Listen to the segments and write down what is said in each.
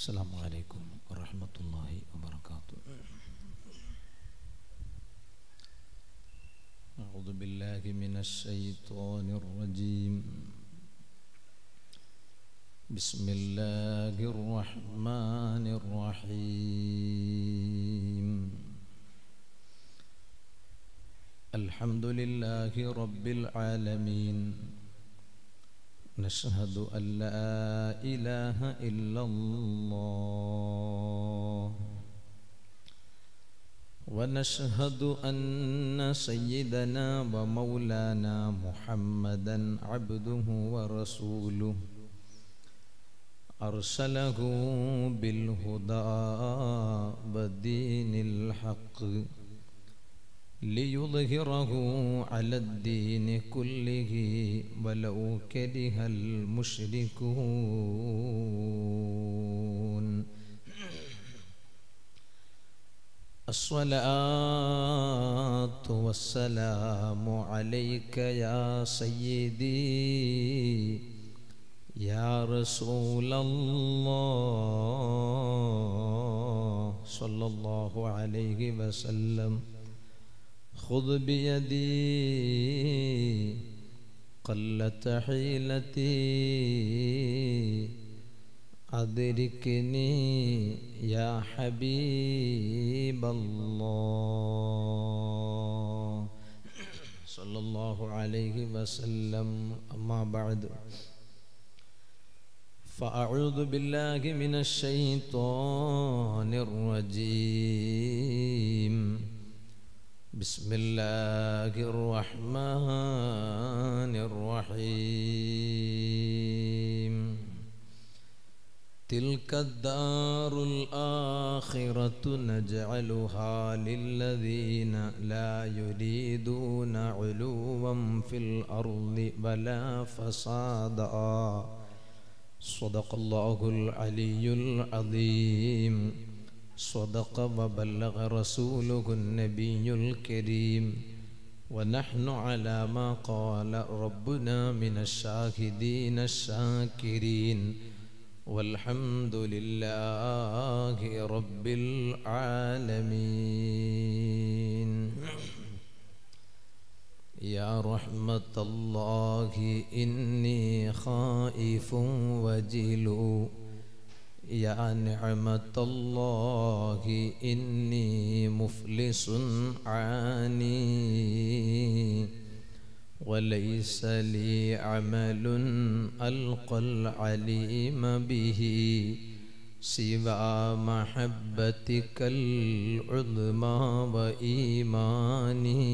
السلام عليكم ورحمة الله وبركاته أعوذ بالله من الشيطان الرجيم بسم الله الرحمن الرحيم الحمد لله رب العالمين نشهد أن لا إله إلا الله ونشهد أن سيدنا ومولانا محمدا عبده ورسوله أرسله بالهدى ودين الحق ليظهره على الدين كله ولو كره المشركون الصلاة والسلام عليك يا سيدي يا رسول الله صلى الله عليه وسلم خذ بيدي قلت حيلتي أدركني يا حبيب الله صلى الله عليه وسلم أما بعد فأعوذ بالله من الشيطان الرجيم بسم الله الرحمن الرحيم تلك الدار الآخرة نجعلها للذين لا يريدون علوا في الأرض ولا فسادا صدق الله العلي العظيم صدق وبلغ رسوله النبي الكريم ونحن على ما قال ربنا من الشاهدين الشاكرين والحمد لله رب العالمين يا رحمة الله إني خائف وجلو يا نعمة الله إني مفلس عاني وليس لي عمل ألقى العليم به سوى محبتك العظمى وإيماني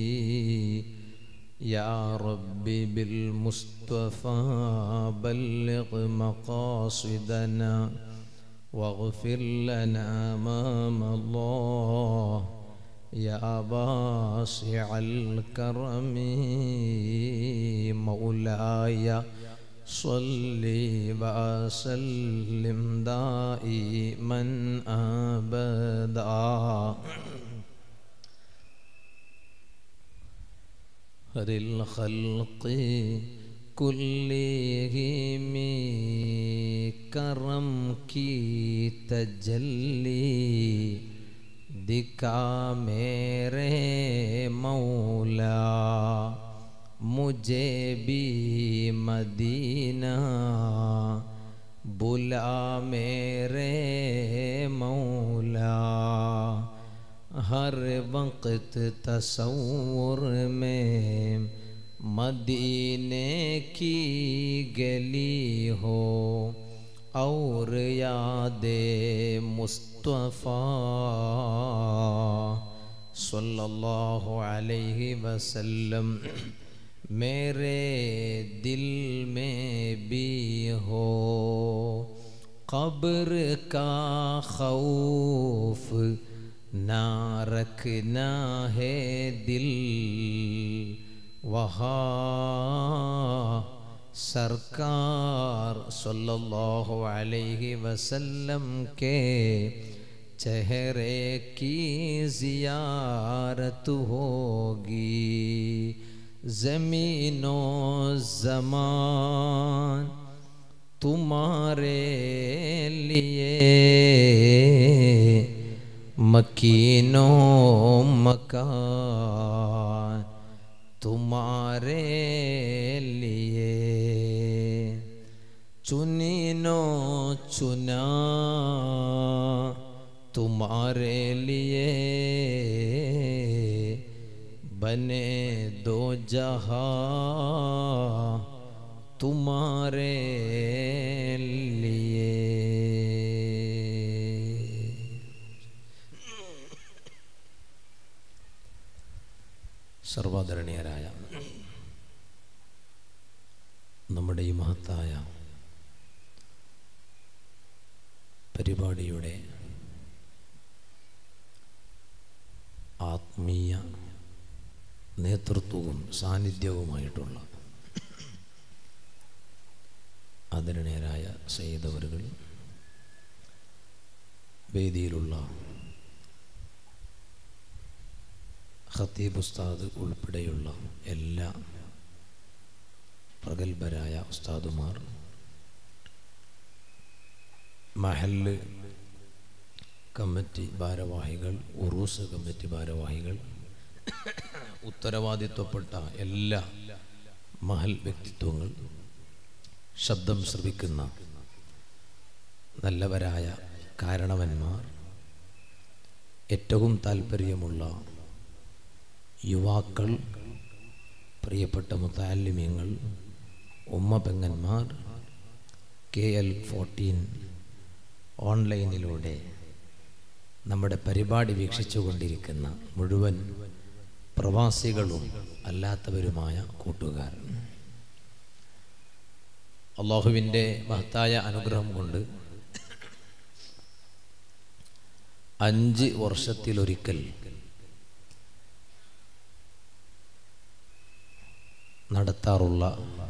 يا رب بالمصطفى بلغ مقاصدنا واغفر لنا ما مضى يا واسع الكرم مولاي صل وسلم دائما ابدا خير الخلق كلهم کرم کی تجلی دکھا میرے مولا مجھے بھی مدینہ بلا میرے مولا ہر وقت تصور میں مدینے کی گلی ہو اور یاد مصطفیٰ صلی اللہ علیہ وسلم میرے دل میں بھی ہو قبر کا خوف نہ رکھنا ہے دل وہاں سرکار صلی اللہ علیہ وسلم کے چہرے کی زیارت ہوگی زمین و زمان तुम्हारे लिए मकीनो मकान तुम्हारे लिए चुनीनो चुना तुम्हारे लिए बने दो जहां तुम्हारे लिए സർവാദരണീയരായ നമ്മുടെ ഈ മഹത്തായ പരിപാടിയുടെ ആത്മീയ നേതൃത്വവും സാന്നിധ്യവുമായിട്ടുള്ള ആദരണീയരായ സയ്യിദവറുകൾ വേദിയിലുള്ള ഖത്തീബ് ഉസ്താദ് ഉൾപ്പെടെയുള്ള എല്ലാ പ്രഗത്ഭരായ ഉസ്താദുമാർ മഹല്ല് കമ്മിറ്റി ഭാരവാഹികൾ ഉറൂസ് കമ്മിറ്റി ഭാരവാഹികൾ ഉത്തരവാദിത്വപ്പെട്ട എല്ലാ മഹൽ വ്യക്തിത്വങ്ങൾ ശബ്ദം ശ്രവിക്കുന്ന നല്ലവരായ കാരണവന്മാർ ഏറ്റവും താല്പര്യമുള്ള യുവാക്കൾ പ്രിയപ്പെട്ട മുത്താലിമ്യങ്ങൾ ഉമ്മ പെങ്ങന്മാർ കെ എൽ ഫോർട്ടീൻ ഓൺലൈനിലൂടെ നമ്മുടെ പരിപാടി വീക്ഷിച്ചു കൊണ്ടിരിക്കുന്ന മുഴുവൻ പ്രവാസികളും അല്ലാത്തവരുമായ കൂട്ടുകാർ അള്ളാഹുവിൻ്റെ മഹത്തായ അനുഗ്രഹം കൊണ്ട് അഞ്ച് വർഷത്തിലൊരിക്കൽ നടത്താറുള്ള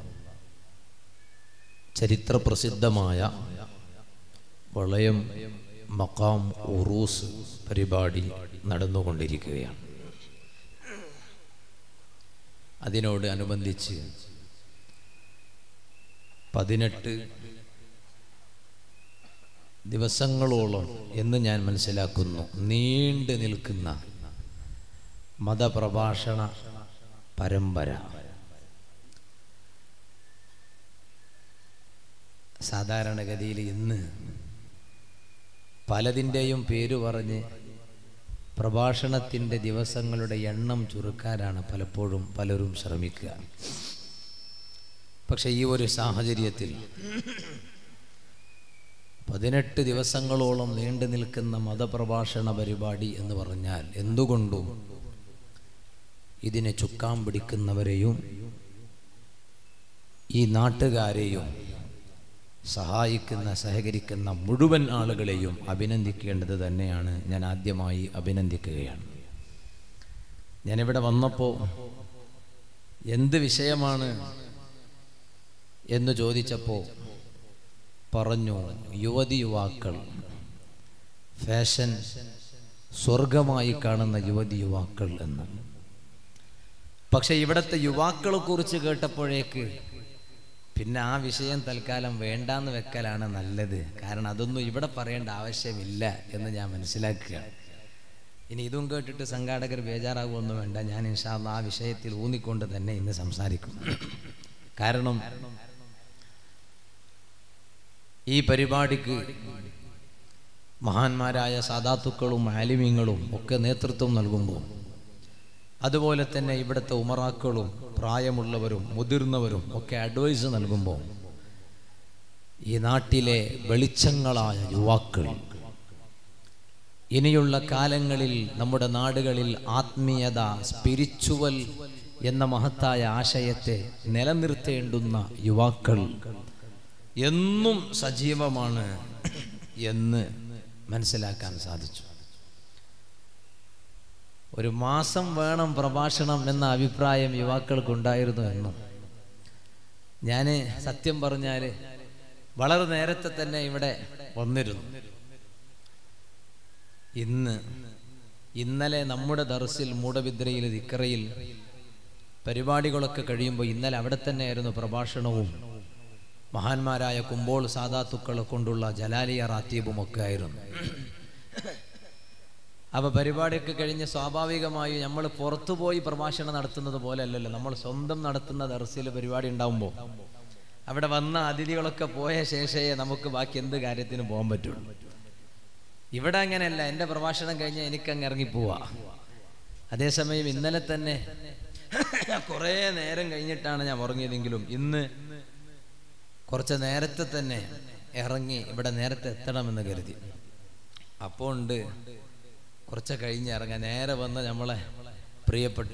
ചരിത്രപ്രസിദ്ധമായ വളയം മക്കാം ഉറൂസ് പരിപാടി നടന്നുകൊണ്ടിരിക്കുകയാണ് അതിനോട് അനുബന്ധിച്ച് പതിനെട്ട് ദിവസങ്ങളോളം എന്ന് ഞാൻ മനസ്സിലാക്കുന്നു നീണ്ടു നിൽക്കുന്ന മതപ്രഭാഷണ പരമ്പര സാധാരണഗതിയിൽ ഇന്ന് പലതിൻ്റെയും പേര് പറഞ്ഞ് പ്രഭാഷണത്തിൻ്റെ ദിവസങ്ങളുടെ എണ്ണം ചുരുക്കാനാണ് പലപ്പോഴും പലരും ശ്രമിക്കുക പക്ഷെ ഈ ഒരു സാഹചര്യത്തിൽ പതിനെട്ട് ദിവസങ്ങളോളം നീണ്ടു നിൽക്കുന്ന മതപ്രഭാഷണ പരിപാടി എന്ന് പറഞ്ഞാൽ എന്തുകൊണ്ടും ഇതിനെ ചുക്കാൻ പിടിക്കുന്നവരെയും ഈ നാട്ടുകാരെയും സഹായിക്കുന്ന സഹകരിക്കുന്ന മുഴുവൻ ആളുകളെയും അഭിനന്ദിക്കേണ്ടത് തന്നെയാണ് ഞാൻ ആദ്യമായി അഭിനന്ദിക്കുകയാണ് ഞാനിവിടെ വന്നപ്പോൾ എന്ത് വിഷയമാണ് എന്ന് ചോദിച്ചപ്പോൾ പറഞ്ഞു യുവതി യുവാക്കൾ ഫാഷൻ സ്വർഗമായി കാണുന്ന യുവതി യുവാക്കൾ എന്ന് പക്ഷെ ഇവിടുത്തെ യുവാക്കളെ കുറിച്ച് കേട്ടപ്പോഴേക്ക് പിന്നെ ആ വിഷയം തൽക്കാലം വേണ്ടാന്ന് വെക്കലാണ് നല്ലത് കാരണം അതൊന്നും ഇവിടെ പറയേണ്ട ആവശ്യമില്ല എന്ന് ഞാൻ മനസ്സിലാക്കുക ഇനി ഇതും കേട്ടിട്ട് സംഘാടകർ ബേജാറാകുമൊന്നും വേണ്ട ഞാൻ ഇൻഷാല്ല ആ വിഷയത്തിൽ ഊന്നിക്കൊണ്ട് തന്നെ ഇന്ന് സംസാരിക്കും കാരണം ഈ പരിപാടിക്ക് മഹാന്മാരായ സാധാത്തുക്കളും ആലിമ്യങ്ങളും ഒക്കെ നേതൃത്വം നൽകുമ്പോൾ അതുപോലെ തന്നെ ഇവിടുത്തെ ഉമറാക്കളും പ്രായമുള്ളവരും മുതിർന്നവരും ഒക്കെ അഡ്വൈസ് നൽകുമ്പോൾ ഈ നാട്ടിലെ വെളിച്ചങ്ങളായ യുവാക്കൾ ഇനിയുള്ള കാലങ്ങളിൽ നമ്മുടെ നാടുകളിൽ ആത്മീയത സ്പിരിച്വൽ എന്ന മഹത്തായ ആശയത്തെ നിലനിർത്തേണ്ടുന്ന യുവാക്കൾ എന്നും സജീവമാണ് എന്ന് മനസ്സിലാക്കാൻ സാധിച്ചു ഒരു മാസം വേണം പ്രഭാഷണം എന്ന അഭിപ്രായം യുവാക്കൾക്കുണ്ടായിരുന്നു എന്നും ഞാൻ സത്യം പറഞ്ഞാൽ വളരെ നേരത്തെ തന്നെ ഇവിടെ വന്നിരുന്നു ഇന്ന് ഇന്നലെ നമ്മുടെ ദർസിൽ മൂടവിദ്രയിൽ ദിക്കറയിൽ പരിപാടികളൊക്കെ കഴിയുമ്പോൾ ഇന്നലെ അവിടെ തന്നെയായിരുന്നു പ്രഭാഷണവും മഹാന്മാരായ കുമ്പോൾ സാദാത്തുക്കളെ കൊണ്ടുള്ള ജലാലിയ റാത്തീബും ഒക്കെ ആയിരുന്നു അപ്പോൾ പരിപാടിയൊക്കെ കഴിഞ്ഞ് സ്വാഭാവികമായി നമ്മൾ പുറത്തു പോയി പ്രഭാഷണം നടത്തുന്നത് പോലെ അല്ലല്ലോ നമ്മൾ സ്വന്തം നടത്തുന്ന ദർസിൽ പരിപാടി ഉണ്ടാവുമ്പോൾ അവിടെ വന്ന അതിഥികളൊക്കെ പോയ ശേഷമേ നമുക്ക് ബാക്കി എന്ത് കാര്യത്തിന് പോകാൻ പറ്റുള്ളൂ ഇവിടെ അങ്ങനെയല്ല എൻ്റെ പ്രഭാഷണം കഴിഞ്ഞാൽ എനിക്കങ്ങ് ഇറങ്ങിപ്പോവാ അതേസമയം ഇന്നലെ തന്നെ കുറേ നേരം കഴിഞ്ഞിട്ടാണ് ഞാൻ ഉറങ്ങിയതെങ്കിലും ഇന്ന് കുറച്ച് നേരത്തെ തന്നെ ഇറങ്ങി ഇവിടെ നേരത്തെ എത്തണമെന്ന് കരുതി അപ്പോൾ ഉണ്ട് കുറച്ച് കഴിഞ്ഞ് ഇറങ്ങാൻ നേരെ വന്ന് നമ്മളെ പ്രിയപ്പെട്ട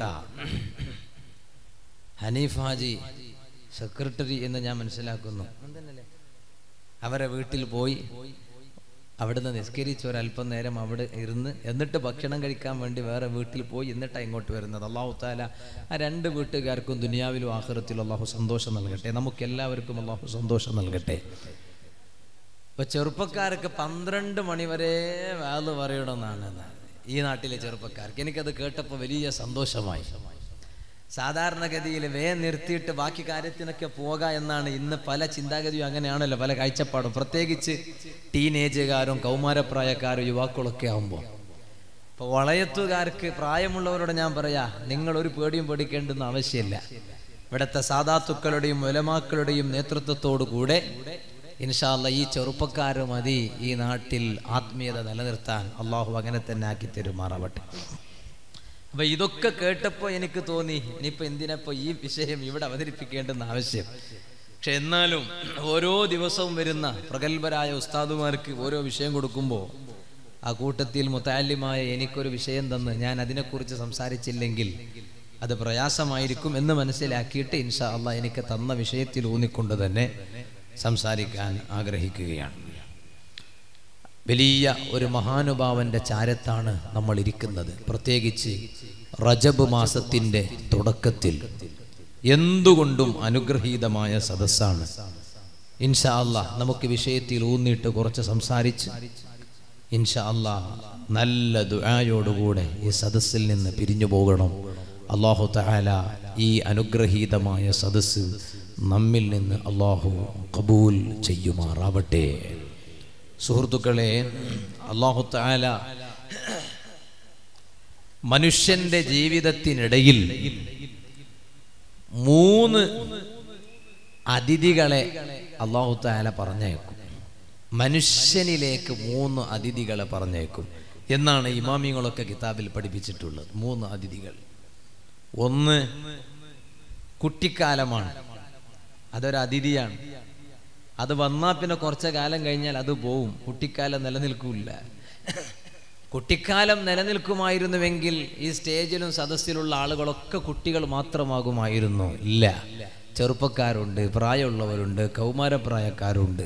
ഹനീഫ് ഹാജി സെക്രട്ടറി എന്ന് ഞാൻ മനസ്സിലാക്കുന്നു അവരെ വീട്ടിൽ പോയി അവിടുന്ന് നിസ്കരിച്ച് ഒരല്പം നേരം അവിടെ ഇരുന്ന് എന്നിട്ട് ഭക്ഷണം കഴിക്കാൻ വേണ്ടി വേറെ വീട്ടിൽ പോയി എന്നിട്ടാണ് ഇങ്ങോട്ട് വരുന്നത് അള്ളാഹു താല ആ രണ്ട് വീട്ടുകാർക്കും ദുനിയാവിലും ആഹ്റത്തിലും അള്ളാഹു സന്തോഷം നൽകട്ടെ നമുക്ക് എല്ലാവർക്കും അള്ളാഹു സന്തോഷം നൽകട്ടെ ഇപ്പൊ ചെറുപ്പക്കാർക്ക് പന്ത്രണ്ട് മണി വരെ വേല് പറയണമെന്നാണ് ഈ നാട്ടിലെ ചെറുപ്പക്കാർക്ക് എനിക്കത് കേട്ടപ്പോൾ വലിയ സന്തോഷമായി സാധാരണഗതിയിൽ വേ നിർത്തിയിട്ട് ബാക്കി കാര്യത്തിനൊക്കെ പോക എന്നാണ് ഇന്ന് പല ചിന്താഗതിയും അങ്ങനെയാണല്ലോ പല കാഴ്ചപ്പാടും പ്രത്യേകിച്ച് ടീനേജുകാരും കൗമാരപ്രായക്കാരും യുവാക്കളൊക്കെ ആകുമ്പോൾ ഇപ്പോൾ വളയത്തുകാർക്ക് പ്രായമുള്ളവരോട് ഞാൻ പറയാ നിങ്ങൾ ഒരു പേടിയും പേടിക്കേണ്ടെന്ന് ആവശ്യമില്ല ഇവിടുത്തെ സാധാത്തുക്കളുടെയും ഒലമാക്കളുടെയും നേതൃത്വത്തോടു കൂടെ ഇൻഷാല്ല ഈ ചെറുപ്പക്കാർ മതി ഈ നാട്ടിൽ ആത്മീയത നിലനിർത്താൻ അള്ളാഹു അങ്ങനെ തന്നെ ആക്കി തരുമാറാവട്ടെ അപ്പൊ ഇതൊക്കെ കേട്ടപ്പോൾ എനിക്ക് തോന്നി ഇനിയിപ്പോ എന്തിനപ്പോ ഈ വിഷയം ഇവിടെ അവതരിപ്പിക്കേണ്ടെന്ന് ആവശ്യം പക്ഷെ എന്നാലും ഓരോ ദിവസവും വരുന്ന പ്രഗത്ഭരായ ഉസ്താദുമാർക്ക് ഓരോ വിഷയം കൊടുക്കുമ്പോൾ ആ കൂട്ടത്തിൽ മുത്താലിമായ എനിക്കൊരു വിഷയം തന്ന് ഞാൻ അതിനെക്കുറിച്ച് സംസാരിച്ചില്ലെങ്കിൽ അത് പ്രയാസമായിരിക്കും എന്ന് മനസ്സിലാക്കിയിട്ട് ഇൻഷാ അള്ളാഹ് എനിക്ക് തന്ന വിഷയത്തിൽ ഊന്നിക്കൊണ്ട് തന്നെ സംസാരിക്കാൻ ആഗ്രഹിക്കുകയാണ് വലിയ ഒരു മഹാനുഭാവന്റെ ചാരത്താണ് നമ്മൾ ഇരിക്കുന്നത് പ്രത്യേകിച്ച് റജബ് മാസത്തിന്റെ തുടക്കത്തിൽ എന്തുകൊണ്ടും അനുഗ്രഹീതമായ സദസ്സാണ് ഇൻഷാ അല്ലാ നമുക്ക് വിഷയത്തിൽ ഊന്നിയിട്ട് കുറച്ച് സംസാരിച്ച് ഇൻഷാ അല്ലാ നല്ല ദുആയോടുകൂടെ ഈ സദസ്സിൽ നിന്ന് പിരിഞ്ഞു പോകണം അള്ളാഹു തആല ഈ അനുഗ്രഹീതമായ സദസ്സ് നമ്മിൽ നിന്ന് അള്ളാഹു കബൂൽ ചെയ്യുമാറാവട്ടെ സുഹൃത്തുക്കളെ അള്ളാഹു തആല മനുഷ്യന്റെ ജീവിതത്തിനിടയിൽ മൂന്ന് അതിഥികളെ അള്ളാഹു താല പറഞ്ഞേക്കും മനുഷ്യനിലേക്ക് മൂന്ന് അതിഥികളെ പറഞ്ഞേക്കും എന്നാണ് ഇമാമിങ്ങളൊക്കെ കിതാബിൽ പഠിപ്പിച്ചിട്ടുള്ളത് മൂന്ന് അതിഥികൾ ഒന്ന് കുട്ടിക്കാലമാണ് അതൊരു അതിഥിയാണ് അത് വന്നാൽ പിന്നെ കുറച്ച കാലം കഴിഞ്ഞാൽ അത് പോവും കുട്ടിക്കാലം നിലനിൽക്കൂല കുട്ടിക്കാലം നിലനിൽക്കുമായിരുന്നുവെങ്കിൽ ഈ സ്റ്റേജിലും സദസ്സിലുള്ള ആളുകളൊക്കെ കുട്ടികൾ മാത്രമാകുമായിരുന്നു ഇല്ല ചെറുപ്പക്കാരുണ്ട് പ്രായമുള്ളവരുണ്ട് കൗമാരപ്രായക്കാരുണ്ട്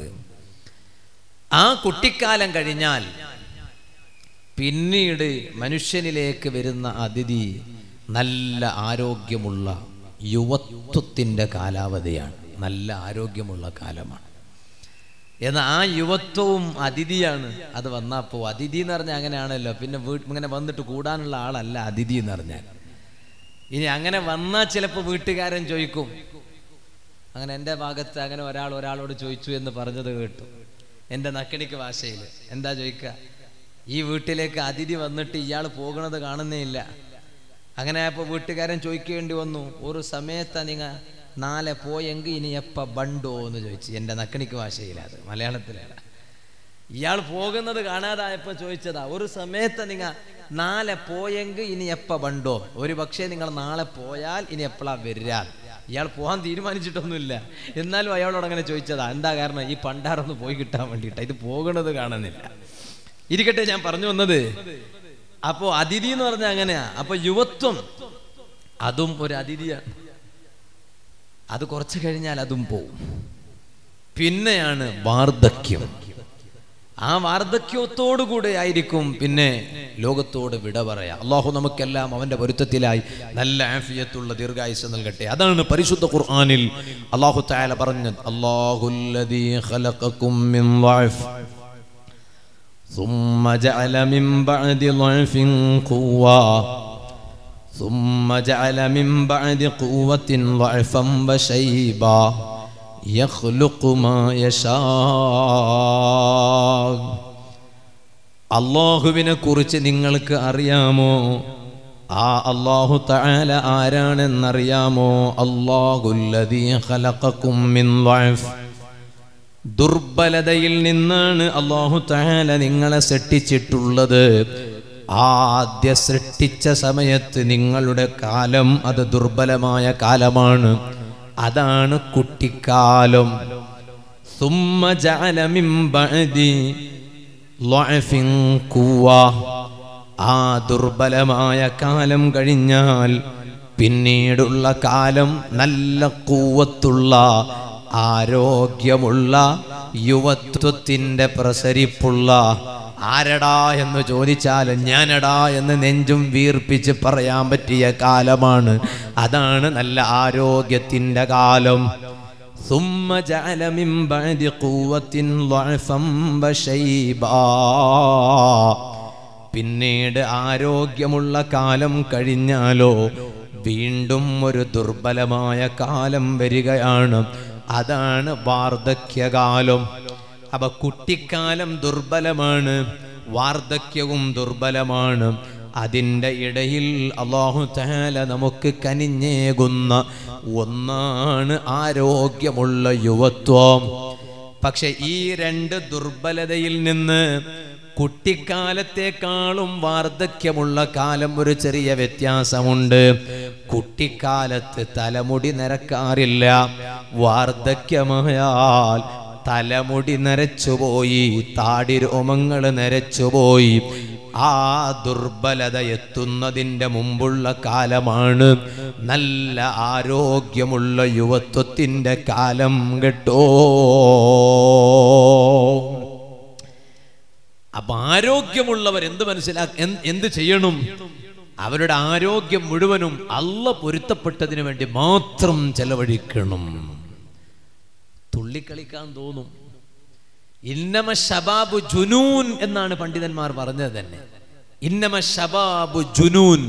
ആ കുട്ടിക്കാലം കഴിഞ്ഞാൽ പിന്നീട് മനുഷ്യനിലേക്ക് വരുന്ന അതിഥി നല്ല ആരോഗ്യമുള്ള യുവത്വത്തിൻ്റെ കാലാവധിയാണ് നല്ല ആരോഗ്യമുള്ള കാലമാണ് എന്നാൽ ആ യുവത്വവും അതിഥിയാണ് അത് വന്നപ്പോൾ അതിഥി എന്ന് പറഞ്ഞാൽ അങ്ങനെയാണല്ലോ പിന്നെ വീ ഇങ്ങനെ വന്നിട്ട് കൂടാനുള്ള ആളല്ല അതിഥി എന്ന് പറഞ്ഞാൽ ഇനി അങ്ങനെ വന്നാൽ ചിലപ്പോൾ വീട്ടുകാരൻ ചോദിക്കും അങ്ങനെ എൻ്റെ ഭാഗത്ത് അങ്ങനെ ഒരാൾ ഒരാളോട് ചോദിച്ചു എന്ന് പറഞ്ഞത് കേട്ടു എൻ്റെ നക്കണിക്ക് ഭാഷയിൽ എന്താ ചോദിക്കുക ഈ വീട്ടിലേക്ക് അതിഥി വന്നിട്ട് ഇയാൾ പോകണത് കാണുന്നേ ഇല്ല അങ്ങനെ ആയപ്പോൾ വീട്ടുകാരൻ ചോദിക്കേണ്ടി വന്നു ഒരു സമയത്താ നിങ്ങൾ നാളെ പോയെങ്കിൽ ഇനി എപ്പ ബണ്ടോ എന്ന് ചോദിച്ചു എൻ്റെ നക്കണിക്ക് ഭാഷയിലാണ് അത് മലയാളത്തിലാണ് ഇയാൾ പോകുന്നത് കാണാതായപ്പോൾ ചോദിച്ചതാ ഒരു സമയത്ത് നിങ്ങൾ നാളെ പോയെങ്കിൽ ഇനി എപ്പ ബണ്ടോ ഒരു പക്ഷേ നിങ്ങൾ നാളെ പോയാൽ ഇനി എപ്പോഴാ വരിക ഇയാൾ പോകാൻ തീരുമാനിച്ചിട്ടൊന്നുമില്ല എന്നാലും അയാളോട് അങ്ങനെ ചോദിച്ചതാ എന്താ കാരണം ഈ പണ്ടാറൊന്ന് പോയി കിട്ടാൻ വേണ്ടിയിട്ടാ ഇത് പോകുന്നത് കാണുന്നില്ല ഇരിക്കട്ടെ ഞാൻ പറഞ്ഞു വന്നത് അപ്പോ അതിഥി എന്ന് പറഞ്ഞാൽ അങ്ങനെയാ അപ്പൊ യുവത്വം അതും ഒരു അതിഥിയാണ് അത് കുറച്ച് കഴിഞ്ഞാൽ അതും പോവും പിന്നെയാണ് വാർദ്ധക്യം ആ വാർദ്ധക്യത്തോടുകൂടെ ആയിരിക്കും പിന്നെ ലോകത്തോട് വിട പറയാ അള്ളാഹു നമുക്കെല്ലാം അവന്റെ പൊരുത്തത്തിലായി നല്ല ആഫിയത്തുള്ള ദീർഘായുസ് നൽകട്ടെ അതാണ് പരിശുദ്ധ ഖുർആനിൽ അള്ളാഹു താല പറഞ്ഞത് അള്ളാഹുല്ലദീ ഖലഖക്കും മിൻ ضعف ثم جعل من بعد ضعف قوة ثم جعل من بعد قوة ضعفا وشيبا يخلق ما يشاء അള്ളാഹുവിനെ കുറിച്ച് നിങ്ങൾക്ക് അറിയാമോ ആ അള്ളാഹു തആല ആരാണെന്നറിയാമോ അള്ളാഹുല്ലദീ ഖലഖക്കും മിൻ ളഅഫ് ദുർബലതയിൽ നിന്നാണ് അള്ളാഹു തആല നിങ്ങളെ സൃഷ്ടിച്ചിട്ടുള്ളത് ആദ്യ സൃഷ്ടിച്ച സമയത്ത് നിങ്ങളുടെ കാലം അത് ദുർബലമായ കാലമാണ് അതാണ് കുട്ടിക്കാലം ثم جعل من بعد ضعف قوة ആ ദുർബലമായ കാലം കഴിഞ്ഞാൽ പിന്നീടുള്ള കാലം നല്ല കൂവത്തുള്ള ആരോഗ്യമുള്ള യുവത്വത്തിൻ്റെ പ്രസരിപ്പുള്ള ആരടാ എന്ന് ചോദിച്ചാൽ ഞാനടാ എന്ന് നെഞ്ചും വീർപ്പിച്ച് പറയാൻ പറ്റിയ കാലമാണ് അതാണ് നല്ല ആരോഗ്യത്തിൻ്റെ കാലം ثم جعل من بعد قوة ضعفا وشيبا പിന്നീട് ആരോഗ്യമുള്ള കാലം കഴിഞ്ഞാലോ വീണ്ടും ഒരു ദുർബലമായ കാലം വരികയാണ് അതാണ് വാർദ്ധക്യകാലം അപ്പൊ കുട്ടിക്കാലം ദുർബലമാണ് വാർദ്ധക്യവും ദുർബലമാണ് അതിൻ്റെ ഇടയിൽ അള്ളാഹു താല നമുക്ക് കനിഞ്ഞേകുന്ന ഒന്നാണ് ആരോഗ്യമുള്ള യുവത്വം പക്ഷെ ഈ രണ്ട് ദുർബലതയിൽ നിന്ന് കുട്ടിക്കാലത്തെക്കാളും വാർദ്ധക്യമുള്ള കാലം ഒരു ചെറിയ വ്യത്യാസമുണ്ട് കുട്ടിക്കാലത്ത് തലമുടി നിരക്കാറില്ല വാർദ്ധക്യമായാൽ തലമുടി നരച്ചുപോയി താടി രോമങ്ങൾ നരച്ചുപോയി ആ ദുർബലത എത്തുന്നതിൻ്റെ മുമ്പുള്ള കാലമാണ് നല്ല ആരോഗ്യമുള്ള യുവത്വത്തിൻ്റെ കാലം കേട്ടോ അപ്പൊ ആരോഗ്യമുള്ളവർ എന്ത് മനസ്സിലാക്ക എന്ത് ചെയ്യണം അവരുടെ ആരോഗ്യം മുഴുവനും അല്ല പൊരുത്തപ്പെട്ടതിന് വേണ്ടി മാത്രം ചെലവഴിക്കണം തുള്ളിക്കളിക്കാൻ തോന്നും ഇന്നമ ഷബാബു ജുനൂൻ എന്നാണ് പണ്ഡിതന്മാർ പറഞ്ഞത് തന്നെ ഇന്നമ ഷബാബു ജുനൂൻ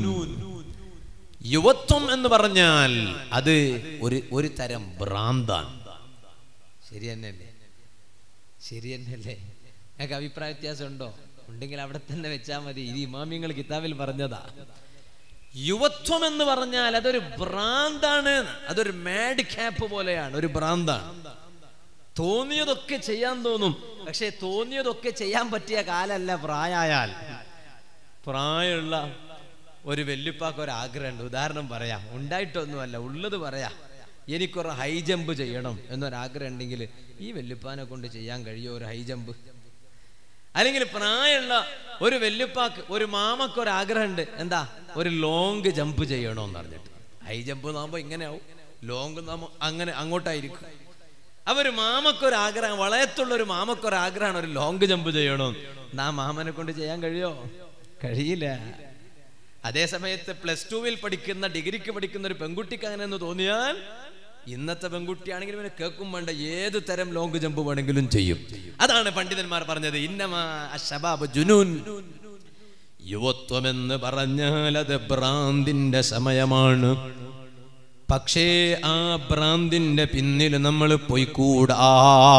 യുവത്വം എന്ന് പറഞ്ഞാൽ അത് ഒരു ഒരു തരം ഭ്രാന്താണ് ശരി തന്നെയല്ലേ ശരി തന്നെയല്ലേ ഞങ്ങൾക്ക് അഭിപ്രായ വ്യത്യാസം ഉണ്ടോ ഉണ്ടെങ്കിൽ അവിടെ തന്നെ വെച്ചാൽ മതി ഇത് ഇമാമിങ്ങൾ കിതാബിൽ പറഞ്ഞതാ യുവത്വം എന്ന് പറഞ്ഞാൽ അതൊരു ഭ്രാന്താണ് അതൊരു മാഡ് ക്യാപ്പ് പോലെയാണ് ഒരു ഭ്രാന്താണ് തോന്നിയതൊക്കെ ചെയ്യാൻ തോന്നും പക്ഷെ തോന്നിയതൊക്കെ ചെയ്യാൻ പറ്റിയ കാലല്ല പ്രായായാൽ പ്രായമുള്ള ഒരു വെല്ലുപ്പാക്ക് ഒരു ആഗ്രഹമുണ്ട് ഉദാഹരണം പറയാം ഉണ്ടായിട്ടൊന്നുമല്ല ഉള്ളത് പറയാം എനിക്കൊരു ഹൈ ജമ്പ് ചെയ്യണം എന്നൊരാഗ്രഹം ഉണ്ടെങ്കിൽ ഈ വെല്ലുപ്പാനെ കൊണ്ട് ചെയ്യാൻ കഴിയോ ഒരു ഹൈ ജമ്പ് അല്ലെങ്കിൽ പ്രായമുള്ള ഒരു വെല്ലുപ്പാക്ക് ഒരു മാമക്ക് ഒരു ആഗ്രഹമുണ്ട് എന്താ ഒരു ലോങ് ജമ്പ് ചെയ്യണമെന്ന് പറഞ്ഞിട്ട് ഹൈ ജമ്പ് നാകുമ്പോൾ ഇങ്ങനെ ആവും ലോങ് നാമോ അങ്ങനെ അങ്ങോട്ടായിരിക്കും അവര് മാമക്കൊരു ആഗ്രഹം വളയത്തുള്ള ഒരു മാമക്കൊരു ആഗ്രഹമാണ് ഒരു ലോങ് ജമ്പ് ചെയ്യണം നാ മാമനെ കൊണ്ട് ചെയ്യാൻ കഴിയോ കഴിയില്ല അതേ സമയത്ത് പ്ലസ് ടുവിൽ പഠിക്കുന്ന ഡിഗ്രിക്ക് പഠിക്കുന്ന ഒരു പെൺകുട്ടിക്ക് അങ്ങനെ എന്ന് തോന്നിയാൽ ഇന്നത്തെ പെൺകുട്ടിയാണെങ്കിൽ ഇവന് കേൾക്കും വേണ്ട ഏത് തരം ലോങ് ജമ്പ് വേണമെങ്കിലും ചെയ്യും അതാണ് പണ്ഡിതന്മാർ പറഞ്ഞത് ഇന്നമാ അശബാബ് ജുനൂൻ യുവത്വമെന്ന് പറഞ്ഞാൽ അത് ഭ്രാന്തിന്റെ സമയമാണ് പക്ഷേ ആ ഭ്രാന്തിന്റെ പിന്നിൽ നമ്മൾ പോയിക്കൂടാ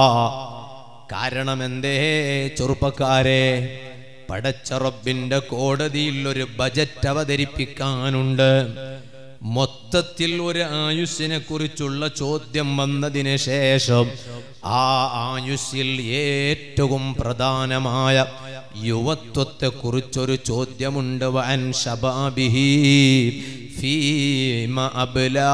കാരണം എന്തേ ചെറുപ്പക്കാരെ പടച്ചറബിന്റെ കോടതിയിൽ ഒരു ബജറ്റ് അവതരിപ്പിക്കാനുണ്ട് മൊത്തത്തിൽ ഒരു ആയുസ്സിനെ കുറിച്ചുള്ള ചോദ്യം വന്നതിന് ശേഷം ആ ആയുസ്സിൽ ഏറ്റവും പ്രധാനമായ യുവത്വത്തെ കുറിച്ചൊരു ചോദ്യമുണ്ട് വൻ ശബാബിഹി ഫീമ അബ്ലാ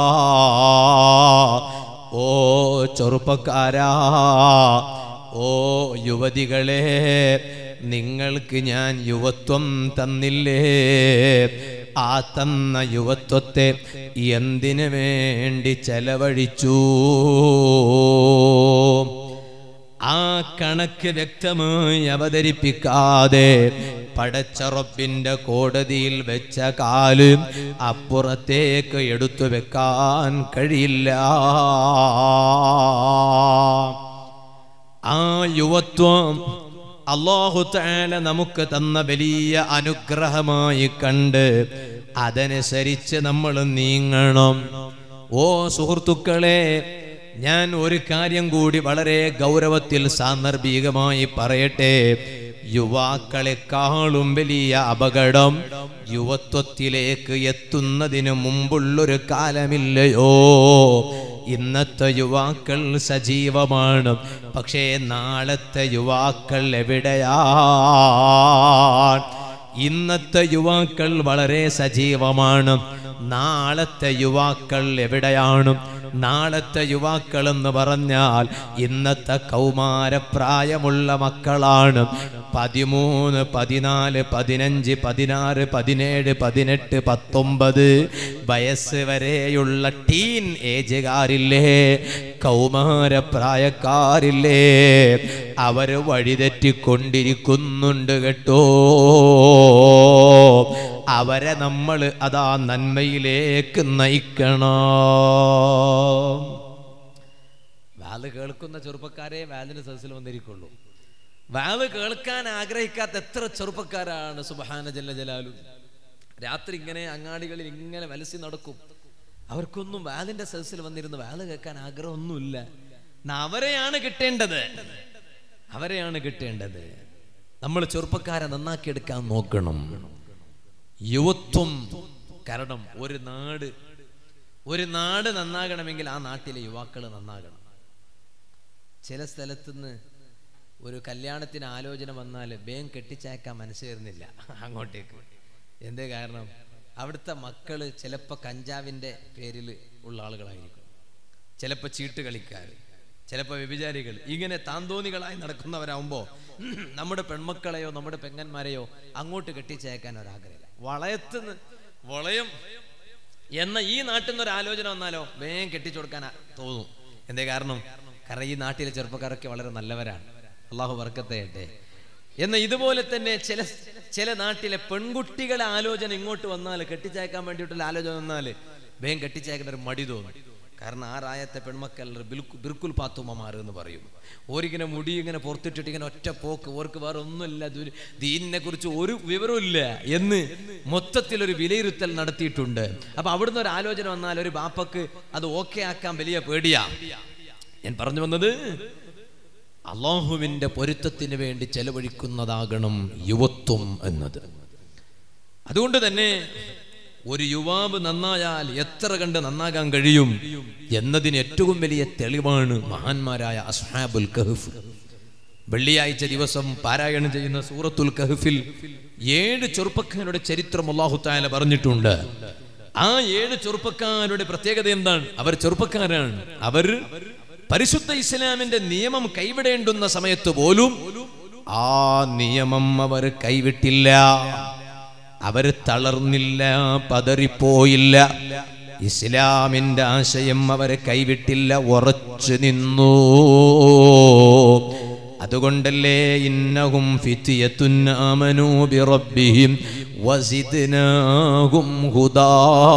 ഓ ചെറുപ്പക്കാരാ ഓ യുവതികളെ നിങ്ങൾക്ക് ഞാൻ യുവത്വം തന്നില്ലേ ആ തന്ന യുവത്വത്തെ എന്തിനു വേണ്ടി ചെലവഴിച്ചു ആ കണക്ക് വ്യക്തമായി അവതരിപ്പിക്കാതെ പടച്ചറപ്പിന്റെ കോടതിയിൽ വെച്ച കാല് അപ്പുറത്തേക്ക് എടുത്തു വെക്കാൻ കഴിയില്ല ആ യുവത്വം അള്ളാഹു താല നമുക്ക് തന്ന വലിയ അനുഗ്രഹമായി കണ്ട് അതനുസരിച്ച് നമ്മൾ നീങ്ങണം ഓ സുഹൃത്തുക്കളെ ഞാൻ ഒരു കാര്യം കൂടി വളരെ ഗൗരവത്തിൽ സാന്ദർഭികമായി പറയട്ടെ യുവാക്കളെക്കാളും വലിയ അപകടം യുവത്വത്തിലേക്ക് എത്തുന്നതിന് മുമ്പുള്ളൊരു കാലമില്ലയോ ഇന്നത്തെ യുവാക്കൾ സജീവമാണ് പക്ഷേ നാളത്തെ യുവാക്കൾ എവിടെയാണ് ഇന്നത്തെ യുവാക്കൾ വളരെ സജീവമാണ് നാളത്തെ യുവാക്കൾ എവിടെയാണ് നാളത്തെ യുവാക്കൾ എന്ന് പറഞ്ഞാൽ ഇന്നത്തെ കൗമാരപ്രായമുള്ള മക്കളാണ് പതിമൂന്ന് പതിനാല് പതിനഞ്ച് പതിനാറ് പതിനേഴ് പതിനെട്ട് പത്തൊമ്പത് വയസ്സ് വരെയുള്ള ടീൻ ഏജുകാരില്ലേ കൗമാരപ്രായക്കാരില്ലേ അവര് വഴിതെറ്റിക്കൊണ്ടിരിക്കുന്നുണ്ട് കേട്ടോ അവരെ നമ്മൾ അതാ നന്മയിലേക്ക് നയിക്കണം വാല് കേൾക്കുന്ന ചെറുപ്പക്കാരെ വാലിന് സദസ്സിൽ വന്നിരിക്കുള്ളൂ വാല് കേൾക്കാൻ ആഗ്രഹിക്കാത്ത എത്ര ചെറുപ്പക്കാരാണ് സുബഹാന ജല്ല ജലാലു രാത്രി ഇങ്ങനെ അങ്ങാടികളിൽ ഇങ്ങനെ വലസി നടക്കും അവർക്കൊന്നും വാലിന്റെ സദസ്സിൽ വന്നിരുന്ന് വാല് കേൾക്കാൻ ആഗ്രഹമൊന്നുമില്ല ന്നാ അവരെയാണ് കിട്ടേണ്ടത് അവരെയാണ് കിട്ടേണ്ടത് നമ്മൾ ചെറുപ്പക്കാരെ നന്നാക്കിയെടുക്കാൻ നോക്കണം യുവത്വം കാരണം ഒരു നാട് ഒരു നാട് നന്നാകണമെങ്കിൽ ആ നാട്ടിലെ യുവാക്കൾ നന്നാകണം ചില സ്ഥലത്തുനിന്ന് ഒരു കല്യാണത്തിന് ആലോചന വന്നാൽ വേഗം കെട്ടിച്ചയക്കാൻ മനസ്സ് വരുന്നില്ല അങ്ങോട്ടേക്ക് എന്തേ കാരണം അവിടുത്തെ മക്കള് ചിലപ്പോൾ കഞ്ചാവിൻ്റെ പേരിൽ ഉള്ള ആളുകളായിരിക്കും ചിലപ്പോൾ ചീട്ട് കളിക്കാർ ചിലപ്പോൾ വ്യഭിചാരികൾ ഇങ്ങനെ താന്തോന്നികളായി നടക്കുന്നവരാകുമ്പോൾ നമ്മുടെ പെൺമക്കളെയോ നമ്മുടെ പെങ്ങന്മാരെയോ അങ്ങോട്ട് കെട്ടിച്ചയക്കാൻ ഒരാഗ്രഹമില്ല വളയത്തുനിന്ന് വളയം എന്ന ഈ നാട്ടിൽ നിന്ന് ഒരു ആലോചന വന്നാലോ വേഗം കെട്ടിച്ചു കൊടുക്കാൻ തോന്നും എന്തേ കാരണം കാരണം ഈ നാട്ടിലെ ചെറുപ്പക്കാരൊക്കെ വളരെ നല്ലവരാണ് അള്ളാഹു വർക്കത്തേട്ടെ എന്ന ഇതുപോലെ തന്നെ ചില ചില നാട്ടിലെ പെൺകുട്ടികളെ ആലോചന ഇങ്ങോട്ട് വന്നാൽ കെട്ടിച്ചയക്കാൻ വേണ്ടിയിട്ടുള്ള ആലോചന വന്നാൽ വേഗം കെട്ടിച്ചയക്കേണ്ട ഒരു മടി തോന്നും കാരണം ആ റായത്തെ പെൺമക്കൾ ബിൽക്കു ബിർക്കുൽ പാത്തുമ്മമാർ എന്ന് പറയും ഓരിങ്ങനെ മുടി ഇങ്ങനെ പുറത്തിട്ടിട്ട് ഇങ്ങനെ ഒറ്റ പോക്ക് ഓർക്ക് വേറെ ഒന്നുമില്ല ദുരി- ദീനിനെ കുറിച്ച് ഒരു വിവരമില്ല എന്ന് മൊത്തത്തിൽ ഒരു വിലയിരുത്തൽ നടത്തിയിട്ടുണ്ട് അപ്പൊ അവിടുന്ന് ഒരു ആലോചന വന്നാൽ ഒരു ബാപ്പക്ക് അത് ഓക്കെ ആക്കാൻ വലിയ പേടിയാ ഞാൻ പറഞ്ഞു വന്നത് അള്ളാഹുവിന്റെ പൊരുത്തത്തിന് വേണ്ടി ചെലവഴിക്കുന്നതാകണം യുവത്വം എന്നത് അതുകൊണ്ട് തന്നെ ഒരു യുവാവ് നന്നായാൽ എത്ര കണ്ട് നന്നാകാൻ കഴിയും എന്നതിന് ഏറ്റവും വലിയ തെളിവാണ് മഹാന്മാരായ അസ്ഹാബുൽ കഹഫ് വെള്ളിയാഴ്ച ദിവസം പാരായണം ചെയ്യുന്ന സൂറത്തുൽ കഹഫിൽ ഏഴ് ചെറുപ്പക്കാരുടെ ചരിത്രം അള്ളാഹു താല പറഞ്ഞിട്ടുണ്ട് ആ ഏഴ് ചെറുപ്പക്കാരുടെ പ്രത്യേകത എന്താണ് അവർ ചെറുപ്പക്കാരാണ് അവർ പരിശുദ്ധ ഇസ്ലാമിന്റെ നിയമം കൈവിടേണ്ടുന്ന സമയത്ത് പോലും ആ നിയമം അവർ കൈവിട്ടില്ല അവർ തളർന്നില്ല പതറിപ്പോയില്ല ഇസ്ലാമിന്റെ ആശയം അവരെ കൈവിട്ടില്ല ഉറച്ചു നിന്നു അതുകൊണ്ടല്ലേ ഇന്നഹും ഫിത്തിയത്തുൻ ആമനൂ ബിറബ്ബിഹിം വസിദ്നാഹും ഹുദാ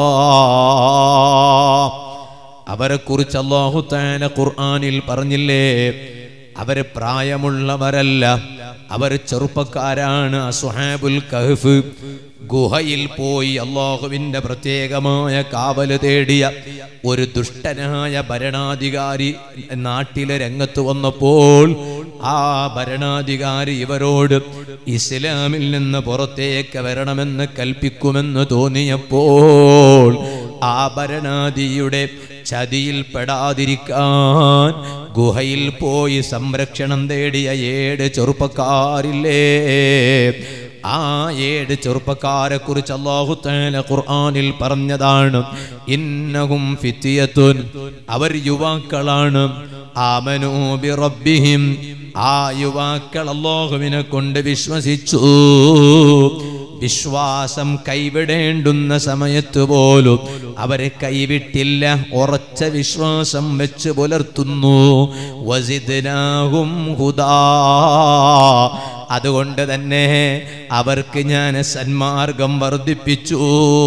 അവരെ കുറിച്ച് അള്ളാഹു താല ഖുർആനിൽ പറഞ്ഞില്ലേ അവര് പ്രായമുള്ളവരല്ല അവർ ചെറുപ്പക്കാരാണ് അസുഹാബുൽ കഹഫ് ഗുഹയിൽ പോയി അള്ളാഹുവിന്റെ പ്രത്യേകമായ കാവല് തേടിയ ഒരു ദുഷ്ടനായ ഭരണാധികാരി നാട്ടിലെ രംഗത്ത് വന്നപ്പോൾ ആ ഭരണാധികാരി ഇവരോട് ഇസ്ലാമിൽ നിന്ന് പുറത്തേക്ക് വരണമെന്ന് കൽപ്പിക്കുമെന്ന് തോന്നിയപ്പോൾ ആ ഭരണാധിയുടെ ചതിയിൽ പെടാതിരിക്കാൻ ഗുഹയിൽ പോയി സംരക്ഷണം തേടിയ ഏഴ് ചെറുപ്പക്കാരില്ലേ ആ ഏഴ് ചെറുപ്പക്കാരെ കുറിച്ച് അള്ളാഹു തആല ഖുർആനിൽ പറഞ്ഞതാണ് ഇന്നഹും ഫിത്തിയത്തുൻ അവർ യുവാക്കളാണ് ആമനൂ ബിറബ്ബിഹിം ആ യുവാക്കൾ അള്ളാഹുവിനെ കൊണ്ട് വിശ്വസിച്ചു വിശ്വാസം കൈവിടേണ്ടുന്ന സമയത്ത് പോലും അവരെ കൈവിട്ടില്ല ഉറച്ച വിശ്വാസം വെച്ച് പുലർത്തുന്നു വസിദ്നാഹും ഹുദാ അതുകൊണ്ട് തന്നെ അവർക്ക് ഞാൻ സന്മാർഗം വർദ്ധിപ്പിച്ചു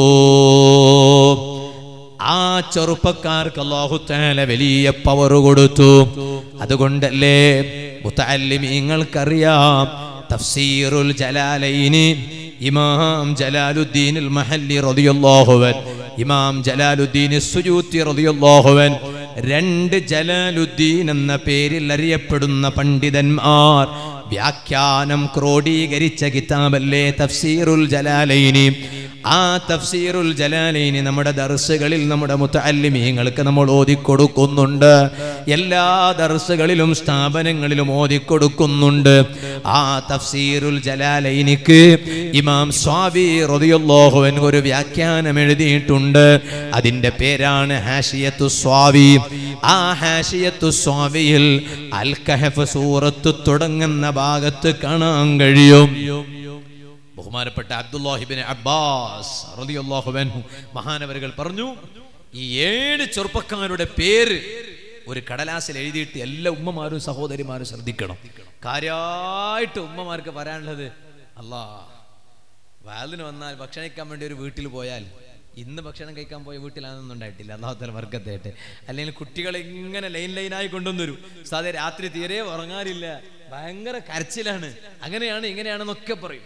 ആ ചെറുപ്പക്കാർക്ക് അല്ലാഹു തആല വലിയ പവർ കൊടുത്തു അതുകൊണ്ടല്ലേ മുത്തല്ലിമീങ്ങൾക്കറിയാം തഫ്സീറുൽ ജലാലൈനി ഇമാം ജലാലുദ്ദീൻ മഹല്ലി റളിയല്ലാഹു അൻ ഇമാം ജലാലുദ്ദീൻ സുജൂത്തി റളിയല്ലാഹു അൻ രണ്ട് ജലാലുദ്ദീൻ എന്ന പേരിൽ അറിയപ്പെടുന്ന പണ്ഡിതന്മാർ വ്യാഖ്യാനം ക്രോഡീകരിച്ച കിതാബല്ലേ തഫ്സീറുൽ ജലാലൈനി ആ തഫ്സീറുൽ ജലാലൈനി നമ്മുടെ ദർസുകളിൽ നമ്മുടെ മുത്തല്ലിമീങ്ങൾക്ക് നമ്മൾ ഓതിക്കൊടുക്കുന്നുണ്ട് എല്ലാ ദർസുകളിലും സ്ഥാപനങ്ങളിലും ഓതിക്കൊടുക്കുന്നുണ്ട് ആ തഫ്സീറുൽ ജലാലൈനിക്ക് ഇമാം സ്വാബി റളിയല്ലാഹുവൻ ഒരു വ്യാഖ്യാനം എഴുതിയിട്ടുണ്ട് അതിന്റെ പേരാണ് ഹാഷിയത്തു സ്വാവി ആ ഹാഷിയത്തു സ്വാവിയിൽ അൽ കഹഫ് സൂറത്ത് തുടങ്ങുന്ന ഭാഗത്ത് കാണാൻ കഴിയും ബഹുമാനപ്പെട്ട അബ്ദുല്ലാഹിബിൻ അബ്ബാസ് റളിയല്ലാഹു അൻഹു മഹാനവരുകൾ പറഞ്ഞു ഈ ഏഴ് ചെറുപ്പക്കാരുടെ പേര് ഒരു കടലാസിൽ എഴുതിയിട്ട് എല്ലാ ഉമ്മമാരും സഹോദരിമാരും ശ്രദ്ധിക്കണം കാര്യമായിട്ട് ഉമ്മമാർക്ക് പറയാനുള്ളത് അല്ലാ വാലിന് വന്നാൽ ഭക്ഷണം കഴിക്കാൻ വേണ്ടി ഒരു വീട്ടിൽ പോയാൽ ഇന്ന് ഭക്ഷണം കഴിക്കാൻ പോയ വീട്ടിലാണെന്നൊന്നും ഉണ്ടായിട്ടില്ല അന്നാമത്തെ വർഗത്തായിട്ട് അല്ലെങ്കിൽ കുട്ടികൾ ഇങ്ങനെ ലൈൻ ലൈനായി കൊണ്ടുവന്നൊരു സാധേ രാത്രി തീരെ ഉറങ്ങാറില്ല ഭയങ്കര കരച്ചിലാണ് അങ്ങനെയാണ് ഇങ്ങനെയാണെന്നൊക്കെ പറയും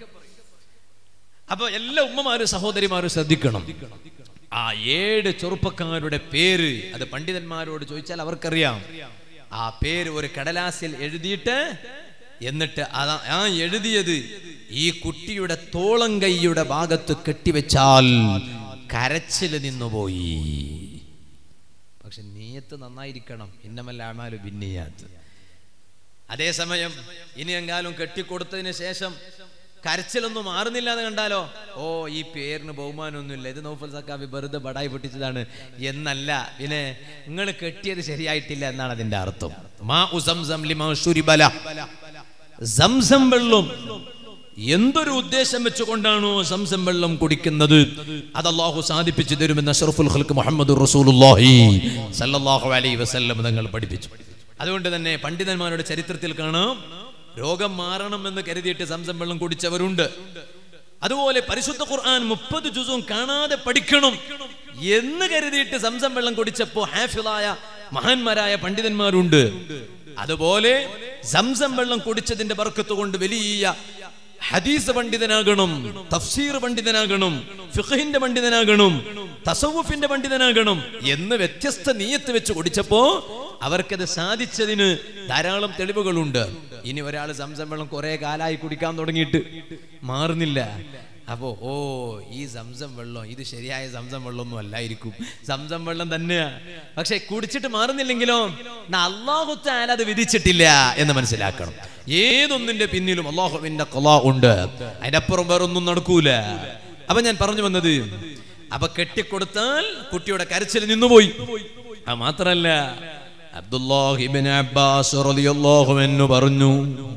അപ്പൊ എല്ലാ ഉമ്മമാരും സഹോദരിമാരും ശ്രദ്ധിക്കണം ആ ഏഴ് ചെറുപ്പക്കാരുടെ പേര് അത് പണ്ഡിതന്മാരോട് ചോദിച്ചാൽ അവർക്കറിയാം ആ പേര് ഒരു കടലാസിൽ എഴുതിയിട്ട് എന്നിട്ട് അതാ ആ എഴുതിയത് ഈ കുട്ടിയുടെ തോളം കൈയുടെ ഭാഗത്ത് കെട്ടിവെച്ചാൽ കരച്ചിൽ നിന്നുപോയി പക്ഷെ നീയത്ത് നന്നായിരിക്കണം ഇന്നമല്ല അമാലു ഭിന്നിയാത്ത് അതേസമയം ഇനി എങ്കാലും കെട്ടിക്കൊടുത്തതിന് ശേഷം കരച്ചിലൊന്നും മാറുന്നില്ല എന്ന് കണ്ടാലോ ഓ ഈ പേരിന് ബഹുമാനമൊന്നുമില്ല ഇത് നൗഫൽ സക്കാബി വെറുതെ ബടായി പൊട്ടിച്ചതാണ് എന്നല്ല പിന്നെ നിങ്ങൾ കെട്ടിയത് ശരിയായിട്ടില്ല എന്നാണ് അതിന്റെ അർത്ഥം മാ ഉസംസം ലിമാ ശുരിബല സംസം വെള്ളം എന്തൊരു ഉദ്ദേശം വെച്ചുകൊണ്ടാണോ സംസം വെള്ളം കുടിക്കുന്നത് അത് അള്ളാഹു സാധിപ്പിച്ചു തരുമെന്ന് അഷറഫുൽ ഖൽക്ക് മുഹമ്മദ് റസൂലുള്ളാഹി സല്ലല്ലാഹു അലൈഹി വസല്ലം തങ്ങൾ പഠിപ്പിച്ചു അതുകൊണ്ട് തന്നെ പണ്ഡിതന്മാരുടെ ചരിത്രത്തിൽ കാണാം രോഗം മാറണമെന്ന് കരുതിയിട്ട് സംസം വെള്ളം കുടിച്ചവരുണ്ട് അതുപോലെ പരിശുദ്ധ ഖുർആൻ മുപ്പത് ജുസും കാണാതെ പഠിക്കണം എന്ന് കരുതിയിട്ട് സംസം വെള്ളം കുടിച്ചപ്പോ ഹാഫിളായ മഹാന്മാരായ പണ്ഡിതന്മാരുണ്ട് അതുപോലെ സംസം വെള്ളം കുടിച്ചതിന്റെ ബർക്കത്ത് കൊണ്ട് വലിയ ഹദീസ് പണ്ഡിതനാകണം തഫ്സീർ പണ്ഡിതനാകണം ഫിഖഹിന്റെ പണ്ഡിതനാകണം തസവുഫിന്റെ പണ്ഡിതനാകണം എന്ന് വ്യത്യസ്ത നീയത്ത് വെച്ച് കുടിച്ചപ്പോ അവർക്കത് സാധിച്ചതിന് ധാരാളം തെളിവുകളുണ്ട് ഇനി ഒരാൾ സംസം വെള്ളം കുറെ കാലായി കുടിക്കാൻ തുടങ്ങിയിട്ട് മാറുന്നില്ല അപ്പോ ഓ ഈ സംസം വെള്ളം ഇത് ശരിയായ സംസം വെള്ളമൊന്നും അല്ലായിരിക്കും സംസം വെള്ളം തന്നെയാ പക്ഷെ കുടിച്ചിട്ട് മാറുന്നില്ലെങ്കിലോ അള്ളാഹുത്താൽ അത് വിധിച്ചിട്ടില്ല എന്ന് മനസ്സിലാക്കണം ഏതൊന്നിന്റെ പിന്നിലും അള്ളാഹുവിന്റെ കൊല ഉണ്ട് അതിന്റെ അപ്പുറം വേറൊന്നും നടക്കൂല അപ്പൊ ഞാൻ പറഞ്ഞു വന്നത് അപ്പൊ കെട്ടിക്കൊടുത്താൽ കുട്ടിയുടെ കരച്ചിൽ നിന്നുപോയി ആ മാത്രല്ല അബ്ദുല്ലാഹിബിൻ അബ്ബാസ് റളിയല്ലാഹു അൻഹു പറഞ്ഞു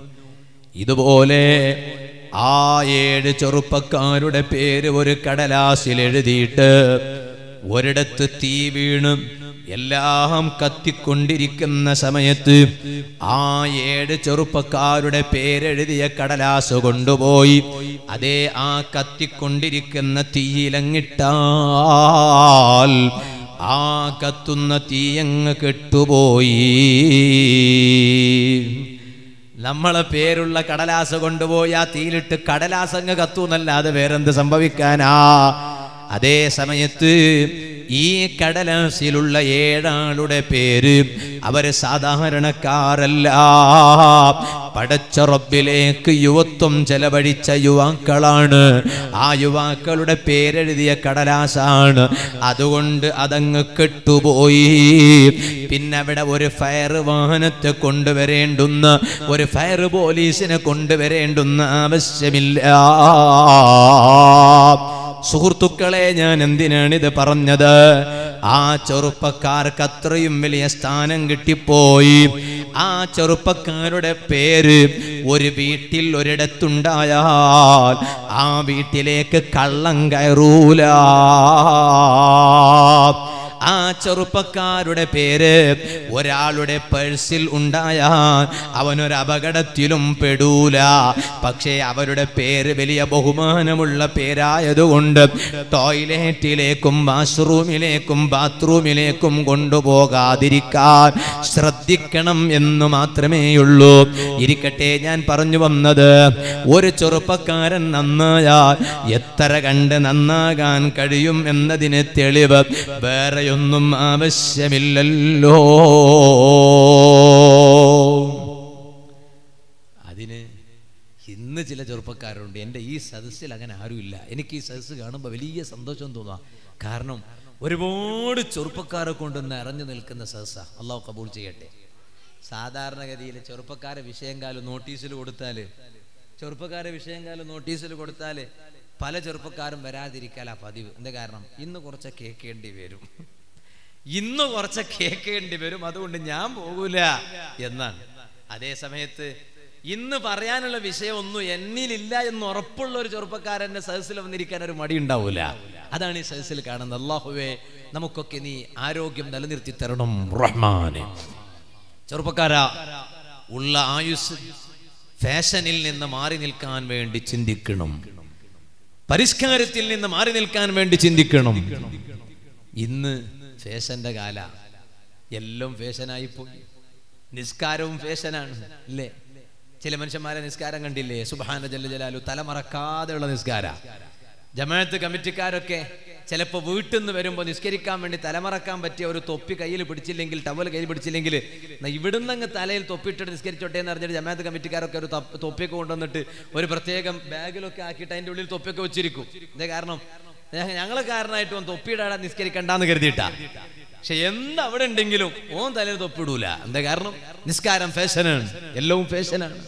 ഇതുപോലെ ആ ഏഴ് ചെറുപ്പക്കാരുടെ പേര് ഒരു കടലാസിൽ എഴുതിയിട്ട് ഒരിടത്ത് തീ വീണ് എല്ലാം കത്തിക്കൊണ്ടിരിക്കുന്ന സമയത്ത് ആ ഏഴ് ചെറുപ്പക്കാരുടെ പേരെഴുതിയ കടലാസ് കൊണ്ടുപോയി അതേ ആ കത്തിക്കൊണ്ടിരിക്കുന്ന തീയിലങ്ങിട്ടാൽ ആ കത്തുന്ന തീയങ്ങ് കെട്ടുപോയി നമ്മളെ പേരുള്ള കടലാസ് കൊണ്ടുപോയി ആ തീയിലിട്ട് കടലാസങ്ങ് കത്തൂന്നല്ലാതെ വേറെന്ത് സംഭവിക്കാനാ അതേ സമയത്ത് ഈ കടലാസിലുള്ള ഏഴാളുടെ പേര് അവര് സാധാരണക്കാരല്ല പടച്ച റബ്ബിലേക്ക് യുവത്വം ചെലവഴിച്ച യുവാക്കളാണ് ആ യുവാക്കളുടെ പേരെഴുതിയ കടലാസാണ് അതുകൊണ്ട് അതങ്ങ് കെട്ടുപോയി പിന്നെ അവിടെ ഒരു ഫയർ വാഹനത്തെ കൊണ്ടുവരേണ്ടുന്ന ഒരു ഫയർ പോലീസിനെ കൊണ്ടുവരേണ്ടുന്ന ആവശ്യമില്ല സുഹൃത്തുക്കളെ ഞാൻ എന്തിനാണിത് പറഞ്ഞത് ആ ചെറുപ്പക്കാർക്ക് അത്രയും വലിയ സ്ഥാനം കിട്ടിപ്പോയി ആ ചെറുപ്പക്കാരുടെ പേര് ഒരു വീട്ടിൽ ഒരിടത്തുണ്ടായാൽ ആ വീട്ടിലേക്ക് കള്ളം കയറൂല ആ ചെറുപ്പക്കാരുടെ പേര് ഒരാളുടെ പേഴ്സിൽ ഉണ്ടായാൽ അവനൊരു അപകടത്തിലും പെടൂല പക്ഷേ അവരുടെ പേര് വലിയ ബഹുമാനമുള്ള പേരായതുകൊണ്ട് ടോയ്ലറ്റിലേക്കും വാഷ്റൂമിലേക്കും ബാത്റൂമിലേക്കും കൊണ്ടുപോകാതിരിക്കാൻ ശ്രദ്ധിക്കണം എന്ന് മാത്രമേയുള്ളൂ ഇരിക്കട്ടെ ഞാൻ പറഞ്ഞു വന്നത് ഒരു ചെറുപ്പക്കാരൻ നന്നായാൽ എത്ര കണ്ട് നന്നാകാൻ കഴിയും എന്നതിന് തെളിവ് വേറെ വേറെയൊന്നും ആവശ്യമില്ലല്ലോ അതിന് ഇന്ന് ചില ചെറുപ്പക്കാരുണ്ട് എൻ്റെ ഈ സദസ്സിൽ അങ്ങനെ ആരുമില്ല എനിക്ക് ഈ സദസ്സ് കാണുമ്പോൾ വലിയ സന്തോഷം തോന്നുക കാരണം ഒരുപാട് ചെറുപ്പക്കാരെ കൊണ്ട് നിറഞ്ഞു നിൽക്കുന്ന സദസ്സാ അള്ളാഹു കബൂൾ ചെയ്യട്ടെ സാധാരണഗതിയിൽ ചെറുപ്പക്കാരെ വിഷയം കാലം നോട്ടീസിൽ കൊടുത്താൽ ചെറുപ്പക്കാരെ വിഷയം കാലം നോട്ടീസിൽ കൊടുത്താൽ പല ചെറുപ്പക്കാരും വരാതിരിക്കാലാ പതിവ് എന്താ കാരണം ഇന്ന് കുറച്ച് കേൾക്കേണ്ടി വരും ഇന്ന് കുറച്ച് കേൾക്കേണ്ടി വരും അതുകൊണ്ട് ഞാൻ പോകൂല എന്നാണ് അതേ സമയത്ത് ഇന്ന് പറയാനുള്ള വിഷയം ഒന്നും എന്നിലില്ല എന്ന് ഉറപ്പുള്ള ഒരു ചെറുപ്പക്കാരന്റെ സദസ്സിൽ വന്നിരിക്കാൻ ഒരു മടി ഉണ്ടാവൂല അതാണ് ഈ സദസ്സിൽ കാണുന്നത് അള്ളാഹുവേ നമുക്കൊക്കെ നീ ആരോഗ്യം നിലനിർത്തി തരണം റഹ്മാനെ ചെറുപ്പക്കാരാ ഉള്ള ആയുസ് ഫാഷനിൽ നിന്ന് മാറി നിൽക്കാൻ വേണ്ടി ചിന്തിക്കണം പരിഷ്കാരത്തിൽ നിന്ന് മാറി നിൽക്കാൻ വേണ്ടി ചിന്തിക്കണം ഇന്ന് ഫാഷന്റെ കാല എല്ലാം ഫാഷനായി പോയി നിസ്കാരവും ഫാഷനാണ് അല്ലേ ചില മനുഷ്യന്മാരെ നിസ്കാരം കണ്ടില്ലേ സുബാന ജല്ല ജലാലു തലമറക്കാതെയുള്ള നിസ്കാര ജമാഅത്ത് കമ്മിറ്റിക്കാരൊക്കെ ചിലപ്പോൾ വീട്ടിൽ നിന്ന് വരുമ്പോൾ നിസ്കരിക്കാൻ വേണ്ടി തലമറക്കാൻ പറ്റിയ ഒരു തൊപ്പി കയ്യിൽ പിടിച്ചില്ലെങ്കിൽ ടവൽ കയ്യിൽ പിടിച്ചില്ലെങ്കിൽ എന്നാ ഇവിടുന്ന് അങ്ങ് തലയിൽ തൊപ്പിയിട്ടിട്ട് നിസ്കരിച്ചോട്ടെ എന്ന് പറഞ്ഞിട്ട് ജമാഅത്ത് കമ്മിറ്റിക്കാരൊക്കെ ഒരു തപ്പ് തൊപ്പിയൊക്കെ കൊണ്ടുവന്നിട്ട് ഒരു പ്രത്യേകം ബാഗിലൊക്കെ ആക്കിയിട്ട് അതിൻ്റെ ഉള്ളിൽ തൊപ്പിയൊക്കെ വെച്ചിരിക്കും ഇതേ കാരണം ഞ- ഞങ്ങളെ കാരണമായിട്ട് ഓൻ തൊപ്പിയിടാൻ നിസ്കരിക്കണ്ടെന്ന് കരുതിയിട്ടാ പക്ഷെ എന്ത് അവിടെ ഉണ്ടെങ്കിലും ഓൻ തലയിൽ തൊപ്പിടൂല എന്താ കാരണം നിസ്കാരം ഫാഷനാണ് എല്ലവും ഫാഷനാണ്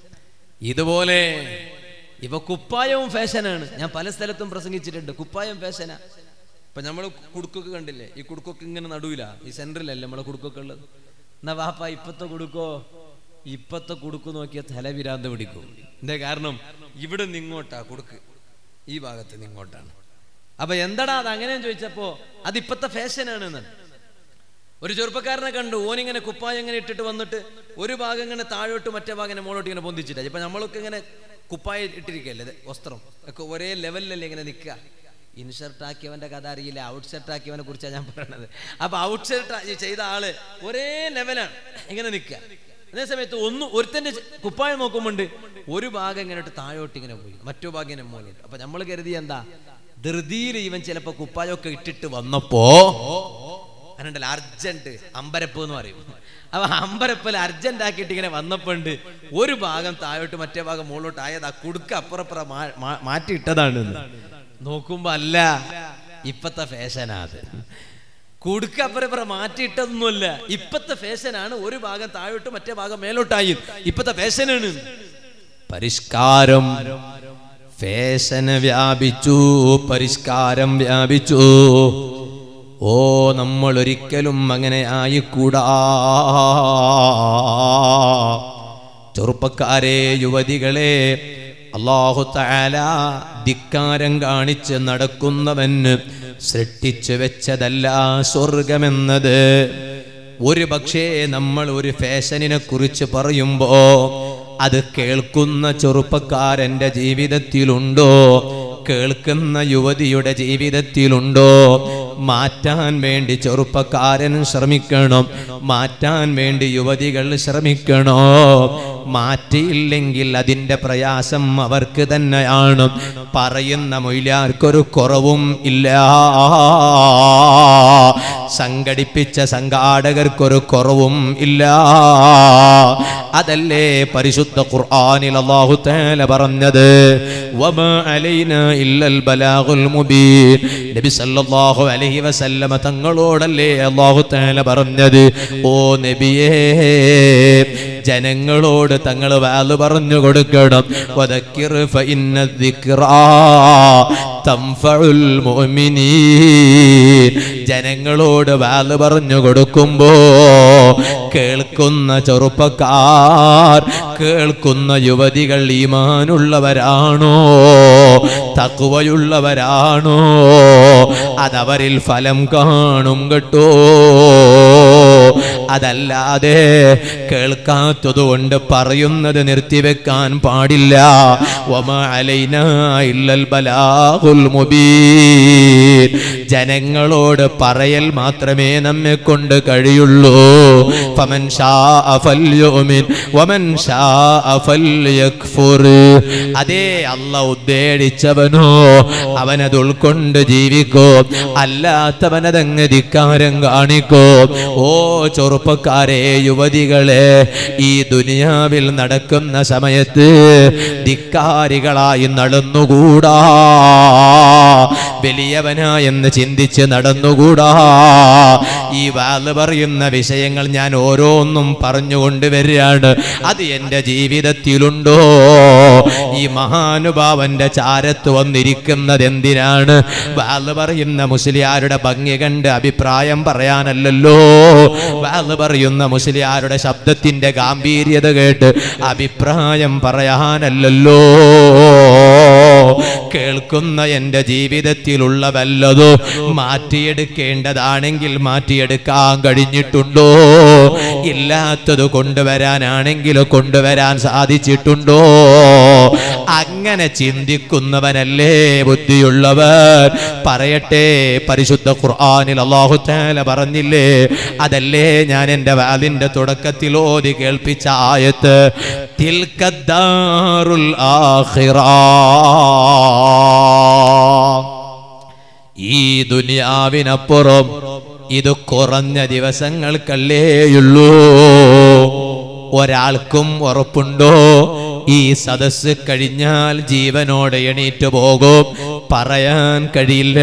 ഇതുപോലെ ഇപ്പൊ കുപ്പായവും ഫാഷനാണ് ഞാൻ പല സ്ഥലത്തും പ്രസംഗിച്ചിട്ടുണ്ട് കുപ്പായം ഫാഷനാ ഇപ്പൊ നമ്മൾ കുടുക്കൊക്കെ കണ്ടില്ലേ ഈ കുടുക്കൊക്കെ ഇങ്ങനെ നടുവില ഈ സെന്ററിലല്ലേ നമ്മളെ കുടുക്കൊക്കെ ഉള്ളത് എന്നാ വാപ്പ ഇപ്പത്തെ കുടുക്കോ ഇപ്പത്തെ കുടുക്ക് നോക്കിയ തലവിരാന്ത പിടിക്കും എന്താ കാരണം ഇവിടെ നിങ്ങോട്ടാ കുടുക്ക് ഈ ഭാഗത്ത് നിങ്ങോട്ടാണ് അപ്പൊ എന്താടാ അത് അങ്ങനെ ചോദിച്ചപ്പോ അത് ഇപ്പത്തെ ഫാഷനാണ് എന്നാണ് ഒരു ചെറുപ്പക്കാരനെ കണ്ടു ഓനിങ്ങനെ കുപ്പായം ഇങ്ങനെ ഇട്ടിട്ട് വന്നിട്ട് ഒരു ഭാഗം ഇങ്ങനെ താഴോട്ട് മറ്റേ ഭാഗം ഇങ്ങനെ മുകളോട്ട് ഇങ്ങനെ പൊന്തിച്ചിട്ട് ഇപ്പൊ നമ്മളൊക്കെ ഇങ്ങനെ കുപ്പായം ഇട്ടിരിക്കല്ലേ ഇത് വസ്ത്രം ഒക്കെ ഒരേ ലെവലിലല്ലേ ഇങ്ങനെ നിൽക്കുക ഇൻഷർട്ട് ആക്കിയവന്റെ കഥ അറിയില്ല ഔട്ട് ഷർട്ട് ആക്കിയവനെ കുറിച്ചാണ് ഞാൻ പറയണത് അപ്പൊ ഔട്ട് ഷർട്ട് ചെയ്ത ആള് ഒരേ ലെവലാണ് ഇങ്ങനെ നിൽക്കുക അതേ സമയത്ത് ഒന്ന് ഒരുത്തന്റെ ചെ- കുപ്പായം നോക്കുമ്പോണ്ട് ഒരു ഭാഗം ഇങ്ങനെ ഇട്ട് താഴോട്ട് ഇങ്ങനെ പോയി മറ്റു ഭാഗം ഇങ്ങനെ മുകളിലോട്ട് അപ്പൊ നമ്മൾ കരുതി എന്താ ധൃതിയിൽ ഇവൻ ചിലപ്പോ കുപ്പായമൊക്കെ ഇട്ടിട്ട് വന്നപ്പോ അങ്ങനെയുണ്ടല്ലോ അർജന്റ് അമ്പരപ്പ് എന്ന് പറയും അപ്പൊ അമ്പരപ്പൽ അർജന്റ് ആക്കിയിട്ട് ഇങ്ങനെ വന്നപ്പോണ്ട് ഒരു ഭാഗം താഴോട്ട് മറ്റേ ഭാഗം മുകളിലോട്ട് ആയത് ആ കുടുക്ക അപ്പുറപ്പുറം മാ- മാ- മാറ്റിയിട്ടതാണ് എന്ന്. നോക്കുമ്പോ അല്ല ഇപ്പത്തെ ഫാഷനാ അത് കുടുക്ക അപ്പുറപ്പുറം മാറ്റിയിട്ടതൊന്നുമല്ല ഇപ്പത്തെ ഫാഷനാണ് ഒരു ഭാഗം താഴോട്ട് മറ്റേ ഭാഗം മേലോട്ടായി ഇപ്പത്തെ ഫാഷനാണ് പരിഷ്കാരം ഫാഷന് വ്യാപിച്ചു പരിഷ്കാരം വ്യാപിച്ചു ഓ നമ്മൾ ഒരിക്കലും അങ്ങനെ ആയിക്കൂടാ ചെറുപ്പക്കാരെ യുവതികളെ അള്ളാഹു താല ധിക്കാരം കാണിച്ച് നടക്കുന്നവന് സൃഷ്ടിച്ചു വെച്ചതല്ല സ്വർഗമെന്നത് ഒരു പക്ഷേ നമ്മൾ ഒരു ഫാഷനിനെ കുറിച്ച് പറയുമ്പോ അത് കേൾക്കുന്ന ചെറുപ്പക്കാരന്റെ ജീവിതത്തിലുണ്ടോ കേൾക്കുന്ന യുവതിയുടെ ജീവിതത്തിലുണ്ടോ മാറ്റാൻ വേണ്ടി ചെറുപ്പക്കാരൻ ശ്രമിക്കണം മാറ്റാൻ വേണ്ടി യുവതികൾ ശ്രമിക്കണോ മാറ്റിയില്ലെങ്കിൽ അതിൻ്റെ പ്രയാസം അവർക്ക് തന്നെയാണ് പറയുന്ന മൊയിലാർക്കൊരു കുറവും ഇല്ല സംഘടിപ്പിച്ച സംഘാടകർക്കൊരു കുറവും ഇല്ല അതല്ലേ പരിശുദ്ധ ഖുർആനിൽ അല്ലാഹു തആല പറഞ്ഞത് വമാ അലൈനാ ഇല്ലൽ ബലാഗുൽ മുബീൻ നബി സല്ലല്ലാഹു അലൈഹി വസല്ലമ തങ്ങളോടല്ലേ അല്ലാഹു തആല പറഞ്ഞത് ഓ നബിയേ ജനങ്ങളോട് തങ്ങൾ വാല് പറഞ്ഞു കൊടുക്കണം വദക്കിർ ഫഇന്ന ദിക്റാ തൻഫഉൽ മുഅ്മിനീൻ ജനങ്ങളോട് വാല് പറഞ്ഞു കൊടുക്കുമ്പോ കേൾക്കുന്ന ചെറുപ്പക്കാർ കേൾക്കുന്ന യുവതികൾ ഈമാനുള്ളവരാണോ തക്കുവയുള്ളവരാണോ അതവരിൽ ഫലം കാണും കേട്ടോ അതല്ലാതെ കേൾക്കാത്തതുകൊണ്ട് പറയുന്നത് നിർത്തിവെക്കാൻ പാടില്ല വമാ അലൈനാ ഇല്ലൽ ബലാഗുൽ മുബീൻ ജനങ്ങളോട് പറയൽ മാത്രമേ നമ്മെ കൊണ്ട് കഴിയുള്ളൂ ഫമൻ ശാഅ ഫൽയുമിൻ വമൻ ശാഅ ഫൽയക്ഫുർ അതേ അല്ല ഉദ്ദേശിച്ചവനോ അവനത് ഉൾക്കൊണ്ട് ജീവിക്കോ അല്ലാത്തവനതങ്ങ് ധിക്കാരം കാണിക്കോ ഓ ചെറുപ്പക്കാരെ യുവതികളെ ഈ ദുനിയാവിൽ നടക്കുന്ന സമയത്ത് ധിക്കാരികളായി നടന്നുകൂടാ വലിയവനാ എന്ന് ചിന്തിച്ച് നടന്നുകൂടാ ഈ വാല് പറയുന്ന വിഷയങ്ങൾ ഞാൻ ഓരോന്നും പറഞ്ഞുകൊണ്ട് വരികയാണ് അത് എൻ്റെ ജീവിതത്തിലുണ്ടോ ഈ മഹാനുഭാവന്റെ ചാരത്ത് വന്നിരിക്കുന്നത് എന്തിനാണ് വാല് പറയുന്ന മുസ്ലിയാരുടെ ഭംഗി കണ്ട് അഭിപ്രായം പറയാനല്ലല്ലോ വാല് പറയുന്ന മുസ്ലിയാരുടെ ശബ്ദത്തിന്റെ ഗാംഭീര്യത കേട്ട് അഭിപ്രായം പറയാനല്ലല്ലോ കേൾക്കുന്ന എൻ്റെ ജീവിതത്തിലുള്ള വല്ലതോ മാറ്റിയെടുക്കേണ്ടതാണെങ്കിൽ മാറ്റിയെടുക്കാൻ കഴിഞ്ഞിട്ടുണ്ടോ ഇല്ലാത്തത് കൊണ്ടുവരാനാണെങ്കിൽ കൊണ്ടുവരാൻ സാധിച്ചിട്ടുണ്ടോ അങ്ങനെ ചിന്തിക്കുന്നവനല്ലേ ബുദ്ധിയുള്ളവർ പറയട്ടെ പരിശുദ്ധ ഖുർആനിൽ അള്ളാഹു താല പറഞ്ഞില്ലേ അതല്ലേ ഞാൻ എൻ്റെ വാലിൻ്റെ തുടക്കത്തിൽ ഓതി കേൾപ്പിച്ച ആയത്ത് തിൽക്കദ്ദാറുൽ ആഖിറ ഈ ദുനിയാവിനപ്പുറം ഇത് കുറഞ്ഞ ദിവസങ്ങൾക്കല്ലേയുള്ളൂ ഒരാൾക്കും ഉറപ്പുണ്ടോ ഈ സദസ്സ് കഴിഞ്ഞാൽ ജീവനോടെ എണീറ്റ് പോകും പറയാൻ കഴിയില്ല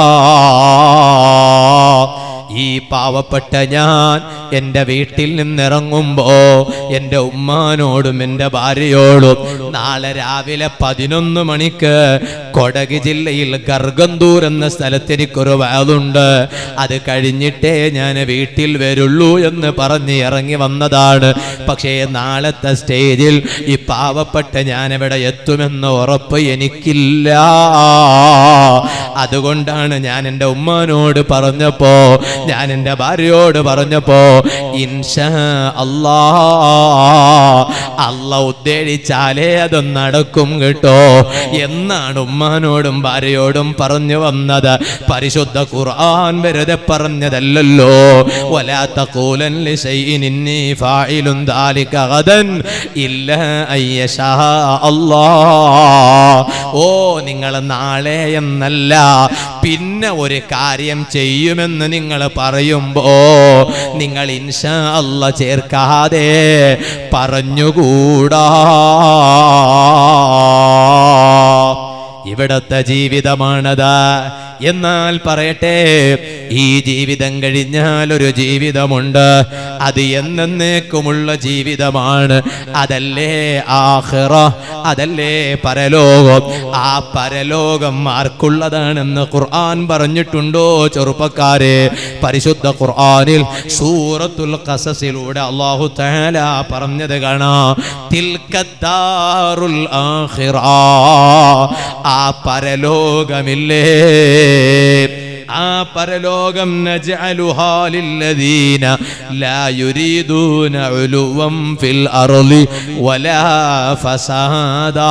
ഈ പാവപ്പെട്ട ഞാൻ എൻ്റെ വീട്ടിൽ നിന്നിറങ്ങുമ്പോ എൻ്റെ ഉമ്മാനോടും എൻ്റെ ഭാര്യയോടും നാളെ രാവിലെ പതിനൊന്ന് മണിക്ക് കൊടക് ജില്ലയിൽ ഗർഗന്തൂർ എന്ന സ്ഥലത്ത് എനിക്കൊരു വാതുണ്ട് അത് കഴിഞ്ഞിട്ടേ ഞാൻ വീട്ടിൽ വരുള്ളൂ എന്ന് പറഞ്ഞ് ഇറങ്ങി വന്നതാണ് പക്ഷേ നാളത്തെ സ്റ്റേജിൽ ഈ പാവപ്പെട്ട ഞാൻ എവിടെ എത്തുമെന്ന് ഉറപ്പ് എനിക്കില്ല അതുകൊണ്ടാണ് ഞാൻ എൻ്റെ ഉമ്മാനോട് പറഞ്ഞപ്പോ ഞാൻ എൻ്റെ ഭാര്യയോട് പറഞ്ഞപ്പോ ഇൻഷാ അല്ലാ അല്ല ഉദ്ദേശിച്ചാലേ അത് നടക്കും കേട്ടോ എന്നാണ് ഉമ്മാനോടും ഭാര്യയോടും പറഞ്ഞു വന്നത് പരിശുദ്ധ ഖുർആൻ വെറുതെ പറഞ്ഞതല്ലല്ലോ ولا تقولن لشيء إني فاعل ذلك غدا إلا أن يشاء الله ഓ നിങ്ങൾ നാളെ എന്നല്ല പിന്നെ ഒരു കാര്യം ചെയ്യുമെന്ന് നിങ്ങൾ പറയുമ്പോ നിങ്ങൾ ഇൻഷാ അല്ല ചേർക്കാതെ പറഞ്ഞുകൂടാ ഇവിടത്തെ ജീവിതമാണത് എന്നാൽ പറയട്ടെ ഈ ജീവിതം കഴിഞ്ഞാൽ ഒരു ജീവിതമുണ്ട് അത് എന്നേക്കുമുള്ള ജീവിതമാണ് അതല്ലേ ആഖിറ അതല്ലേ പരലോകം ആ പരലോകം ആർക്കുള്ളതാണെന്ന് ഖുർആൻ പറഞ്ഞിട്ടുണ്ടോ ചെറുപ്പക്കാരെ പരിശുദ്ധ ഖുർആനിൽ സൂറത്തുൽ ഖസസിലൂടെ അല്ലാഹു തആല പറഞ്ഞത് കാണാം തിൽക്കദ്ദാറുൽ ആഖിറ ആ പരലോകമില്ലേ ആ പരലോകം നജ്അലുഹാ ലില്ലദീന ലാ യുരീദൂന ഉലുവം ഫിൽ അർളി വലാ ഫസാദാ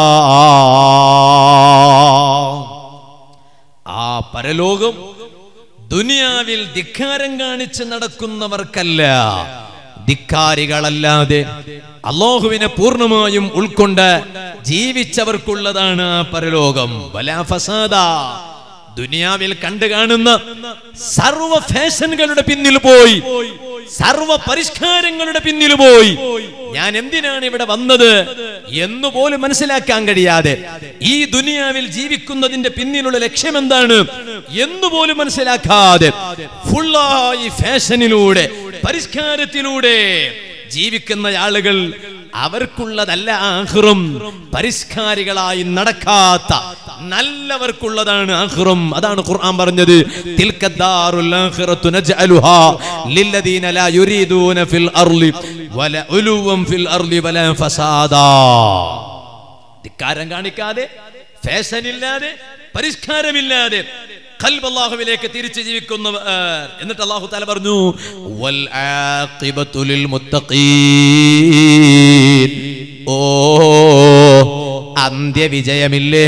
ആ പരലോകം ദുനിയാവിൽ ധിക്കാരം കാണിച്ച് നടക്കുന്നവർക്കല്ല ധിക്കാരികളല്ലാതെ അള്ളാഹുവിനെ പൂർണ്ണമായും ഉൾക്കൊണ്ട് ജീവിച്ചവർക്കുള്ളതാണ് ആ പരലോകം വലാ ഫസാദ ദുനിയാവിൽ കണ്ടു കാണുന്ന സർവ ഫാഷനുകളുടെ പിന്നിൽ പോയി സർവ പരിഷ്കാരങ്ങളുടെ പിന്നിൽ പോയി ഞാൻ എന്തിനാണ് ഇവിടെ വന്നത് എന്ന് പോലും മനസ്സിലാക്കാൻ കഴിയാതെ ഈ ദുനിയാവിൽ ജീവിക്കുന്നതിന്റെ പിന്നിലുള്ള ലക്ഷ്യം എന്താണ് എന്ന് പോലും മനസ്സിലാക്കാതെ ഫുള്ളായി ഫാഷനിലൂടെ പരിഷ്കാരത്തിലൂടെ ജീവിക്കുന്ന ആളുകൾ അവർക്കുള്ളതല്ല ആഹ്റും പരിഷ്കാരികളായി നടക്കാത്ത നല്ലവർക്കുള്ളതാണ് ആഹ്റും അതാണ് ഖുർആൻ പറഞ്ഞത് തിൽക്കദ്ദാറുൽ ആഖിറത്തു നജ്അലുഹാ ലില്ലദീന ലാ യുരീദൂന ഫിൽ അർളി വല ഉലുവം ഫിൽ അർളി വല ഫസാദാ ധിക്കാരം കാണിക്കാതെ ഫാഷൻ ഇല്ലാതെ പരിഷ്കാരമില്ലാതെ ഖൽബ് അല്ലാഹുവിലേക്ക് തിരിച്ചു ജീവിക്കുന്നവർ എന്നിട്ട് അല്ലാഹു തആല പറഞ്ഞു വൽ ആഖിബത്തു ലിൽ മുത്തഖീൻ ഓ അന്ത്യവിജയമില്ലേ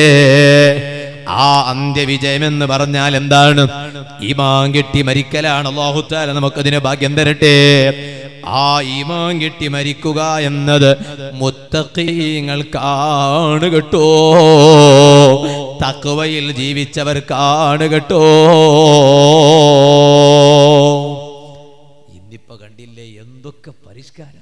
ആ അന്ത്യവിജയം എന്ന് പറഞ്ഞാൽ എന്താണ് ഈമാൻ കിട്ടി മരിക്കലാണ് അല്ലാഹു തആല നമുക്കതിന് ഭാഗ്യം തരട്ടെ ആ ഈമാൻ കിട്ടി മരിക്കുക എന്നത് മുത്തഖീങ്ങൾക്കാണ് കേട്ടോ തക്വയിൽ ജീവിച്ചവർക്കാണ് കേട്ടോ ഇന്നിപ്പോ കണ്ടില്ലേ എന്തൊക്കെ പരിഷ്കാരം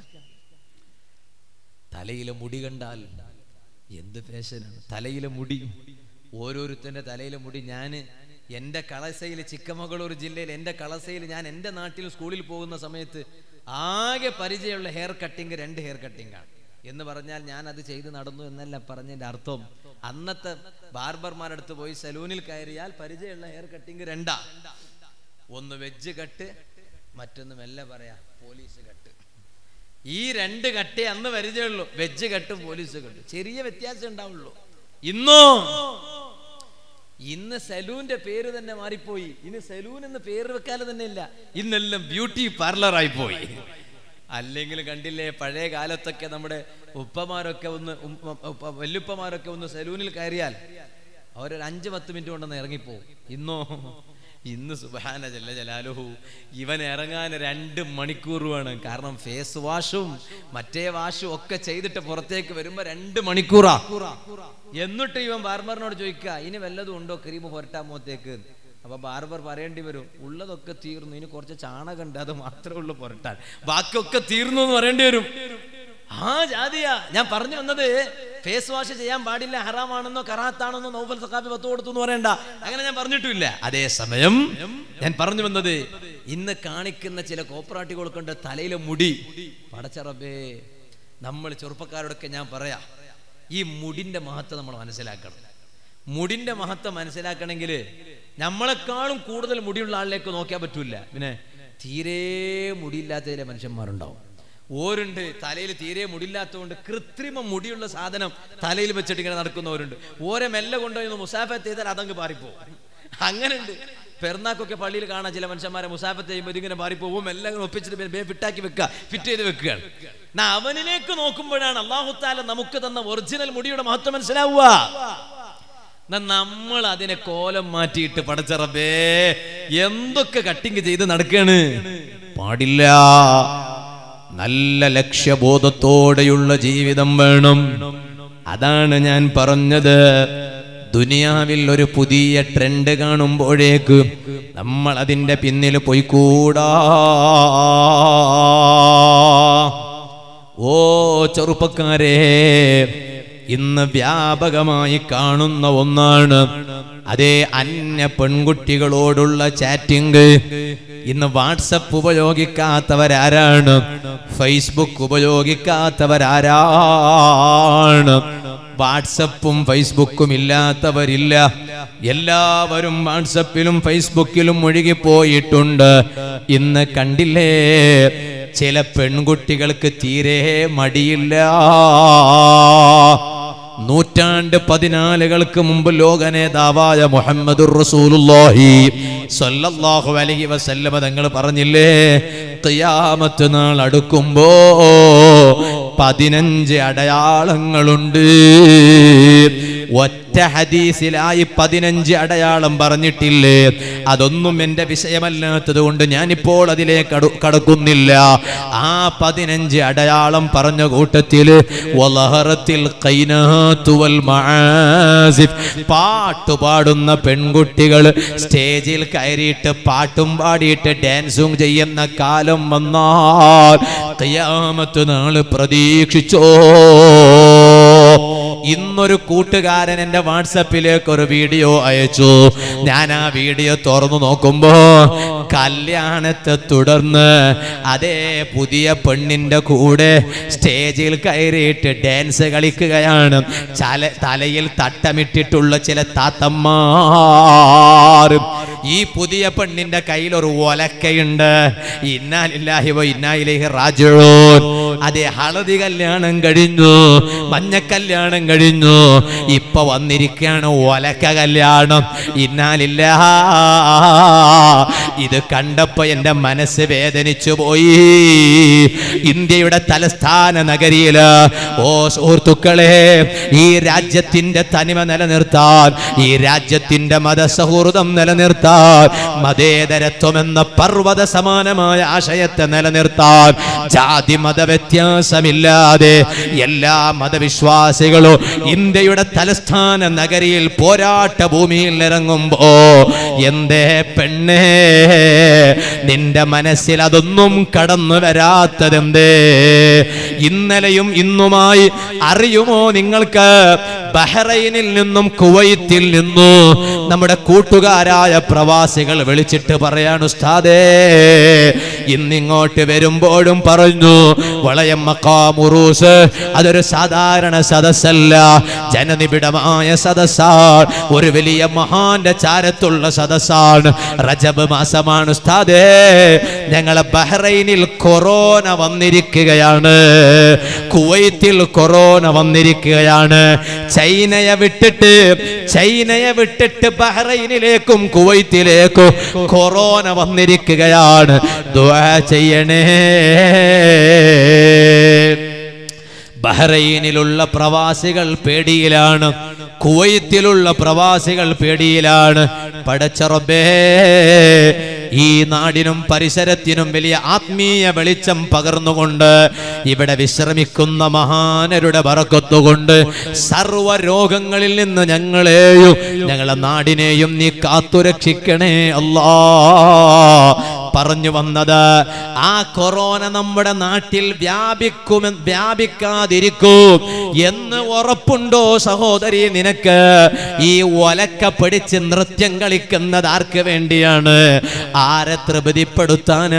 തലയിലെ മുടി കണ്ടാൽ എന്ത് ഫാഷനാണ് തലയിലെ മുടി ഓരോരുത്തൻ്റെ തലയിലെ മുടി ഞാൻ എൻ്റെ കളസയിൽ ചിക്കമകളൂർ ജില്ലയിൽ എൻ്റെ കളസയിൽ ഞാൻ എൻ്റെ നാട്ടിൽ സ്കൂളിൽ പോകുന്ന സമയത്ത് ആകെ പരിചയമുള്ള ഹെയർ കട്ടിങ് രണ്ട് ഹെയർ കട്ടിംഗ് ആണ് എന്ന് പറഞ്ഞാൽ ഞാൻ അത് ചെയ്ത് നടന്നു എന്നല്ല പറഞ്ഞതിൻ്റെ അർത്ഥം അന്നത്തെ ബാർബർമാരടുത്ത് പോയി സലൂണിൽ കയറിയാൽ പരിചയമുള്ള ഹെയർ കട്ടിങ് രണ്ടാ ഒന്ന് വെജ് കട്ട് മറ്റൊന്ന് മെല്ലെ പറയാ പോലീസ് കട്ട് ഈ രണ്ട് കട്ടേ അന്ന് പരിചയമുള്ളൂ വെജ് കട്ടും പോലീസ് കട്ടും ചെറിയ വ്യത്യാസം ഉണ്ടാവുള്ളൂ ഇന്നോ ഇന്ന് സലൂന്റെ പേര് തന്നെ മാറിപ്പോയി ഇനി സലൂൻ എന്ന് പേര് വെക്കാതെ തന്നെ ഇല്ല ഇന്നെല്ലാം ബ്യൂട്ടി പാർലർ ആയി പോയി അല്ലെങ്കിൽ കണ്ടില്ലേ പഴയ കാലത്തൊക്കെ നമ്മുടെ ഉപ്പമാരൊക്കെ ഒന്ന് ഉം- ഉപ്പ- വല്യുപ്പമാരൊക്കെ ഒന്ന് സലൂണിൽ കയറിയാൽ അവരൊരു അഞ്ച് പത്ത് മിനിറ്റ് കൊണ്ടൊന്ന് ഇറങ്ങിപ്പോവും ഇന്നോ ഇന്ന് സുബാന ജല്ല ജലാലുഹു ഇവൻ ഇറങ്ങാൻ രണ്ട് മണിക്കൂർ വേണം കാരണം ഫേസ് വാഷും മറ്റേ വാഷും ഒക്കെ ചെയ്തിട്ട് പുറത്തേക്ക് വരുമ്പോ രണ്ട് മണിക്കൂറാ എന്നിട്ട് ഇവൻ ബാർബറിനോട് ചോദിക്കുക ഇനി വല്ലതും ഉണ്ടോ ക്രീം പുരട്ടാൻ മുഖത്തേക്ക് അപ്പൊ ബാർബർ പറയേണ്ടി വരും ഉള്ളതൊക്കെ തീർന്നു ഇനി കുറച്ച് ചാണകം ഉണ്ട് അത് മാത്രമേ ഉള്ളൂ പുരട്ടാൻ ബാക്കിയൊക്കെ തീർന്നു എന്ന് പറയേണ്ടി വരും ആ ജാതിയാ ഞാൻ പറഞ്ഞു വന്നത് ഫേസ് വാഷ് ചെയ്യാൻ പാടില്ല ഹറാമാണെന്നോ കറാത്താണെന്നോ നൗഫൽ സഖാഫി പത്ത് കൊടുത്തു എന്ന് പറയണ്ട അങ്ങനെ ഞാൻ പറഞ്ഞിട്ടില്ല അതേസമയം ഞാൻ പറഞ്ഞു വന്നത് ഇന്ന് കാണിക്കുന്ന ചില കോപ്പറാട്ടികൾ കൊണ്ട് തലയിലെ മുടി പടച്ചറബേ നമ്മൾ ചെറുപ്പക്കാരോടൊക്കെ ഞാൻ പറയാ ഈ മുടിന്റെ മഹത്വം നമ്മൾ മനസ്സിലാക്കണം മുടിന്റെ മഹത്വം മനസ്സിലാക്കണമെങ്കിൽ നമ്മളെക്കാളും കൂടുതൽ മുടിയുള്ള ആളിലേക്ക് നോക്കിയാൽ പറ്റൂല പിന്നെ തീരെ മുടിയില്ലാത്ത ചില മനുഷ്യന്മാരുണ്ടാവും ഓരുണ്ട് തലയിൽ തീരെ മുടിയില്ലാത്തതുകൊണ്ട് കൃത്രിമ മുടിയുള്ള സാധനം തലയിൽ വെച്ചിട്ട് ഇങ്ങനെ നടക്കുന്നവരുണ്ട് ഓരെ മെല്ലെ കൊണ്ടുപോയി ഒന്ന് മുസാഫത്ത് ചെയ്താൽ അതങ്ങ് പാറിപ്പോവും അങ്ങനെയുണ്ട് പെരുന്നാക്കൊക്കെ പള്ളിയിൽ കാണാൻ ചില മനുഷ്യന്മാരെ മുസാഫത്ത് ചെയ്യുമ്പോൾ ഇതിങ്ങനെ പാറിപ്പോവും എല്ലാം ഇങ്ങനെ ഒപ്പിച്ചിട്ട് പിന്നെ ബേ- ഫിറ്റാക്കി വെക്കുക ഫിറ്റ് ചെയ്ത് വെക്കുകയാണ് എന്നാ അവനിലേക്ക് നോക്കുമ്പോഴാണ് അള്ളാഹുത്താല നമുക്ക് തന്ന ഒറിജിനൽ മുടിയുടെ മഹത്വം മനസ്സിലാവുക എന്നാ നമ്മൾ അതിനെ കോലം മാറ്റിയിട്ട് പടച്ചറബേ എന്തൊക്കെ കട്ടിങ് ചെയ്ത് നടക്കാണ് പാടില്ല നല്ല ലക്ഷ്യബോധത്തോടെയുള്ള ജീവിതം വേണം അതാണ് ഞാൻ പറഞ്ഞത് ദുനിയാവിൽ ഒരു പുതിയ ട്രെൻഡ് കാണുമ്പോഴേക്ക് നമ്മൾ അതിന്റെ പിന്നിൽ പോയിക്കൂടാ ഓ ചെറുപ്പക്കാരെ ഇന്ന് വ്യാപകമായി കാണുന്ന ഒന്നാണ് അതേ അന്യ പെൺകുട്ടികളോടുള്ള ചാറ്റിംഗ് ഇന്ന് വാട്സപ്പ് ഉപയോഗിക്കാത്തവരാരാണ് ഫേസ്ബുക്ക് ഉപയോഗിക്കാത്തവരാരാണ് വാട്സപ്പും ഫേസ്ബുക്കും ഇല്ലാത്തവരില്ല എല്ലാവരും വാട്സപ്പിലും ഫേസ്ബുക്കിലും ഒഴുകിപ്പോയിട്ടുണ്ട് ഇന്ന് കണ്ടില്ലേ ചില പെൺകുട്ടികൾക്ക് തീരെ മടിയില്ല നൂറ്റാണ്ട് പതിനാലുകൾക്ക് മുമ്പ് ലോക നേതാവായ മുഹമ്മദ് റസൂലുള്ളാഹി സ്വല്ലല്ലാഹു അലൈഹി വസല്ലമ തങ്ങൾ പറഞ്ഞില്ലേ ഖിയാമത്ത് നാൾ അടുക്കുമ്പോ പതിനഞ്ച് അടയാളങ്ങളുണ്ട് ഒറ്റ ഹദീസിലായി പതിനഞ്ച് അടയാളം പറഞ്ഞിട്ടില്ലേ അതൊന്നും എന്റെ വിഷയമല്ലാത്തത് കൊണ്ട് ഞാനിപ്പോൾ അതിലേക്ക് കടു- കടക്കുന്നില്ല ആ പതിനഞ്ച് അടയാളം പറഞ്ഞ കൂട്ടത്തില് വലഹറത്തിൽ ഖൈനാത്തു വൽ മആസിഫ് പാട്ട് പാടുന്ന പെൺകുട്ടികൾ സ്റ്റേജിൽ കയറിയിട്ട് പാട്ടും പാടിയിട്ട് ഡാൻസും ചെയ്യുന്ന കാലം വന്നാൽ ഖിയാമത്ത് നാള് പ്രതീക്ഷിച്ചോ ഇന്നൊരു കൂട്ടുകാരൻ എന്റെ വാട്സപ്പിലേക്ക് ഒരു വീഡിയോ അയച്ചു ഞാൻ ആ വീഡിയോ തുറന്നു നോക്കുമ്പോ കല്യാണത്തെ തുടർന്ന് അതേ പുതിയ പെണ്ണിന്റെ കൂടെ സ്റ്റേജിൽ കയറിയിട്ട് ഡാൻസ് കളിക്കുകയാണ് ചല തലയിൽ തട്ടമിട്ടിട്ടുള്ള ചില താത്തമ്മാർ ഈ പുതിയ പെണ്ണിന്റെ കയ്യിൽ ഒരു ഒലക്കയുണ്ട് ഇന്നാലില്ലാഹി വ ഇന്നായിലേഹി റാജിഊൻ അതെ ഹളദി കല്യാണം കഴിഞ്ഞു മഞ്ഞ കല്യാണം കഴിഞ്ഞു ഇപ്പൊ വന്നിരിക്കുകയാണ് ഒലക്ക കല്യാണം ഇന്നാലില്ല ഇത് കണ്ടപ്പോ എന്റെ മനസ്സ് വേദനിച്ചു പോയി ഇന്ത്യയുടെ തലസ്ഥാന നഗരിയില് ഓ സുഹൃത്തുക്കളെ ഈ രാജ്യത്തിന്റെ തനിമ നിലനിർത്താൻ ഈ രാജ്യത്തിന്റെ മതസൗഹൃദം നിലനിർത്താൻ മതേതരത്വം എന്ന പർവ്വത സമാനമായ ആശയത്തെ നിലനിർത്താൻ ജാതി മത വ്യത്യാസമില്ലാതെ എല്ലാ മതവിശ്വാസികളും ഇന്ത്യയുടെ തലസ്ഥാന നഗരിയിൽ പോരാട്ട ഭൂമിയിൽ ഇറങ്ങുമ്പോ എന്തേ പെണ്ണേ നിന്റെ മനസ്സിൽ അതൊന്നും കടന്നു വരാത്തതെന്തേ ഇന്നലെയും ഇന്നുമായി അറിയുമോ നിങ്ങൾക്ക് ബഹ്റൈനിൽ നിന്നും കുവൈത്തിൽ നിന്നു നമ്മുടെ കൂട്ടുകാരായ പ്രവാസികൾ വിളിച്ചിട്ട് പറയാണ് ഉസ്താദേ ഇന്നിങ്ങോട്ട് വരുമ്പോഴും പറഞ്ഞു വളയം മക്കാമുറൂസ് അതൊരു സാധാരണ സദസ്സല്ല ജനനിബിഡമായ സദസ്സാണ് ഒരു വലിയ മഹാന്റെ ചാരത്തുള്ള സദസ്സാണ് റജബ് മാസമാണ് ഉസ്താദേ ഞങ്ങളെ ബഹ്റൈനിൽ കൊറോണ വന്നിരിക്കുകയാണ് കുവൈത്തിൽ കൊറോണ വന്നിരിക്കുകയാണ് ചൈനയെ വിട്ടിട്ട് ചൈനയെ വിട്ടിട്ട് ബഹ്റൈനിലേക്കും കുവൈത്തിലേക്കും കൊറോണ വന്നിരിക്കുകയാണ് ദുആ ചെയ്യണേ ബഹ്റൈനിലുള്ള പ്രവാസികൾ പേടിയിലാണ് കുവൈത്തിലുള്ള പ്രവാസികൾ പേടിയിലാണ് പടച്ചറബേ ഈ നാടിനും പരിസരത്തിനും വലിയ ആത്മീയ വെളിച്ചം പകർന്നുകൊണ്ട് ഇവിടെ വിശ്രമിക്കുന്ന മഹാനരുടെ പറക്കത്തുകൊണ്ട് സർവ രോഗങ്ങളിൽ നിന്ന് ഞങ്ങളെയും ഞങ്ങളെ നാടിനെയും നീ കാത്തുരക്ഷിക്കണേ അല്ലാ പറഞ്ഞു വന്നത് ആ കൊറോണ നമ്മുടെ നാട്ടിൽ വ്യാപിക്കുമെ വ്യാപിക്കാതിരിക്കും എന്ന് ഉറപ്പുണ്ടോ സഹോദരി നിനക്ക് ഈ ഒലക്ക പിടിച്ച് നൃത്യം കളിക്കുന്നത് ആർക്ക് വേണ്ടിയാണ് ആരെ തൃപ്തിപ്പെടുത്താനാ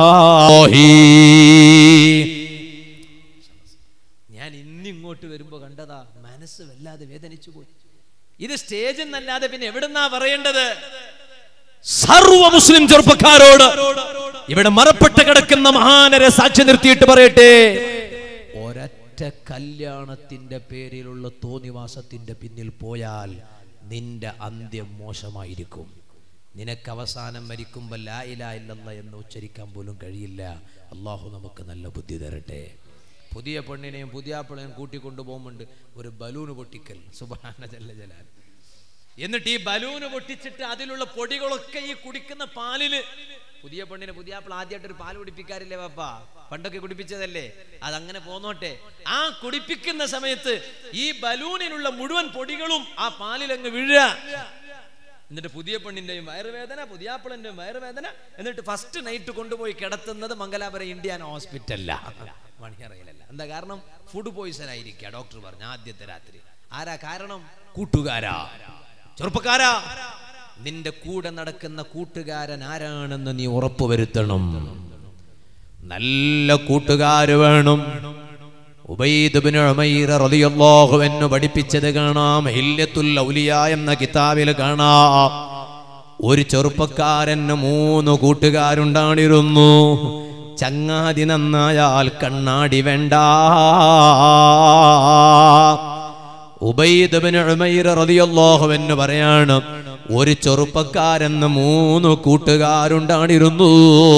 ഞാൻ ഇന്നിങ്ങോട്ട് വരുമ്പോ കണ്ടതാ മനസ്സ് വല്ലാതെ വേദനിച്ചു പോയി ഇത് സ്റ്റേജിൽ നിന്നല്ലാതെ പിന്നെ എവിടുന്നാ പറയേണ്ടത് സർവ മുസ്ലിം ചെറുപ്പക്കാരോട് ഇവിടെ മറപ്പെട്ട് കിടക്കുന്ന മഹാനരെ സാക്ഷി നിർത്തിയിട്ട് പറയട്ടെ ഒരൊറ്റ കല്യാണത്തിന്റെ പേരിലുള്ള തോന്നിവാസത്തിന്റെ പിന്നിൽ പോയാൽ നിന്റെ അന്ത്യം മോശമായിരിക്കും നിനക്ക് അവസാനം മരിക്കുമ്പോൾ ലാ ഇലാ ഇല്ലല്ലാ എന്ന് ഉച്ചരിക്കാൻ പോലും കഴിയില്ല അള്ളാഹു നമുക്ക് നല്ല ബുദ്ധി തരട്ടെ പുതിയ പെണ്ണിനെയും പുതിയ പിള്ളേയും കൂട്ടിക്കൊണ്ടു പോകുമ്പോണ്ട് ഒരു ബലൂണ് പൊട്ടിക്കൽ സുബാന ജല്ല ജലാൽ എന്നിട്ട് ഈ ബലൂന് പൊട്ടിച്ചിട്ട് അതിലുള്ള പൊടികളൊക്കെ ഈ കുടിക്കുന്ന പാലില് പുതിയ പെണ്ണിന് പുതിയ ആപ്പിൾ ആദ്യമായിട്ട് ഒരു പാല് കുടിപ്പിക്കാറില്ലേ പാപ്പ പണ്ടൊക്കെ കുടിപ്പിച്ചതല്ലേ അതങ്ങനെ പോന്നോട്ടെ ആ കുടിപ്പിക്കുന്ന സമയത്ത് ഈ ബലൂണിലുള്ള മുഴുവൻ പൊടികളും ആ പാലിൽ അങ്ങ് വീഴുക എന്നിട്ട് പുതിയ പെണ്ണിന്റെയും വയറുവേദന പുതിയാപ്പിളിന്റെയും വയറുവേദന എന്നിട്ട് ഫസ്റ്റ് നൈറ്റ് കൊണ്ടുപോയി കിടത്തുന്നത് മംഗലാപുരം ഇന്ത്യൻ ഹോസ്പിറ്റലില്ല മണിയറയിലല്ല എന്താ കാരണം ഫുഡ് പോയിസൺ ആയിരിക്കുക ഡോക്ടർ പറഞ്ഞു ആദ്യത്തെ രാത്രി ആരാ കാരണം കൂട്ടുകാരാ ചെറുപ്പക്കാരാ നിന്റെ കൂടെ നടക്കുന്ന കൂട്ടുകാരൻ ആരാണെന്ന് നീ ഉറപ്പുവരുത്തണം നല്ല കൂട്ടുകാര് വേണം ഉബൈദ് ബിൻ ഉമൈർ റളിയല്ലാഹു അൻഹു പഠിപ്പിച്ചത് കാണാം ഹില്യത്തുൽ ഔലിയ എന്ന കിതാബിൽ കാണാം ഒരു ചെറുപ്പക്കാരന് മൂന്ന് കൂട്ടുകാരുണ്ടാണിരുന്നു ചങ്ങാതി നന്നായാൽ കണ്ണാടി വേണ്ട ഉബൈദ് ബിൻ ഉമൈർ റളിയല്ലാഹു അൻഹു പറയാണ് ഒരു ചെറുപ്പക്കാരെന്ന് മൂന്ന് കൂട്ടുകാരുണ്ടാണിരുന്നു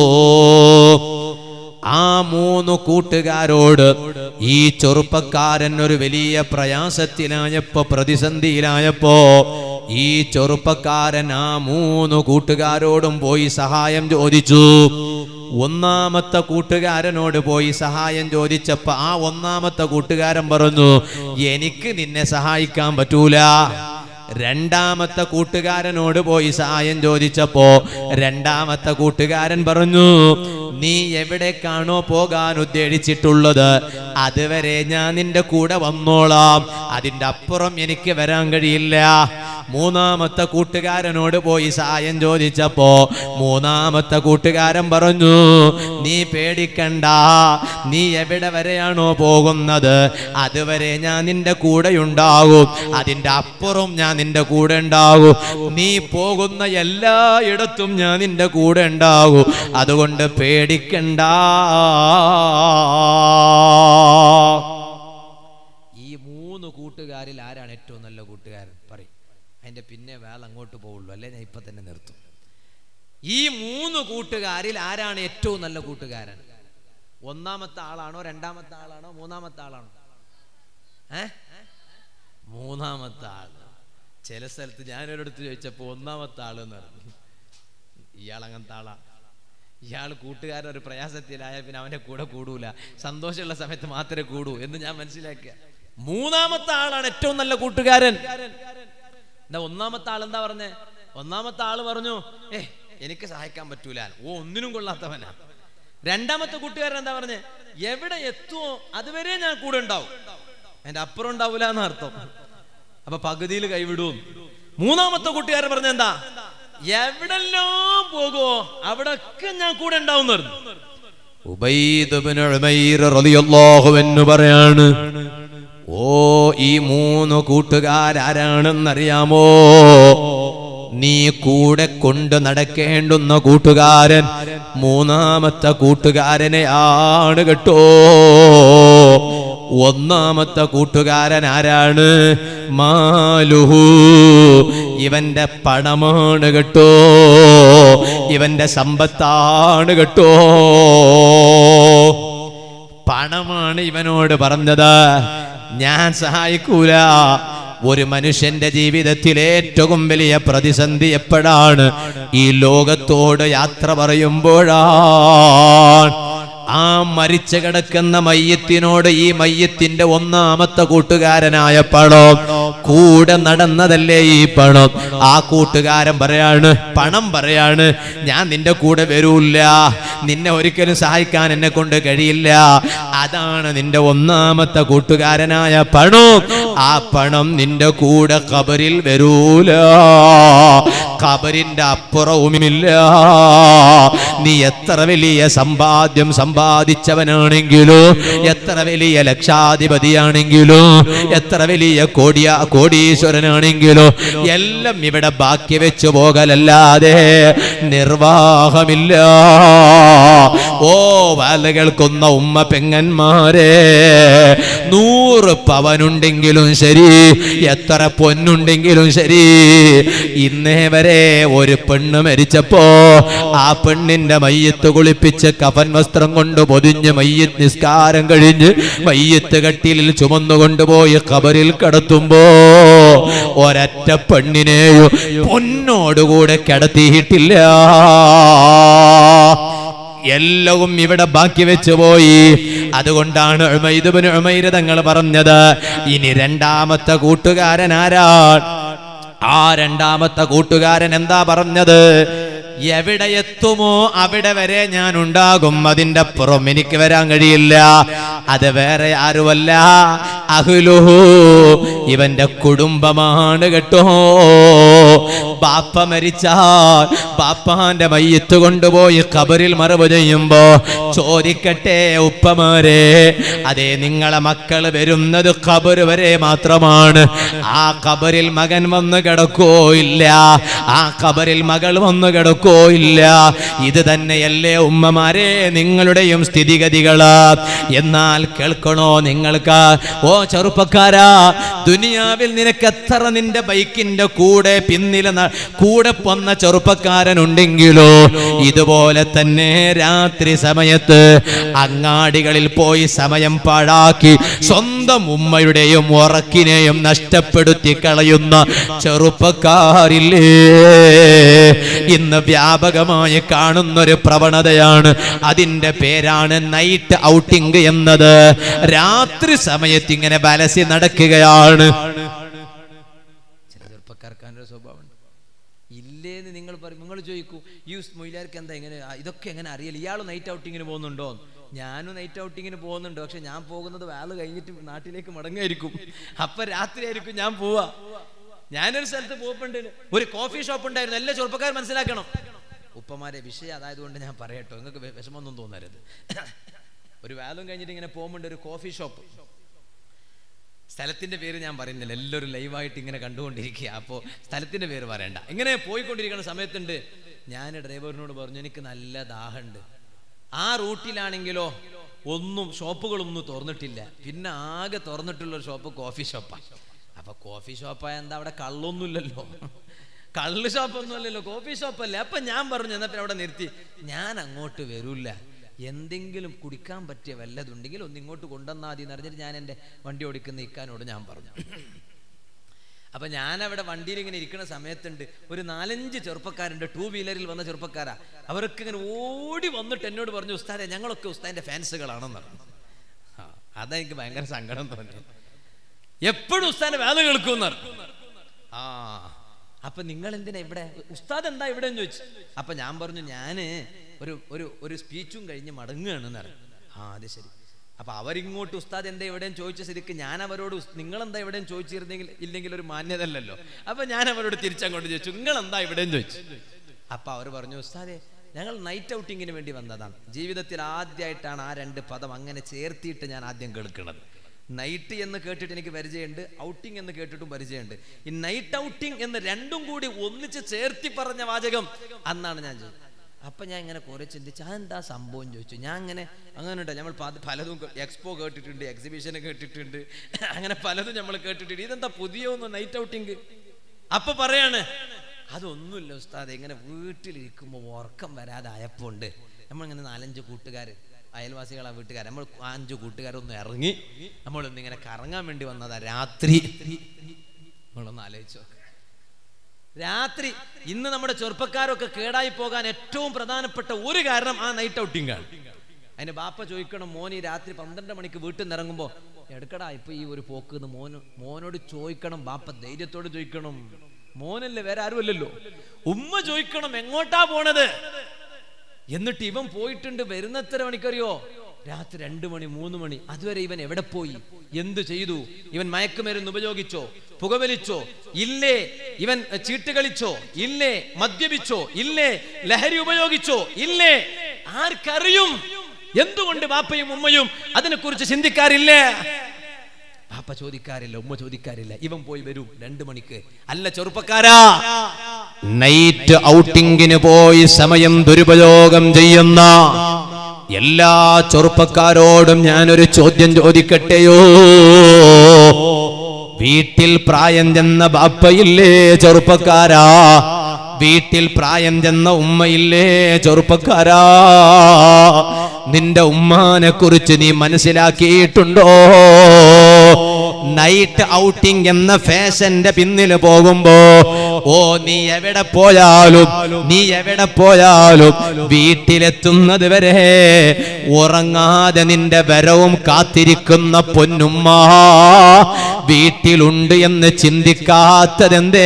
ആ മൂന്ന് കൂട്ടുകാരോട് ഈ ചെറുപ്പക്കാരൻ ഒരു വലിയ പ്രയാസത്തിലായപ്പോ പ്രതിസന്ധിയിലായപ്പോ ഈ ചെറുപ്പക്കാരൻ ആ മൂന്ന് കൂട്ടുകാരോടും പോയി സഹായം ചോദിച്ചു ഒന്നാമത്തെ കൂട്ടുകാരനോട് പോയി സഹായം ചോദിച്ചപ്പോ ആ ഒന്നാമത്തെ കൂട്ടുകാരൻ പറഞ്ഞു എനിക്ക് നിന്നെ സഹായിക്കാൻ പറ്റൂല രണ്ടാമത്തെ കൂട്ടുകാരനോട് പോയി സഹായം ചോദിച്ചപ്പോ രണ്ടാമത്തെ കൂട്ടുകാരൻ പറഞ്ഞു നീ എവിടേക്കാണോ പോകാൻ ഉദ്ദേശിച്ചിട്ടുള്ളത് അതുവരെ ഞാൻ നിന്റെ കൂടെ വന്നോളാം അതിന്റെ അപ്പുറം എനിക്ക് വരാൻ കഴിയില്ല മൂന്നാമത്തെ കൂട്ടുകാരനോട് പോയി സഹായം ചോദിച്ചപ്പോ മൂന്നാമത്തെ കൂട്ടുകാരൻ പറഞ്ഞു നീ പേടിക്കണ്ട നീ എവിടെ വരെയാണോ പോകുന്നത് അതുവരെ ഞാൻ നിന്റെ കൂടെ ഉണ്ടാകും അതിന്റെ അപ്പുറം ഞാൻ നിന്റെ കൂടെ ഉണ്ടാകും നീ പോകുന്ന എല്ലായിടത്തും ഞാൻ നിന്റെ കൂടെ ഉണ്ടാകും അതുകൊണ്ട് പേടിക്കണ്ട ഈ മൂന്ന് കൂട്ടുകാരിൽ ആരാണ് ഏറ്റവും നല്ല കൂട്ടുകാരൻ പറയും അതിന്റെ പിന്നെ വേള അങ്ങോട്ട് പോവുള്ളൂ അല്ലേ ഞാൻ ഇപ്പൊ തന്നെ നിർത്തും ഈ മൂന്ന് കൂട്ടുകാരിൽ ആരാണ് ഏറ്റവും നല്ല കൂട്ടുകാരൻ ഒന്നാമത്തെ ആളാണോ രണ്ടാമത്തെ ആളാണോ മൂന്നാമത്തെ ആളാണോ ഏ മൂന്നാമത്തെ ആള് ചില സ്ഥലത്ത് ഞാനൊരിടത്ത് ചോദിച്ചപ്പോ ഒന്നാമത്തെ ആള് എന്ന് പറഞ്ഞു ഇയാൾ അങ്ങനത്തെ ആളാ ഇയാൾ കൂട്ടുകാരൻ ഒരു പ്രയാസത്തിലായ പിന്നെ അവന്റെ കൂടെ കൂടൂല സന്തോഷമുള്ള സമയത്ത് മാത്രമേ കൂടൂ എന്ന് ഞാൻ മനസ്സിലാക്കുക മൂന്നാമത്തെ ആളാണ് ഏറ്റവും നല്ല കൂട്ടുകാരൻ എന്താ ഒന്നാമത്തെ ആൾ എന്താ പറഞ്ഞേ ഒന്നാമത്തെ ആള് പറഞ്ഞു ഏ എനിക്ക് സഹായിക്കാൻ പറ്റൂല ഓ ഒന്നിനും കൊള്ളാത്തവനാ രണ്ടാമത്തെ കൂട്ടുകാരൻ എന്താ പറഞ്ഞേ എവിടെ എത്തുമോ അതുവരെ ഞാൻ കൂടെ ഉണ്ടാവും എന്റെ അപ്പുറം ഉണ്ടാവൂല എന്ന അർത്ഥം അപ്പൊ പകുതിയിൽ കൈവിടും മൂന്നാമത്തെ കൂട്ടുകാരൻ പറഞ്ഞ എന്താ എവിടെല്ലാം പോകുമോ അവിടൊക്കെ ഞാൻ കൂടെ ഉണ്ടാവും പറഞ്ഞു ഉബൈദ് ഇബ്നു ഉമൈർ റളിയല്ലാഹു അൻഹു പറയാണ് ഓ ഈ മൂന്ന് കൂട്ടുകാരാരാണെന്നറിയാമോ നീ കൂടെ കൊണ്ട് നടക്കേണ്ടുന്ന കൂട്ടുകാരൻ മൂന്നാമത്തെ കൂട്ടുകാരനെയാണ് കേട്ടോ ഒന്നാമത്തെ കൂട്ടുകാരൻ ആരാണ് മാലുഹു ഇവന്റെ പണമാണ് കേട്ടോ ഇവന്റെ സമ്പത്താണ് കേട്ടോ പണമാണ് ഇവനോട് പറഞ്ഞത് ഞാൻ സഹായിക്കൂല ഒരു മനുഷ്യന്റെ ജീവിതത്തിൽ ഏറ്റവും വലിയ പ്രതിസന്ധി എപ്പോഴാണ് ഈ ലോകത്തോട് യാത്ര പറയുമ്പോഴാണ് ആ മരിച്ചു കിടക്കുന്ന മയ്യത്തിനോട് ഈ മയ്യത്തിന്റെ ഒന്നാമത്തെ കൂട്ടുകാരനായ പണം കൂടെ നടന്നതല്ലേ ഈ പണം ആ കൂട്ടുകാരൻ പറയാണ് പണം പറയാണ് ഞാൻ നിന്റെ കൂടെ വരൂല്ല നിന്നെ ഒരിക്കലും സഹായിക്കാൻ എന്നെ കൊണ്ട് കഴിയില്ല അതാണ് നിന്റെ ഒന്നാമത്തെ കൂട്ടുകാരനായ പണം ആ പണം നിന്റെ കൂടെ കബറിൽ വരൂല കബറിന്റെ അപ്പുറവുമില്ല നീ എത്ര വലിയ സമ്പാദ്യം സമ്പാദിച്ചവനാണെങ്കിലോ എത്ര വലിയ ലക്ഷാധിപതിയാണെങ്കിലോ എത്ര വലിയ കോടിയ കോടീശ്വരനാണെങ്കിലോ എല്ലാം ഇവിടെ ബാക്കി വെച്ചു പോകലല്ലാതെ നിർവാഹമില്ല ഓ വാല കേൾക്കുന്ന ഉമ്മ പെങ്ങന്മാരെ നൂറ് പവനുണ്ടെങ്കിലും ശരി എത്ര പൊന്നുണ്ടെങ്കിലും ശരി ഇന്നേ വരെ ഒരു പെണ്ണ് മരിച്ചപ്പോ ആ പെണ്ണിന്റെ മയ്യത്ത് കുളിപ്പിച്ച് കഫൻ വസ്ത്രം കൊണ്ട് പൊതിഞ്ഞ് മയ്യത്ത് നിസ്കാരം കഴിഞ്ഞ് മയ്യത്ത് കട്ടിലിൽ ചുമന്നു കൊണ്ടുപോയി കബറിൽ കടത്തുമ്പോ ഒരറ്റ പെണ്ണിനെയോ പൊന്നോടുകൂടെ കിടത്തിയിട്ടില്ല എല്ലവും ഇവിടെ ബാക്കി വെച്ചു പോയി അതുകൊണ്ടാണ് ഉമൈദുബിന് ഉമൈര് തങ്ങൾ പറഞ്ഞത് ഇനി രണ്ടാമത്തെ കൂട്ടുകാരൻ ആരാണ് ആ രണ്ടാമത്തെ കൂട്ടുകാരൻ എന്താ പറഞ്ഞത് എവിടെ എത്തുമോ അവിടെ വരെ ഞാൻ ഉണ്ടാകും അതിന്റെ പുറം എനിക്ക് വരാൻ കഴിയില്ല അത് വേറെ ആരുമല്ല അഹുലുഹു ഇവന്റെ കുടുംബമാണ് കേട്ടോ ബാപ്പ മരിച്ചാൽ ബാപ്പാന്റെ മയ്യത്ത് കൊണ്ടുപോയി കബറിൽ മറവ് ചെയ്യുമ്പോ ചോദിക്കട്ടെ ഉപ്പമാരെ അതെ നിങ്ങളെ മക്കൾ വരുന്നത് കബറ് വരെ മാത്രമാണ് ആ കബറിൽ മകൻ വന്ന് കിടക്കോ ഇല്ല ആ കബറിൽ മകൾ വന്ന് കിടക്കോ ഇല്ല ഇത് തന്നെയല്ലേ ഉമ്മമാരെ നിങ്ങളുടെയും സ്ഥിതിഗതികള് എന്നാൽ കേൾക്കണോ നിങ്ങൾക്ക് ഓ ചെറുപ്പക്കാരാ ദുനിയാവിൽ നിനക്ക് എത്ര നിന്റെ ബൈക്കിന്റെ കൂടെ പിന്നില ന- കൂടെ പൊന്ന ചെറുപ്പക്കാരനുണ്ടെങ്കിലോ ഇതുപോലെ തന്നെ രാത്രി സമയത്ത് അങ്ങാടികളിൽ പോയി സമയം പാഴാക്കി സ്വന്തം ഉമ്മയുടെയും ഉറക്കിനെയും നഷ്ടപ്പെടുത്തി കളയുന്ന ചെറുപ്പക്കാരില്ലേ ഇന്ന് വ്യാപകമായി കാണുന്നൊരു പ്രവണതയാണ് അതിന്റെ പേരാണ് നൈറ്റ് ഔട്ടിംഗ് എന്നത് രാത്രി സമയത്ത് ഇങ്ങനെ ബലസി നടക്കുകയാണ് ചില ചെറുപ്പക്കാർക്ക് അങ്ങനെ ഒരു സ്വഭാവമുണ്ട് ഇല്ലേന്ന് നിങ്ങൾ പറയും നിങ്ങൾ ചോദിക്കൂ ഈ മൊയിലാർക്ക് എന്താ എങ്ങനെ ആ, ഇതൊക്കെ എങ്ങനെ അറിയില്ല ഇയാൾ നൈറ്റ് ഔട്ടിങ്ങിന് പോകുന്നുണ്ടോ ഞാനും നൈറ്റ് ഔട്ടിങ്ങിന് പോകുന്നുണ്ട് പക്ഷെ ഞാൻ പോകുന്നത് വാല് കഴിഞ്ഞിട്ട് നാട്ടിലേക്ക് മടങ്ങായിരിക്കും അപ്പൊ രാത്രി ആയിരിക്കും ഞാൻ പോവാ ഞാനൊരു സ്ഥലത്ത് പോപ്പുണ്ട് ഒരു കോഫി ഷോപ്പ് ഉണ്ടായിരുന്നു എല്ലാ ചെറുപ്പക്കാർ മനസ്സിലാക്കണം ഉപ്പമാരെ വിഷയം അതായതുകൊണ്ട് ഞാൻ പറയട്ടോ നിങ്ങൾക്ക് വെ- വിഷമമൊന്നും തോന്നരുത് ഒരു വാലും കഴിഞ്ഞിട്ട് ഇങ്ങനെ പോകുമ്പോണ്ട് ഒരു കോഫി ഷോപ്പ് സ്ഥലത്തിന്റെ പേര് ഞാൻ പറയുന്നില്ല എല്ലാവരും ലൈവായിട്ട് ഇങ്ങനെ കണ്ടുകൊണ്ടിരിക്കുക അപ്പോൾ സ്ഥലത്തിന്റെ പേര് പറയണ്ട ഇങ്ങനെ പോയിക്കൊണ്ടിരിക്കുന്ന സമയത്തുണ്ട് ഞാൻ ഡ്രൈവറിനോട് പറഞ്ഞു എനിക്ക് നല്ല ദാഹമുണ്ട് ആ റൂട്ടിലാണെങ്കിലോ ഒന്നും ഷോപ്പുകളൊന്നും തുറന്നിട്ടില്ല പിന്നെ ആകെ തുറന്നിട്ടുള്ള ഒരു ഷോപ്പ് കോഫി ഷോപ്പാണ് അപ്പൊ കോഫി ഷോപ്പായ എന്താ അവിടെ കള്ളൊന്നുമില്ലല്ലോ കള്ള് ഷോപ്പൊന്നും അല്ലല്ലോ കോഫി ഷോപ്പല്ലേ അപ്പൊ ഞാൻ പറഞ്ഞു എന്നാ പിന്നെ അവിടെ നിർത്തി ഞാൻ അങ്ങോട്ട് വരൂല എന്തെങ്കിലും കുടിക്കാൻ പറ്റിയ വല്ലതുണ്ടെങ്കിൽ ഒന്ന് ഇങ്ങോട്ട് കൊണ്ടുവന്നാൽ മതി എന്ന് പറഞ്ഞിട്ട് ഞാൻ എൻ്റെ വണ്ടി ഓടിക്കുന്ന ഇക്കാനോട് ഞാൻ പറഞ്ഞു അപ്പൊ ഞാൻ അവിടെ വണ്ടിയിൽ ഇങ്ങനെ ഇരിക്കുന്ന സമയത്തുണ്ട് ഒരു നാലഞ്ച് ചെറുപ്പക്കാരുണ്ട് ടൂ വീലറിൽ വന്ന ചെറുപ്പക്കാരാ അവർക്ക് ഇങ്ങനെ ഓടി വന്നിട്ട് എന്നോട് പറഞ്ഞു ഉസ്താദെ ഞങ്ങളൊക്കെ ഉസ്താദിന്റെ ഫാൻസുകളാണെന്ന് പറഞ്ഞു ആ, അതാ എനിക്ക് ഭയങ്കര സങ്കടം തോന്നി എപ്പോഴും ഉസ്താദിന്റെ വേല കേൾക്കും ആ അപ്പൊ നിങ്ങൾ എന്തിനാ ഇവിടെ ഉസ്താദ് എന്താ ഇവിടെ എന്ന് ചോദിച്ചു അപ്പൊ ഞാൻ പറഞ്ഞു ഞാന് ഒരു ഒരു ഒരു സ്പീച്ചും കഴിഞ്ഞ് മടങ്ങുകയാണെന്ന് പറഞ്ഞു ആ അത് ശരി അപ്പൊ അവരിങ്ങോട്ട് ഉസ്താദ് എന്താ എവിടെയും ചോദിച്ച ശരിക്ക് ഞാൻ അവരോട് ഉസ്- നിങ്ങളെന്താ എവിടെയും ചോദിച്ചിരുന്നെങ്കിൽ ഇല്ലെങ്കിൽ ഒരു മാന്യത അല്ലല്ലോ അപ്പൊ ഞാൻ അവരോട് തിരിച്ചങ്ങോട്ട് ചോദിച്ചു നിങ്ങൾ എന്താ എവിടെയും ചോദിച്ചു അപ്പൊ അവർ പറഞ്ഞു ഉസ്താദെ ഞങ്ങൾ നൈറ്റ് ഔട്ടിങ്ങിന് വേണ്ടി വന്നതാണ് ജീവിതത്തിൽ ആദ്യമായിട്ടാണ് ആ രണ്ട് പദം അങ്ങനെ ചേർത്തിയിട്ട് ഞാൻ ആദ്യം കേൾക്കുന്നത് നൈറ്റ് എന്ന് കേട്ടിട്ട് എനിക്ക് പരിചയമുണ്ട് ഔട്ടിംഗ് എന്ന് കേട്ടിട്ടും പരിചയമുണ്ട് ഈ നൈറ്റ് ഔട്ടിംഗ് എന്ന് രണ്ടും കൂടി ഒന്നിച്ച് ചേർത്തി പറഞ്ഞ വാചകം അന്നാണ് ഞാൻ ചോദിച്ചത് അപ്പൊ ഞാൻ ഇങ്ങനെ കുറെ ചിന്തിച്ചു അതെന്താ സംഭവം ചോദിച്ചു ഞാൻ അങ്ങനെ അങ്ങനെ ഉണ്ട് നമ്മൾ പ- പലതും എക്സ്പോ കേട്ടിട്ടുണ്ട് എക്സിബിഷൻ കേട്ടിട്ടുണ്ട് അങ്ങനെ പലതും നമ്മൾ കേട്ടിട്ടുണ്ട് ഇതെന്താ പുതിയ ഒന്ന് നൈറ്റ് ഔട്ടിംഗ് അപ്പൊ പറയാണ് അതൊന്നുമില്ല ഉസ്താദ് ഇങ്ങനെ വീട്ടിലിരിക്കുമ്പോൾ ഉറക്കം വരാതായപ്പോ ഉണ്ട് നമ്മളിങ്ങനെ നാലഞ്ച് കൂട്ടുകാർ അയൽവാസികളാ വീട്ടുകാർ നമ്മൾ അഞ്ച് കൂട്ടുകാരൊന്ന് ഇറങ്ങി നമ്മളൊന്ന് ഇങ്ങനെ കറങ്ങാൻ വേണ്ടി വന്നതാ രാത്രി നമ്മളൊന്ന് ആലോചിച്ചോ രാത്രി ഇന്ന് നമ്മുടെ ചെറുപ്പക്കാരൊക്കെ കേടായി പോകാൻ ഏറ്റവും പ്രധാനപ്പെട്ട ഒരു കാരണം ആ നൈറ്റ് ഔട്ടിംഗ് ആണ് അതിന് ബാപ്പ ചോദിക്കണം മോൻ ഈ രാത്രി പന്ത്രണ്ട് മണിക്ക് വീട്ടിൽ നിന്ന് ഇറങ്ങുമ്പോ എടുക്കടാ ഇപ്പൊ ഈ ഒരു പോക്ക് എന്ന് മോന് മോനോട് ചോദിക്കണം ബാപ്പ ധൈര്യത്തോട് ചോദിക്കണം മോനല്ലേ വേറെ ആരുമല്ലല്ലോ ഉമ്മ ചോദിക്കണം എങ്ങോട്ടാ പോണത് എന്നിട്ട് ഇവൻ പോയിട്ടുണ്ട് വരുന്ന എത്ര മണിക്കറിയോ രാത്രി രണ്ട് മണി മൂന്ന് മണി അതുവരെ ഇവൻ എവിടെ പോയി എന്തു ചെയ്തു ഇവൻ മയക്കുമരുന്ന് ഉപയോഗിച്ചോ പുകവലിച്ചോ ഇല്ലേ ഇവൻ എഹ്, ചീട്ട് കളിച്ചോ ഇല്ലേ മദ്യപിച്ചോ ഇല്ലേ ലഹരി ഉപയോഗിച്ചോ ഇല്ലേ ആർക്കറിയും എന്തുകൊണ്ട് ബാപ്പയും ഉമ്മയും അതിനെക്കുറിച്ച് ചിന്തിക്കാറില്ലേ പാപ്പ ചോദിക്കാറില്ല ഉമ്മ ചോദിക്കാറില്ല ഇവൻ പോയി വരും രണ്ടു മണിക്ക് അല്ല ചെറുപ്പക്കാരാ നൈറ്റ് ഔട്ടിങ്ങിന് പോയി സമയം ദുരുപയോഗം ചെയ്യുന്ന എല്ലാ ചെറുപ്പക്കാരോടും ഞാനൊരു ചോദ്യം ചോദിക്കട്ടെയോ വീട്ടിൽ പ്രായം ചെന്ന ബാപ്പയില്ലേ ചെറുപ്പക്കാരാ വീട്ടിൽ പ്രായം ചെന്ന ഉമ്മയില്ലേ ചെറുപ്പക്കാരാ നിന്റെ ഉമ്മാനെ കുറിച്ച് നീ മനസ്സിലാക്കിയിട്ടുണ്ടോ നൈറ്റ് ഔട്ടിംഗ് എന്ന ഫാഷന്റെ പിന്നിൽ പോകുമ്പോ ഓ നീ എവിടെ പോയാലും നീ എവിടെ പോയാലും വീട്ടിലെത്തുന്നത് വരെ ഉറങ്ങാതെ നിന്റെ വരവും കാത്തിരിക്കുന്ന പൊന്നുമ്മ വീട്ടിലുണ്ട് എന്ന് ചിന്തിക്കാത്തതെന്തേ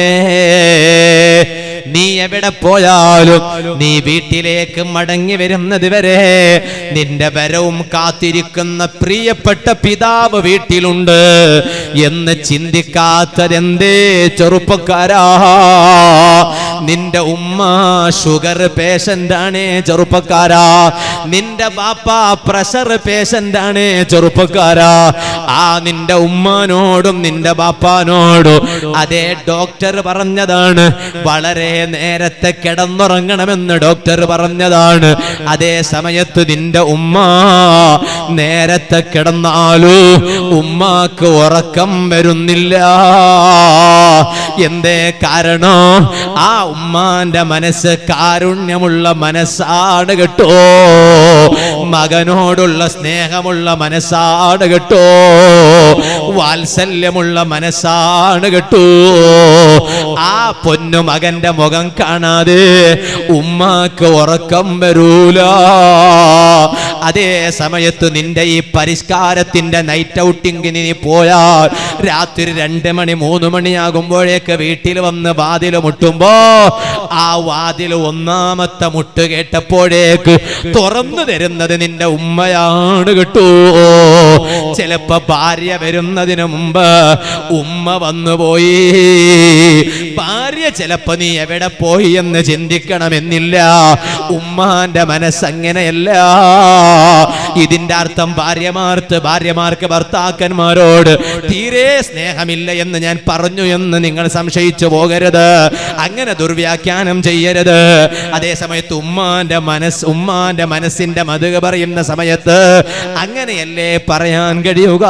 നീ എവിടെ പോയാലും നീ വീട്ടിലേക്ക് മടങ്ങി വരുന്നത് വരെ നിന്റെ വരവും കാത്തിരിക്കുന്ന പ്രിയപ്പെട്ട പിതാവ് വീട്ടിലുണ്ട് എന്ന് ചിന്തിക്കാത്തതെന്തേ ചെറുപ്പക്കാരാ നിന്റെ ഉമ്മ ഷുഗർ പേഷ്യന്റ് ആണ് ചെറുപ്പക്കാരാ നിന്റെ ബാപ്പ പ്രഷർ പേഷ്യന്റ് ആണ് ചെറുപ്പക്കാരാ ആ നിന്റെ ഉമ്മാനോടും നിന്റെ ബാപ്പാനോടും അതേ ഡോക്ടർ പറഞ്ഞതാണ് വളരെ നേരത്തെ കിടന്നുറങ്ങണമെന്ന് ഡോക്ടർ പറഞ്ഞതാണ് അതേ സമയത്ത് നിന്റെ ഉമ്മ നേരത്തെ കിടന്നാലോ ഉമ്മാക്ക് ഉറക്കം വരുന്നില്ല എന്തേ കാരണം ആ ഉമ്മാന്റെ മനസ്സ് കാരുണ്യമുള്ള മനസ്സാണ് കേട്ടോ മകനോടുള്ള സ്നേഹമുള്ള മനസ്സാണ് കേട്ടോ വാത്സല്യമുള്ള മനസ്സാണ് കേട്ടോ ആ പൊന്നു മകന്റെ മുഖം കാണാതെ ഉമ്മാക്ക് ഉറക്കം വരൂല അതേ സമയത്ത് നിന്റെ ഈ പരിഷ്കാരത്തിന്റെ നൈറ്റ് ഔട്ടിങ്ങിന് നീ പോയാൽ രാത്രി രണ്ട് മണി മൂന്ന് മണിയാകുമ്പോഴേക്ക് വീട്ടിൽ വന്ന് വാതിൽ മുട്ടുമ്പോ ആ വാതിൽ ഒന്നാമത്തെ മുട്ട് കേട്ടപ്പോഴേക്ക് തുറന്നു തരുന്നത് നിന്റെ ഉമ്മയാണ് കേട്ടോ ചിലപ്പോ ഭാര്യ വരുന്നതിന് മുമ്പ് ഉമ്മ വന്നുപോയി ഭാര്യ ചിലപ്പോ നീ എവിടെ പോയി എന്ന് ചിന്തിക്കണമെന്നില്ല ഉമ്മാന്റെ മനസ്സങ്ങനെയല്ല ഇതിന്റെ അർത്ഥം ഭാര്യമാർക്ക് ഭാര്യമാർക്ക് ഭർത്താക്കന്മാരോട് തീരെ സ്നേഹമില്ല എന്ന് ഞാൻ പറഞ്ഞു എന്ന് നിങ്ങൾ സംശയിച്ചു പോകരുത് അങ്ങനെ ദുർവ്യാഖ്യാനം ചെയ്യരുത് അതേ സമയത്ത് ഉമ്മാന്റെ മനസ്സ് ഉമ്മാന്റെ മനസ്സിന്റെ മതുക പറയുന്ന സമയത്ത് അങ്ങനെയല്ലേ പറയാൻ കഴിയുക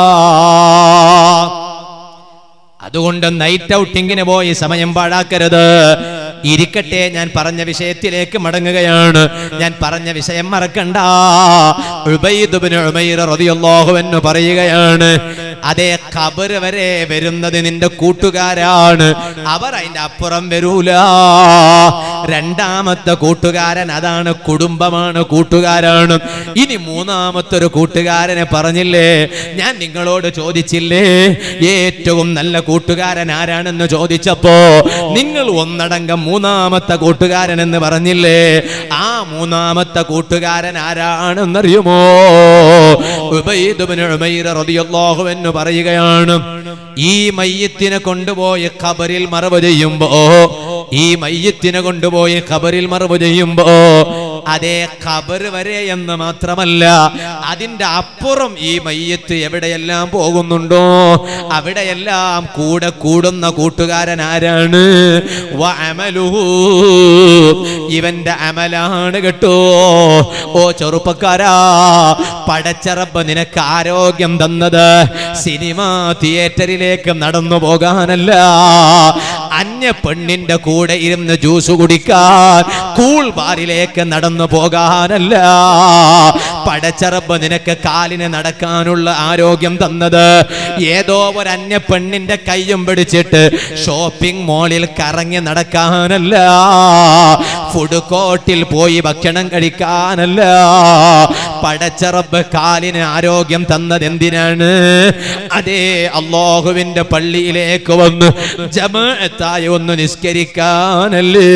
അതുകൊണ്ട് നൈറ്റ് ഔട്ടിങ്ങിന് പോയി സമയം പാഴാക്കരുത് ഇരിക്കട്ടെ ഞാൻ പറഞ്ഞ വിഷയത്തിലേക്ക് മടങ്ങുകയാണ് ഞാൻ പറഞ്ഞ വിഷയം മറക്കണ്ട ഉബൈദ് ഇബ്നു ഉമൈർ റളിയല്ലാഹു അൻഹു പറയുകയാണ് അതേ ഖബർ വരെ വരുന്നത് നിന്റെ കൂട്ടുകാരാണ് അവർ അതിന്റെ അപ്പുറം വരൂല രണ്ടാമത്തെ കൂട്ടുകാരൻ അതാണ് കുടുംബമാണ് കൂട്ടുകാരാണ് ഇനി മൂന്നാമത്തെ ഒരു കൂട്ടുകാരനെ പറഞ്ഞില്ലേ ഞാൻ നിങ്ങളോട് ചോദിച്ചില്ലേ ഏറ്റവും നല്ല കൂട്ടുകാരൻ ആരാണെന്ന് ചോദിച്ചപ്പോ നിങ്ങൾ ഒന്നടങ്കം മൂന്നാമത്തെ കൂട്ടുകാരൻ എന്ന് പറഞ്ഞില്ലേ ആ മൂന്നാമത്തെ കൂട്ടുകാരൻ ആരാണെന്നറിയുമോ ഉബൈദ് ഇബ്നു ഉമൈർ റളിയല്ലാഹു അൻഹു പറയുകയാണ് ഈ മയ്യത്തിനെ കൊണ്ടുപോയി ഖബറിൽ മറവ് ചെയ്യുമ്പോ ഈ മയ്യത്തിനെ കൊണ്ടുപോയി ഖബറിൽ മറവ് ചെയ്യുമ്പോ അതേ ഖബർ വരെ എന്ന് മാത്രമല്ല അതിന്റെ അപ്പുറം ഈ മയ്യത്ത് എവിടെയെല്ലാം പോകുന്നുണ്ടോ അവിടെയെല്ലാം കൂടെ കൂടുന്ന കൂട്ടുകാരൻ ആരാണ് വഅമലുഹു. ഇവന്റെ അമലാണ് കേട്ടോ ഓ ചെറുപ്പക്കാരാ പടച്ചറബ് നിനക്ക് ആരോഗ്യം തന്നത് സിനിമാ തിയേറ്ററിലേക്ക് നടന്നു പോകാനല്ല അന്യ പെണ്ണിന്റെ കൂടെ ഇരുന്ന് ജ്യൂസ് കുടിക്കാൻ കൂൾ ബാറിലേക്ക് നടന്നു പോകാനല്ല പടച്ചറബ് നിനക്ക് കാലിന് നടക്കാനുള്ള ആരോഗ്യം തന്നത് ഏതോ ഒരു അന്യ പെണ്ണിന്റെ കയ്യും പിടിച്ചിട്ട് ഷോപ്പിംഗ് മോളിൽ കറങ്ങി നടക്കാനല്ല ഫുഡ് കോർട്ടിൽ പോയി ഭക്ഷണം കഴിക്കാനല്ല പടച്ചറബ് കാലിന് ആരോഗ്യം തന്നത് എന്തിനാണ് അതേ അള്ളാഹുവിന്റെ പള്ളിയിലേക്ക് വന്ന് ജമാഅത്തായി ഒന്ന് നിസ്കരിക്കാനല്ലേ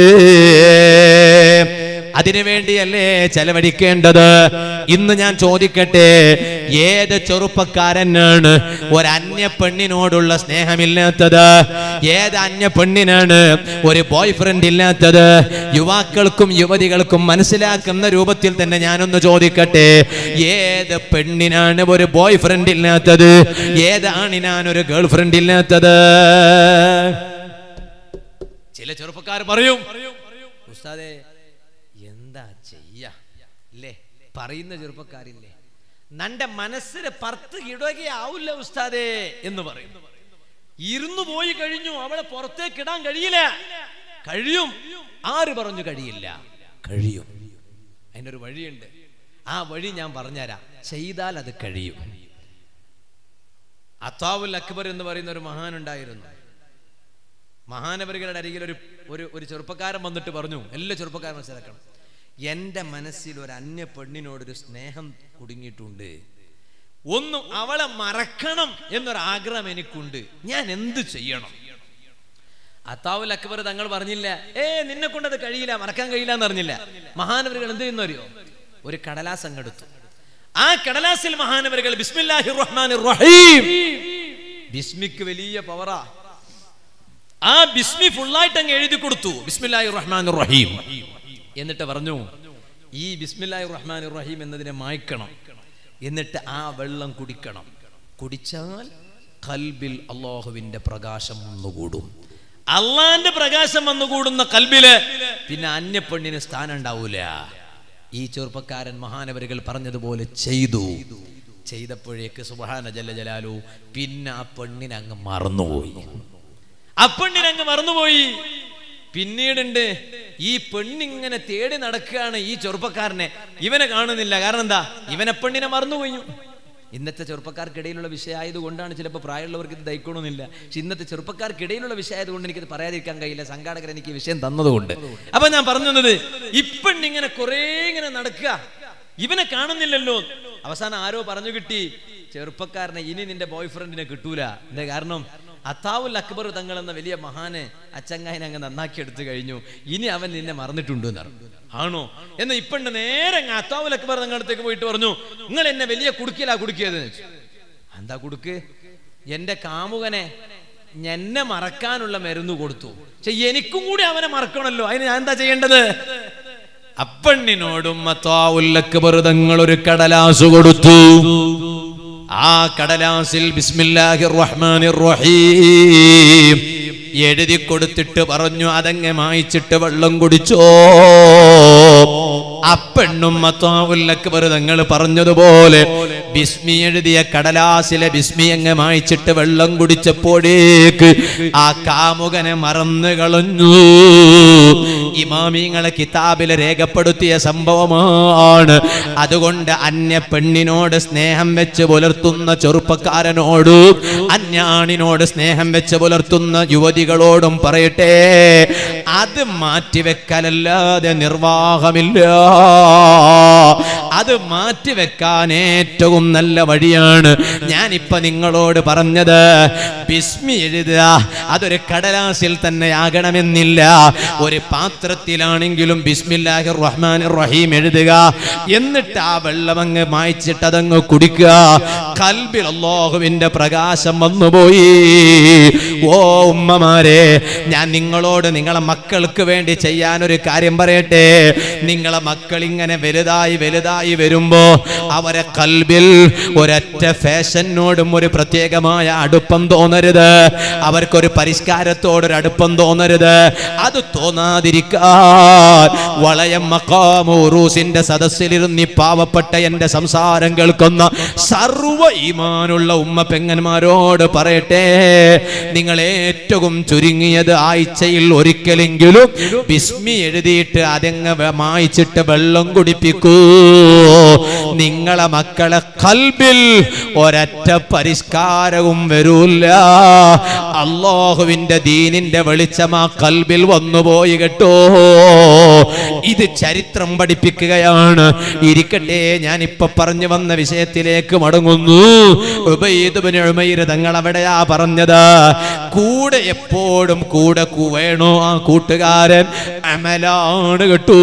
അതിനു വേണ്ടിയല്ലേ ചെലവഴിക്കേണ്ടത് ഇന്ന് ഞാൻ ചോദിക്കട്ടെ ഏത് ചെറുപ്പക്കാരനാണ് ഒരു അന്യ പെണ്ണിനോടുള്ള സ്നേഹമില്ലാത്തത് ഏത് അന്യ പെണ്ണിനാണ് ഒരു ബോയ് ഫ്രണ്ട് ഇല്ലാത്തത് യുവാക്കൾക്കും യുവതികൾക്കും മനസ്സിലാക്കുന്ന രൂപത്തിൽ തന്നെ ഞാനൊന്ന് ചോദിക്കട്ടെ ഏത് പെണ്ണിനാണ് ഒരു ബോയ് ഫ്രണ്ട് ഇല്ലാത്തത് ഏതാണിനാണ് ഒരു ഗേൾ ഫ്രണ്ട് ഇല്ലാത്തത് ചില ചെറുപ്പക്കാർ പറയും ഉസ്താദേ എന്താ ചെയ്യ അല്ലേ പറയുന്ന ചെറുപ്പക്കാരില്ലേ നന്റെ മനസ്സിന് പർത്ത് കിടുകയാവില്ല ഉസ്താദേ എന്ന് പറയും ഇരുന്നു പോയി കഴിഞ്ഞു അവളെ പുറത്തേക്ക് ഇടാൻ കഴിയില്ല കഴിയും ആര് പറഞ്ഞു കഴിയില്ല കഴിയും അതിനൊരു വഴിയുണ്ട് ആ വഴി ഞാൻ പറഞ്ഞുതരാം ചെയ്താൽ അത് കഴിയും അത്താവുൽ അക്ബർ എന്ന് പറയുന്ന ഒരു മഹാനുണ്ടായിരുന്നു മഹാനവരികളുടെ അരികിൽ ഒരു ഒരു ഒരു ചെറുപ്പക്കാരൻ വന്നിട്ട് പറഞ്ഞു എല്ലാ ചെറുപ്പക്കാരും മനസ്സിലാക്കണം എൻ്റെ മനസ്സിൽ ഒരു അന്യ പെണ്ണിനോടൊരു സ്നേഹം കുടുങ്ങിയിട്ടുണ്ട് ഒന്നും അവളെ മറക്കണം എന്നൊരു ആഗ്രഹം എനിക്കുണ്ട് ഞാൻ എന്ത് ചെയ്യണം അത്താവുൽ അക്ബർ തങ്ങൾ പറഞ്ഞില്ല ഏ നിന്നെ കൊണ്ടത് കഴിയില്ല മറക്കാൻ കഴിയില്ല എന്ന് പറഞ്ഞില്ല മഹാനവരികൾ എന്ത് ചെയ്യുന്നു അറിയോ ഒരു കടലാസ് അങ്ങെടുത്തു ആ കടലാസിൽ മഹാനവരികൾ ബിസ്മില്ലാഹിർ റഹ്മാനിർ റഹീം ബിസ്മിക്ക് വലിയ പവറാ ആ ബിസ്മി ഫുള്ളായിട്ട് അങ്ങ് എഴുതി കൊടുത്തു ബിസ്മില്ലാഹി റഹ്മാൻ റഹീം എന്നിട്ട് പറഞ്ഞു ഈ ബിസ്മില്ലാഹി റഹ്മാൻ റഹീം എന്നതിനെ മായ്ക്കണം എന്നിട്ട് ആ വെള്ളം കുടിക്കണം കുടിച്ചാൽ കൽബിൽ അള്ളാഹുവിന്റെ പ്രകാശം വന്നുകൂടും അള്ളാന്റെ പ്രകാശം വന്നുകൂടുന്ന കൽബില് പിന്നെ അന്യ പെണ്ണിന് സ്ഥാനം ഉണ്ടാവൂല ഈ ചെറുപ്പക്കാരൻ മഹാനവരുകൾ പറഞ്ഞതുപോലെ ചെയ്തു ചെയ്തപ്പോഴേക്ക് സുബാന ജല ജലാലു പിന്നെ ആ പെണ്ണിനെ അങ്ങ് മറന്നുപോയി ആ പെണ്ണിനെ അങ്ങ് മറന്നുപോയി പിന്നീടുണ്ട് ഈ പെണ്ണിങ്ങനെ തേടി നടക്കുകയാണ് ഈ ചെറുപ്പക്കാരനെ ഇവനെ കാണുന്നില്ല കാരണം എന്താ ഇവനെ പെണ്ണിനെ മറന്നുപോയി ഇന്നത്തെ ചെറുപ്പക്കാർക്കിടയിലുള്ള വിഷയമായത് കൊണ്ടാണ് ചിലപ്പോൾ പ്രായമുള്ളവർക്ക് ഇത് ദഹിക്കണമെന്നില്ല പക്ഷെ ഇന്നത്തെ ചെറുപ്പക്കാർക്കിടയിലുള്ള വിഷയമായത് കൊണ്ട് എനിക്കത് പറയാതിരിക്കാൻ കഴിയില്ല സംഘാടകർ എനിക്ക് ഈ വിഷയം തന്നതുകൊണ്ട് അപ്പൊ ഞാൻ പറഞ്ഞു തന്നത് ഇപ്പെണ്ണിങ്ങനെ കുറേ ഇങ്ങനെ നടക്കുക ഇവനെ കാണുന്നില്ലല്ലോ അവസാനം ആരോ പറഞ്ഞു കിട്ടി ചെറുപ്പക്കാരനെ ഇനി നിന്റെ ബോയ് ഫ്രണ്ടിനെ കിട്ടൂല എന്താ കാരണം അത്താവുൽ അക്ബർ തങ്ങൾ എന്ന വലിയ മഹാന് അച്ചങ്ങായനെ അങ്ങ് നന്നാക്കി എടുത്തു കഴിഞ്ഞു ഇനി അവൻ നിന്നെ മറന്നിട്ടുണ്ട് എന്ന് പറഞ്ഞു ആണോ എന്ന് ഇപ്പണ്ട് നേരെ അങ്ങ് അത്താവുൽ അക്ബർ തങ്ങളുടെ അടുത്തേക്ക് പോയിട്ട് പറഞ്ഞു നിങ്ങൾ എന്നെ വലിയ കുടുക്കിലാ കുടുക്കിയത് എന്ന് ചോദിച്ചു. എന്താ കുടുക്ക് എന്റെ കാമുകനെ എന്നെ മറക്കാനുള്ള മരുന്ന് കൊടുത്തു പക്ഷെ എനിക്കും കൂടി അവനെ മറക്കണമല്ലോ അതിന് ഞാൻ എന്താ ചെയ്യേണ്ടത് അപ്പണ്ണിനോടും തങ്ങൾ ഒരു കടലാസ് കൊടുത്തു ആ കടലാസിൽ ബിസ്മില്ലാഹിർ റഹ്മാനിർ റഹീം എഴുതി കൊടുത്തിട്ട് പറഞ്ഞു അതങ്ങ് മായിച്ചിട്ട് വെള്ളം കുടിച്ചോ അപ്പെണ്ണും അക്ബർ തങ്ങൾ പറഞ്ഞതുപോലെ ബിസ്മി എഴുതിയ കടലാസിലെ ബിസ്മി അങ്ങ് മായിച്ചിട്ട് വെള്ളം കുടിച്ചപ്പോഴേക്ക് ആ കാമുകനെ മറന്നു കളഞ്ഞു ഇമാമിങ്ങളെ കിതാബിൽ രേഖപ്പെടുത്തിയ സംഭവമാണ് അതുകൊണ്ട് അന്യ പെണ്ണിനോട് സ്നേഹം വെച്ച് പുലർത്തുന്ന ചെറുപ്പക്കാരനോട് അന്യാണിനോട് സ്നേഹം വെച്ച് പുലർത്തുന്ന യുവതികളോടും പറയട്ടെ അത് മാറ്റിവെക്കലല്ലാതെ നിർവാഹമില്ല അത് മാറ്റിവെക്കാൻ ഏറ്റവും നല്ല വഴിയാണ് ഞാനിപ്പോ നിങ്ങളോട് പറഞ്ഞത് ബിസ്മി എഴുതുക അതൊരു കടലാസിൽ തന്നെ ആകണമെന്നില്ല ഒരു പാത്രത്തിലാണെങ്കിലും ബിസ്മില്ലാഹിർ റഹ്മാൻ റഹീം എഴുതുക എന്നിട്ട് ആ വെള്ളം അങ്ങ് മായ്ച്ചിട്ട് അതങ്ങ് കുടിക്കുക കൽബിൽ അള്ളാഹുവിന്റെ പ്രകാശം വന്നുപോയി ഓ ഉമ്മമാരെ ഞാൻ നിങ്ങളോട് നിങ്ങളെ മക്കൾക്ക് വേണ്ടി ചെയ്യാൻ ഒരു കാര്യം പറയട്ടെ നിങ്ങളെ മക്കൾ ഇങ്ങനെ വലുതായി വലുതായി വരുമ്പോ അവരെ കൽബിൽ ഒരൊറ്റ ഫാഷനോടും ഒരു പ്രത്യേകമായ അടുപ്പം തോന്നരുത് അവർക്കൊരു പരിഷ്കാരത്തോടൊരു അടുപ്പം തോന്നരുത് അത് തോന്നാതിരിക്കാൻ വളയം മക്കാമൂറൂസിന്റെ സദസ്സിലിരുന്ന് ഈ പാവപ്പെട്ട എന്റെ സംസാരം കേൾക്കുന്ന സർവ ഈമാനുള്ള ഉമ്മ പെങ്ങന്മാരോട് പറയട്ടെ നിങ്ങൾ ഏറ്റവും ചുരുങ്ങിയത് ആഴ്ചയിൽ ഒരിക്കലെങ്കിലും ബിസ്മി എഴുതിയിട്ട് അതെങ്ങ് വെ- മായ്ച്ചിട്ട് വെള്ളം കുടിപ്പിക്കൂ നിങ്ങളെ മക്കളെ കൽബിൽ ഒരൊറ്റ പരിഷ്കാരവും വരൂല്ല അള്ളാഹുവിന്റെ ദീനിന്റെ വെളിച്ചം ആ കൽബിൽ വന്നുപോയി കേട്ടോ ഇത് ചരിത്രം പഠിപ്പിക്കുകയാണ് ഇരിക്കട്ടെ ഞാൻ ഇപ്പൊ പറഞ്ഞു വന്ന വിഷയത്തിലേക്ക് മടങ്ങുന്നു ഉബൈദ് ബിൻ ഉമൈർ തങ്ങൾ അവിടെയാ പറഞ്ഞത് കൂടെ എപ്പോഴും കൂടെ കു- വേണോ ആ കൂട്ടുകാരൻ അമലാണ് കേട്ടു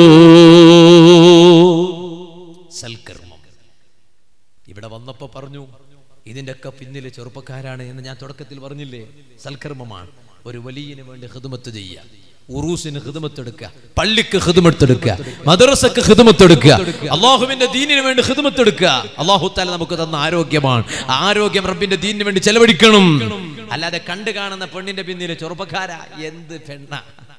സൽക്കർമ്മം ഇവിടെ വന്നപ്പോ പറഞ്ഞു ഇതിന്റെ ഒക്കെ പിന്നിൽ ചെറുപ്പക്കാരാണ് എന്ന് ഞാൻ തുടക്കത്തിൽ പറഞ്ഞില്ലേ സൽക്കർമ്മമാണ് ഒരു വലിയന് വേണ്ടി ഹിദമത്ത് ചെയ്യുക ഉറൂസിന് ഹിദമത്തെടുക്കുക പള്ളിക്ക് ഹിദമത്തെടുക്കുക മദ്രസക്ക് ഹിദമത്തെടുക്കുക അള്ളാഹുവിന്റെ ദീനിന് വേണ്ടി ഹിദമത്തെടുക്കുക അള്ളാഹു താല നമുക്ക് തന്ന ആരോഗ്യമാണ് ആ ആരോഗ്യം റബ്ബിന്റെ ദീനിന് വേണ്ടി ചെലവഴിക്കണം അല്ലാതെ കണ്ടു കാണുന്ന പെണ്ണിന്റെ പിന്നിൽ ചെറുപ്പക്കാര എന്ത് പെണ്ണ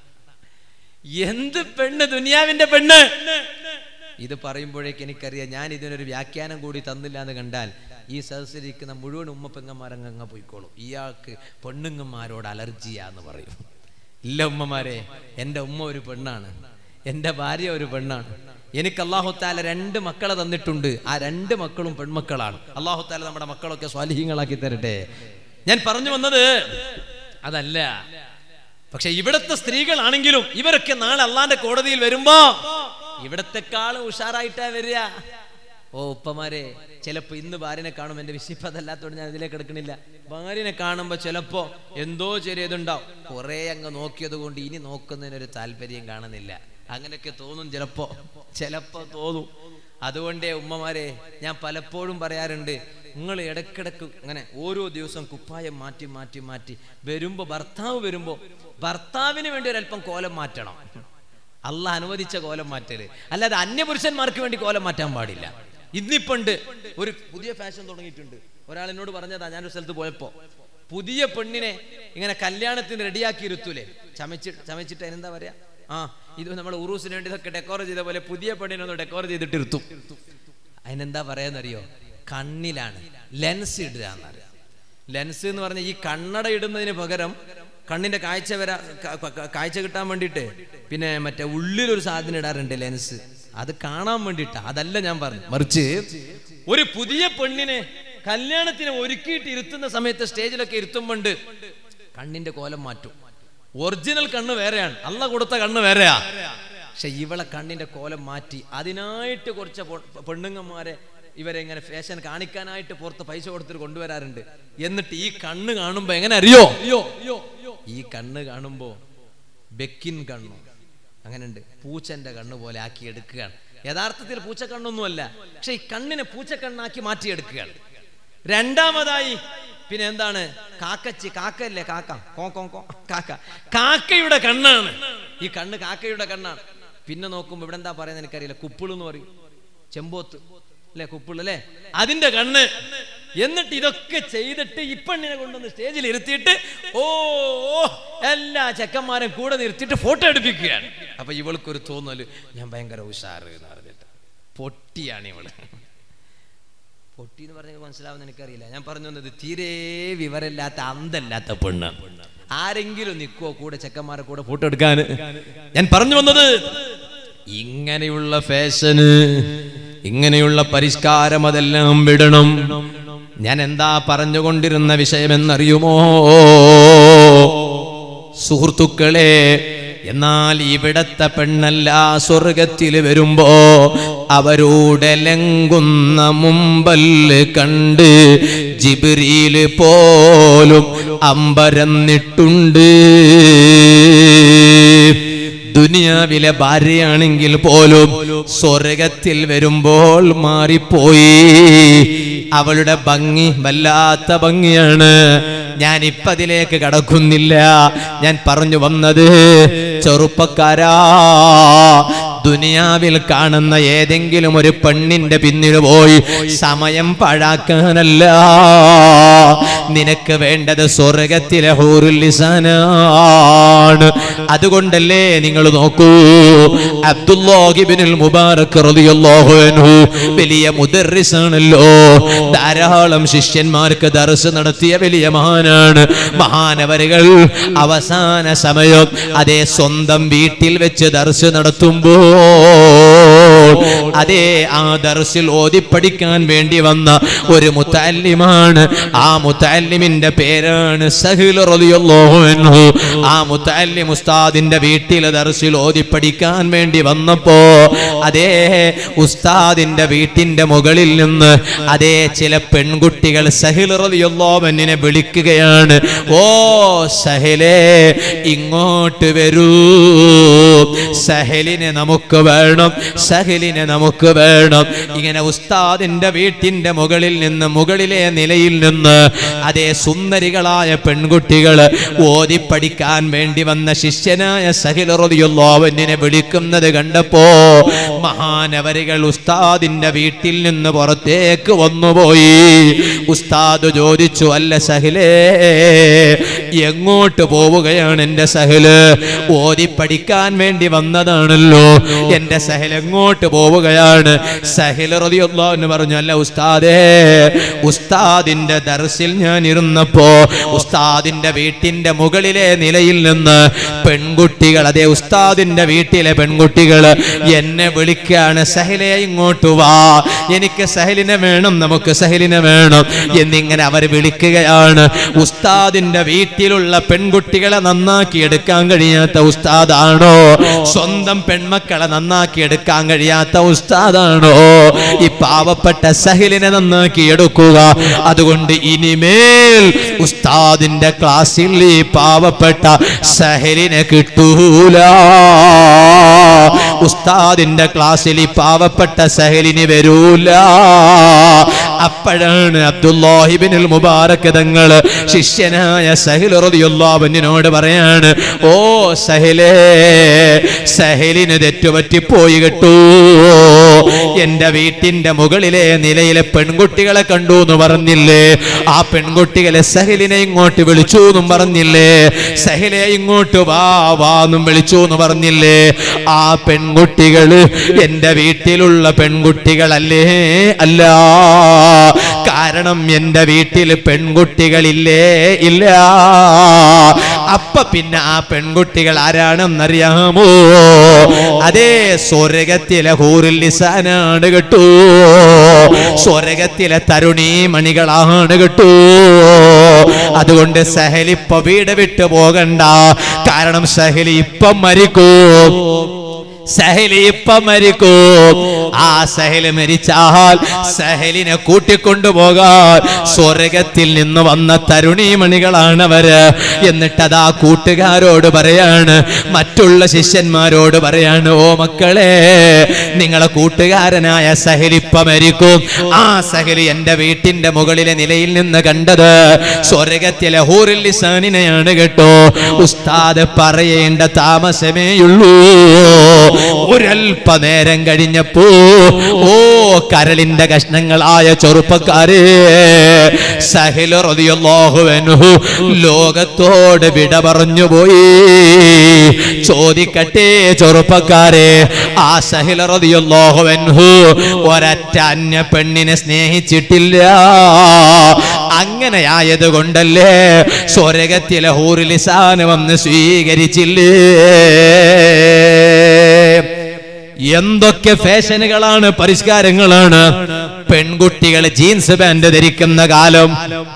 എന്ത് പെണ്ണ് ദുനിയാവിന്റെ പെണ്ണ് ഇത് പറയുമ്പോഴേക്ക് എനിക്കറിയാം ഞാൻ ഇതിനൊരു വ്യാഖ്യാനം കൂടി തന്നില്ല എന്ന് കണ്ടാൽ ഈ സദസ്സിലിരിക്കുന്ന മുഴുവൻ ഉമ്മ പെങ്ങന്മാരങ്ങ പോയിക്കോളും ഇയാൾക്ക് പെണ്ണുങ്ങന്മാരോട് അലർജിയാന്ന് പറയും ഇല്ല ഉമ്മമാരെ എൻ്റെ ഉമ്മ ഒരു പെണ്ണാണ് എൻ്റെ ഭാര്യ ഒരു പെണ്ണാണ് എനിക്ക് അള്ളാഹുത്താല രണ്ട് മക്കളെ തന്നിട്ടുണ്ട് ആ രണ്ട് മക്കളും പെൺമക്കളാണ് അള്ളാഹുത്താല നമ്മുടെ മക്കളൊക്കെ സ്വാലിഹ്യങ്ങളാക്കി തരട്ടെ ഞാൻ പറഞ്ഞു വന്നത് അതല്ല പക്ഷെ ഇവിടുത്തെ സ്ത്രീകളാണെങ്കിലും ഇവരൊക്കെ നാളെ അള്ളാന്റെ കോടതിയിൽ വരുമ്പോ ഇവിടത്തെക്കാളും ഉഷാറായിട്ടാ വരിക ഓ ഉപ്പമാരെ ചിലപ്പോ ഇന്ന് ഭാര്യനെ കാണും എന്റെ വിശിപ്പ് അതല്ലാത്തോണ്ട് ഞാൻ ഇതിലേക്ക് എടുക്കണില്ല ഭാര്യനെ കാണുമ്പോ ചിലപ്പോ എന്തോ ചെറിയതുണ്ടാവും കുറെ അങ്ങ് നോക്കിയത് കൊണ്ട് ഇനി നോക്കുന്നതിനൊരു താല്പര്യം കാണുന്നില്ല അങ്ങനെയൊക്കെ തോന്നും ചിലപ്പോ ചിലപ്പോ തോന്നും അതുകൊണ്ടേ ഉമ്മമാരെ ഞാൻ പലപ്പോഴും പറയാറുണ്ട് നിങ്ങൾ ഇടക്കിടക്ക് അങ്ങനെ ഓരോ ദിവസം കുപ്പായം മാറ്റി മാറ്റി മാറ്റി വരുമ്പോ ഭർത്താവ് വരുമ്പോ ഭർത്താവിന് വേണ്ടി ഒരല്പം കോലം മാറ്റണം അല്ല അനുവദിച്ച കോലം മാറ്റല് അല്ലാതെ അന്യപുരുഷന്മാർക്ക് വേണ്ടി കോലം മാറ്റാൻ പാടില്ല ഇന്നിപ്പണ്ട് ഒരു പുതിയ ഫാഷൻ തുടങ്ങിയിട്ടുണ്ട് ഒരാൾ എന്നോട് പറഞ്ഞതാ ഞാനൊരു സ്ഥലത്ത് പോയപ്പോ പുതിയ പെണ്ണിനെ ഇങ്ങനെ കല്യാണത്തിന് റെഡിയാക്കി ഇരുത്തൂലേ ചമച്ച് ചമച്ചിട്ട് അതിനെന്താ പറയാ ആ ഇത് നമ്മൾ ഉറൂസിന് വേണ്ടി ഇതൊക്കെ ഡെക്കോർ ചെയ്ത പോലെ പുതിയ പെണ്ണിനെ ഒന്ന് ഡെക്കോർ ചെയ്തിട്ട് ഇരുത്തും അതിനെന്താ പറയാന്നറിയോ കണ്ണിലാണ് ലെൻസ് ഇടുക എന്നറിയാം ലെൻസ് എന്ന് പറഞ്ഞാൽ ഈ കണ്ണട ഇടുന്നതിന് പകരം കണ്ണിന്റെ കാഴ്ച വരാ ക- ക- കാഴ്ച കിട്ടാൻ വേണ്ടിയിട്ട് പിന്നെ മറ്റേ ഉള്ളിലൊരു സാധനം ഇടാറുണ്ട് ലെൻസ് അത് കാണാൻ വേണ്ടിയിട്ടാ അതല്ല ഞാൻ പറഞ്ഞു മറിച്ച് ഒരു പുതിയ പെണ്ണിനെ കല്യാണത്തിന് ഒരുക്കിയിട്ട് ഇരുത്തുന്ന സമയത്ത് സ്റ്റേജിലൊക്കെ ഇരുത്തുമ്പോണ്ട് കണ്ണിന്റെ കോലം മാറ്റും ഒറിജിനൽ കണ്ണ് വേറെയാണ് അല്ല കൊടുത്ത കണ്ണ് വേറെയാ പക്ഷെ ഇവളെ കണ്ണിന്റെ കോലം മാറ്റി അതിനായിട്ട് കുറച്ച് പൊ- പെണ്ണുങ്ങന്മാരെ ഇവരെ ഇങ്ങനെ ഫാഷൻ കാണിക്കാനായിട്ട് പുറത്ത് പൈസ കൊടുത്തിട്ട് കൊണ്ടുവരാറുണ്ട് എന്നിട്ട് ഈ കണ്ണ് കാണുമ്പോ എങ്ങനെ അറിയോ ഈ കണ്ണ് കാണുമ്പോ ബെക്കിൻ കണ്ണു അങ്ങനെയുണ്ട് പൂച്ചന്റെ കണ്ണ് പോലെ ആക്കി എടുക്കുകയാണ് യഥാർത്ഥത്തിൽ പൂച്ചക്കണ്ണൊന്നുമല്ല പക്ഷെ ഈ കണ്ണിനെ പൂച്ചക്കണ്ണാക്കി മാറ്റിയെടുക്കുകയാണ് രണ്ടാമതായി പിന്നെ എന്താണ് കാക്കച്ചി കാക്കല്ലേ കാക്ക കോ കോ കോ കാക്ക കാക്കയുടെ കണ്ണാണ് ഈ കണ്ണ് കാക്കയുടെ കണ്ണാണ് പിന്നെ നോക്കുമ്പോ ഇവിടെ എന്താ പറയുന്നത് എനിക്കറിയില്ല കുപ്പിള് എന്ന് പറയും ചെമ്പോത്ത് അല്ലെ കുപ്പിള് അല്ലേ അതിന്റെ കണ്ണ് എന്നിട്ട് ഇതൊക്കെ ചെയ്തിട്ട് ഈ പെണ്ണിനെ കൊണ്ടുവന്ന് സ്റ്റേജിൽ ഇരുത്തിയിട്ട് ഓ ഓ, എല്ലാ ചെക്കന്മാരും കൂടെ നിർത്തിയിട്ട് ഫോട്ടോ എടുപ്പിക്കുകയാണ് അപ്പൊ ഇവൾക്കൊരു തോന്നല് ഞാൻ ഭയങ്കര ഉഷാറ് എന്ന് പറഞ്ഞിട്ട് പൊട്ടിയാണ് ഇവള് പൊട്ടി എന്ന് പറഞ്ഞാൽ മനസ്സിലാവുന്ന എനിക്കറിയില്ല ഞാൻ പറഞ്ഞു വന്നത് തീരെ വിവരമില്ലാത്ത അന്തല്ലാത്ത പെണ്ണ് ആരെങ്കിലും നിൽക്കുവോ കൂടെ ചെക്കന്മാരെ കൂടെ ഫോട്ടോ എടുക്കാൻ ഞാൻ പറഞ്ഞു വന്നത് ഇങ്ങനെയുള്ള ഫാഷന് ഇങ്ങനെയുള്ള പരിഷ്കാരം അതെല്ലാം വിടണം ഞാൻ എന്താ പറഞ്ഞുകൊണ്ടിരുന്ന വിഷയമെന്നറിയുമോ സുഹൃത്തുക്കളെ എന്നാൽ ഇവിടത്തെ പെണ്ണല്ല സ്വർഗത്തിൽ വരുമ്പോ അവരോടെ ലംഘുന്ന മുമ്പല് കണ്ട് ജിബിരിയില് പോലും അമ്പരന്നിട്ടുണ്ട് ദുനിയാവിലെ ഭാര്യയാണെങ്കിൽ പോലും സ്വർഗത്തിൽ വരുമ്പോൾ മാറിപ്പോയി അവളുടെ ഭംഗി വല്ലാത്ത ഭംഗിയാണ് ഞാൻ ഇപ്പൊ അതിലേക്ക് കടക്കുന്നില്ല ഞാൻ പറഞ്ഞു വന്നത് ചെറുപ്പക്കാരാ ദുനിയാവിൽ കാണുന്ന ഏതെങ്കിലും ഒരു പെണ്ണിന്റെ പിന്നിൽ പോയി സമയം പാഴാക്കാനല്ല നിനക്ക് വേണ്ടത് സ്വർഗത്തിലെ ഹൂറുല്ലിസാനാണ് അതുകൊണ്ടല്ലേ നിങ്ങൾ നോക്കൂ അബ്ദുല്ലാഹിബിനുൽ മുബാറക് റളിയല്ലാഹു അൻഹു വലിയ മുദർറിസാണല്ലോ ധാരാളം ശിഷ്യന്മാർക്ക് ദർസ് നടത്തിയ വലിയ മഹാനാണ് മഹാനവരുകൾ അവസാന സമയം അതേ സ്വന്തം വീട്ടിൽ വെച്ച് ദർസ് നടത്തുമ്പോൾ അതേ ആ ദർസിൽ ഓതി പഠിക്കാൻ വേണ്ടി വന്ന ഒരു മുത്തല്ലിമാണ് ആ മുത്തല്ലിമിന്റെ പേരാണ് സഹിൽ റളിയല്ലാഹു അൻഹു ആ മുത്തല്ലിം ഉസ്താദിന്റെ വീട്ടിൽ ദർസിൽ ഓതി പഠിക്കാൻ വേണ്ടി വന്നപ്പോ അതേ ഉസ്താദിന്റെ വീട്ടിന്റെ മുകളിൽ നിന്ന് അതേ ചില പെൺകുട്ടികൾ സഹിൽ റളിയല്ലാഹു അൻഹിനെ വിളിക്കുകയാണ് ഓ സഹിലേ ഇങ്ങോട്ട് വരൂ സഹലിനെ നമുക്ക് വേണം സഹലിനെ നമുക്ക് വേണം ഇങ്ങനെ ഉസ്താദിന്റെ വീട്ടിന്റെ മുകളിൽ നിന്ന് മുകളിലെ നിലയിൽ നിന്ന് അതേ സുന്ദരികളായ പെൺകുട്ടികൾ ഓതി പഠിക്കാൻ വേണ്ടി വന്ന ശിഷ്യനായ സഹിലറിയുള്ളവനെ വിളിക്കുന്നത് കണ്ടപ്പോ മഹാനവരികൾ ഉസ്താദിന്റെ വീട്ടിൽ നിന്ന് പുറത്തേക്ക് വന്നുപോയി ഉസ്താദ് ചോദിച്ചു അല്ല സഹിലേ എങ്ങോട്ട് പോവുകയാണ് എന്റെ സഹില് ഓതി പഠിക്കാൻ വേണ്ടി വന്നതാണല്ലോ എന്റെ സഹിൽ എങ്ങോട്ട് പോവുകയാണ് സഹിൽ റതിയുള്ള എന്ന് പറഞ്ഞു അല്ല ഉസ്താദേ ഉസ്താദിന്റെ ദർസിൽ ഞാൻ ഇരുന്നപ്പോ ഉസ്താദിന്റെ വീട്ടിന്റെ മുകളിലെ നിലയിൽ നിന്ന് പെൺകുട്ടികൾ അതേ ഉസ്താദിന്റെ വീട്ടിലെ പെൺകുട്ടികൾ എന്നെ വിളിക്കാണ് സഹിലെ ഇങ്ങോട്ട് വാ എനിക്ക് സഹലിനെ വേണം നമുക്ക് സഹലിനെ വേണം എന്നിങ്ങനെ അവർ വിളിക്കുകയാണ് ഉസ്താദിന്റെ വീട്ടിലുള്ള പെൺകുട്ടികളെ നന്നാക്കി എടുക്കാൻ കഴിയാത്ത ഉസ്താദാണോ സ്വന്തം പെൺമക്കളെ നന്നാക്കി എടുക്കാൻ കഴിയാത്ത ഉസ്താദാണോ ഈ പാവപ്പെട്ട സഹിലിനെ നന്നാക്കി എടുക്കുക അതുകൊണ്ട് ഇനിമേൽ ഉസ്താദിന്റെ ക്ലാസ്സിൽ ഈ പാവപ്പെട്ട സഹലിനെ കിട്ടൂല ഉസ്താദിന്റെ ക്ലാസ്സിൽ ഈ പാവപ്പെട്ട സഹലിന് വരൂല അപ്പോഴാണ് അബ്ദുല്ലാഹിബിനുൽ മുബാറക് തങ്ങൾ ശിഷ്യനായ സഹിൽ റളിയല്ലാഹുവിനോട് പറയാണ് ഓ സഹിലേ സഹിലിന് തെറ്റുപറ്റിപ്പോയി കേട്ടു എന്റെ വീട്ടിന്റെ മുകളിലെ നിലയിലെ പെൺകുട്ടികളെ കണ്ടു എന്ന് പറഞ്ഞില്ലേ ആ പെൺകുട്ടികളെ സഹിലിനെ ഇങ്ങോട്ട് വിളിച്ചു എന്നും പറഞ്ഞില്ലേ സഹിലെ ഇങ്ങോട്ട് വാ വാ എന്നും വിളിച്ചു എന്ന് പറഞ്ഞില്ലേ ആ പെൺകുട്ടികള് എന്റെ വീട്ടിലുള്ള പെൺകുട്ടികളല്ലേ അല്ല കാരണം എന്റെ വീട്ടിൽ പെൺകുട്ടികളില്ലേ ഇല്ല അപ്പൊ പിന്നെ ആ പെൺകുട്ടികൾ ആരാണെന്നറിയാമോ അതേ സ്വർഗത്തിലെ ഹൂറിൽ ലിസാനാണ് കേട്ടു സ്വർഗത്തിലെ തരുണീ മണികളാണ് കേട്ടു അതുകൊണ്ട് സഹലി ഇപ്പൊ വീട് വിട്ടു പോകണ്ട കാരണം സഹലി ഇപ്പം മരിക്കൂ സഹലി ഇപ്പൊ മരിക്കും ആ സഹല് മരിച്ചാൽ സഹലിനെ കൂട്ടിക്കൊണ്ടുപോകാൻ സ്വർഗത്തിൽ നിന്ന് വന്ന തരുണീമണികളാണവര് എന്നിട്ടതാ കൂട്ടുകാരോട് പറയാണ് മറ്റുള്ള ശിഷ്യന്മാരോട് പറയാണ് ഓ മക്കളെ നിങ്ങളെ കൂട്ടുകാരനായ സഹലിപ്പ മരിക്കും ആ സഹലി എന്റെ വീട്ടിന്റെ മുകളിലെ നിലയിൽ നിന്ന് കണ്ടത് സ്വർഗത്തിലെ ഹൂറിൽ ലിസാനിനെയാണ് കേട്ടോ ഉസ്താദ് പറയേണ്ട താമസമേയുള്ളൂ ഒരൽപനേരം കഴിഞ്ഞപ്പോ ഓ കരളിന്റെ കഷ്ണങ്ങളായ ചെറുപ്പക്കാരെ സഹിൽ റളിയല്ലാഹു അൻഹു ലോകത്തോട് വിട പറഞ്ഞു പോയി ചോദിക്കട്ടെ ചെറുപ്പക്കാരെ ആ സഹിൽ റളിയല്ലാഹു അൻഹു ഒരറ്റ അന്യ പെണ്ണിനെ സ്നേഹിച്ചിട്ടില്ല അങ്ങനെയായത് കൊണ്ടല്ലേ സ്വർഗത്തിലെ ഹൂറിലിസാന് വന്ന് സ്വീകരിച്ചില്ലേ എന്തൊക്കെ ഫാഷനുകളാണ് പരിഷ്കാരങ്ങളാണ് പെൺകുട്ടികൾ ജീൻസ് പാന്റ് ധരിക്കുന്ന കാലം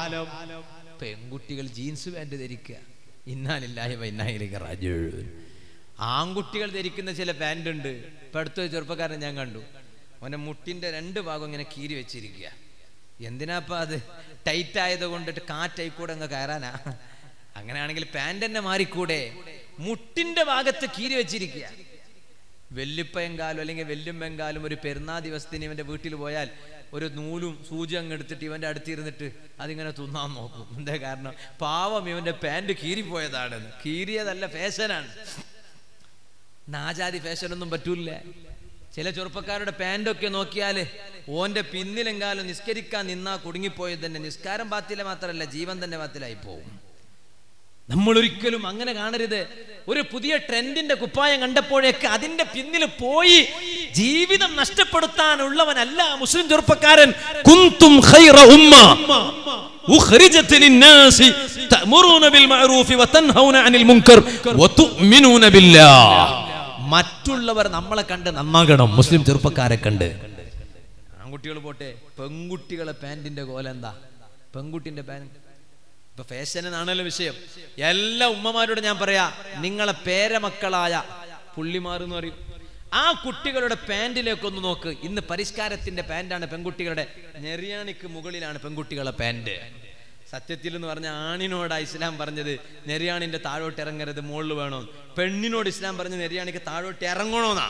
പെൺകുട്ടികൾ ജീൻസ് പാന്റ് ധരിക്കുക ഇന്നാലില്ലാഹി വൈന്നാഹിലേക്ക് റാജു ആൺകുട്ടികൾ ധരിക്കുന്ന ചില പാന്റ് ഉണ്ട് ഇപ്പൊ അടുത്ത ചെറുപ്പക്കാരൻ ഞാൻ കണ്ടു അവന്റെ മുട്ടിന്റെ രണ്ട് ഭാഗം ഇങ്ങനെ കീറി വെച്ചിരിക്കുക എന്തിനാപ്പ അത് ടൈറ്റ് ആയത് കൊണ്ടിട്ട് കാറ്റായി കൂടെ അങ്ങ് കയറാനാ അങ്ങനെയാണെങ്കിൽ പാന്റ് തന്നെ മാറിക്കൂടെ മുട്ടിന്റെ ഭാഗത്ത് കീറി വെച്ചിരിക്കുക വെല്ലുപ്പയെങ്കാലും അല്ലെങ്കിൽ വെല്ലുമ്പെങ്കാലും ഒരു പെരുന്നാ ദിവസത്തിന് ഇവന്റെ വീട്ടിൽ പോയാൽ ഒരു നൂലും സൂചി അങ്ങ് എടുത്തിട്ട് ഇവന്റെ അടുത്തിരുന്നിട്ട് അതിങ്ങനെ തുന്നാൻ നോക്കും എന്താ കാരണം പാവം ഇവന്റെ പാന്റ് കീറിപ്പോയതാണെന്ന് കീറിയതല്ല ഫാഷനാണ് നാജാതി ഫാഷനൊന്നും പറ്റൂല ചില ചെറുപ്പക്കാരുടെ പാൻറ്റൊക്കെ നോക്കിയാൽ ഓന്റെ പിന്നിലെങ്കാലും നിസ്കരിക്കാൻ നിന്നാ കുടുങ്ങിപ്പോയത് തന്നെ നിസ്കാരം പാത്തില മാത്രമല്ല ജീവൻ തന്നെ പാത്തിലായി പോവും നമ്മൾ ഒരിക്കലും അങ്ങനെ കാണരുത് ഒരു പുതിയ ട്രെൻഡിന്റെ കുപ്പായം കണ്ടപ്പോഴേക്ക് അതിന്റെ പിന്നിൽ പോയി ജീവിതം നഷ്ടപ്പെടുത്താനുള്ളവനല്ല മുസ്ലിം ചെറുപ്പക്കാരൻ കുന്തും ഖൈറ ഉമ്മ ഉഖ്രിജത് ലിന്നാസി തഅമുറൂന ബിൽ മഅറൂഫി വതൻഹൗന അനിൽ മുൻകർ വതുഅ്മിനൂന ബില്ലാഹ് മറ്റുള്ളവർ നമ്മളെ കണ്ട് നന്നാകണം മുസ്ലിം ചെറുപ്പക്കാരെ കണ്ട് ആൺകുട്ടികൾ പോട്ടെ പെൺകുട്ടികളെ പാന്റിന്റെ കോല എന്താ പെൺകുട്ടിന്റെ പാന്റ് ഇപ്പൊ ഫാഷൻ എന്നാണല്ലോ വിഷയം എല്ലാ ഉമ്മമാരോട് ഞാൻ പറയാ നിങ്ങളെ പേരമക്കളായ പുള്ളിമാർ എന്ന് പറയും ആ കുട്ടികളുടെ പാന്റിലേക്ക് ഒന്ന് നോക്ക് ഇന്ന് പരിഷ്കാരത്തിന്റെ പാന്റാണ് പെൺകുട്ടികളുടെ നെറിയാണിക്ക് മുകളിലാണ് പെൺകുട്ടികളെ പാന്റ് സത്യത്തിൽ എന്ന് പറഞ്ഞ ആണിനോടാ ഇസ്ലാം പറഞ്ഞത് നെരിയാണിന്റെ താഴോട്ട് ഇറങ്ങരുത് മുകളിൽ വേണോ പെണ്ണിനോട് ഇസ്ലാം പറഞ്ഞ നെരിയാണിക്ക് താഴോട്ട് ഇറങ്ങണോന്നാ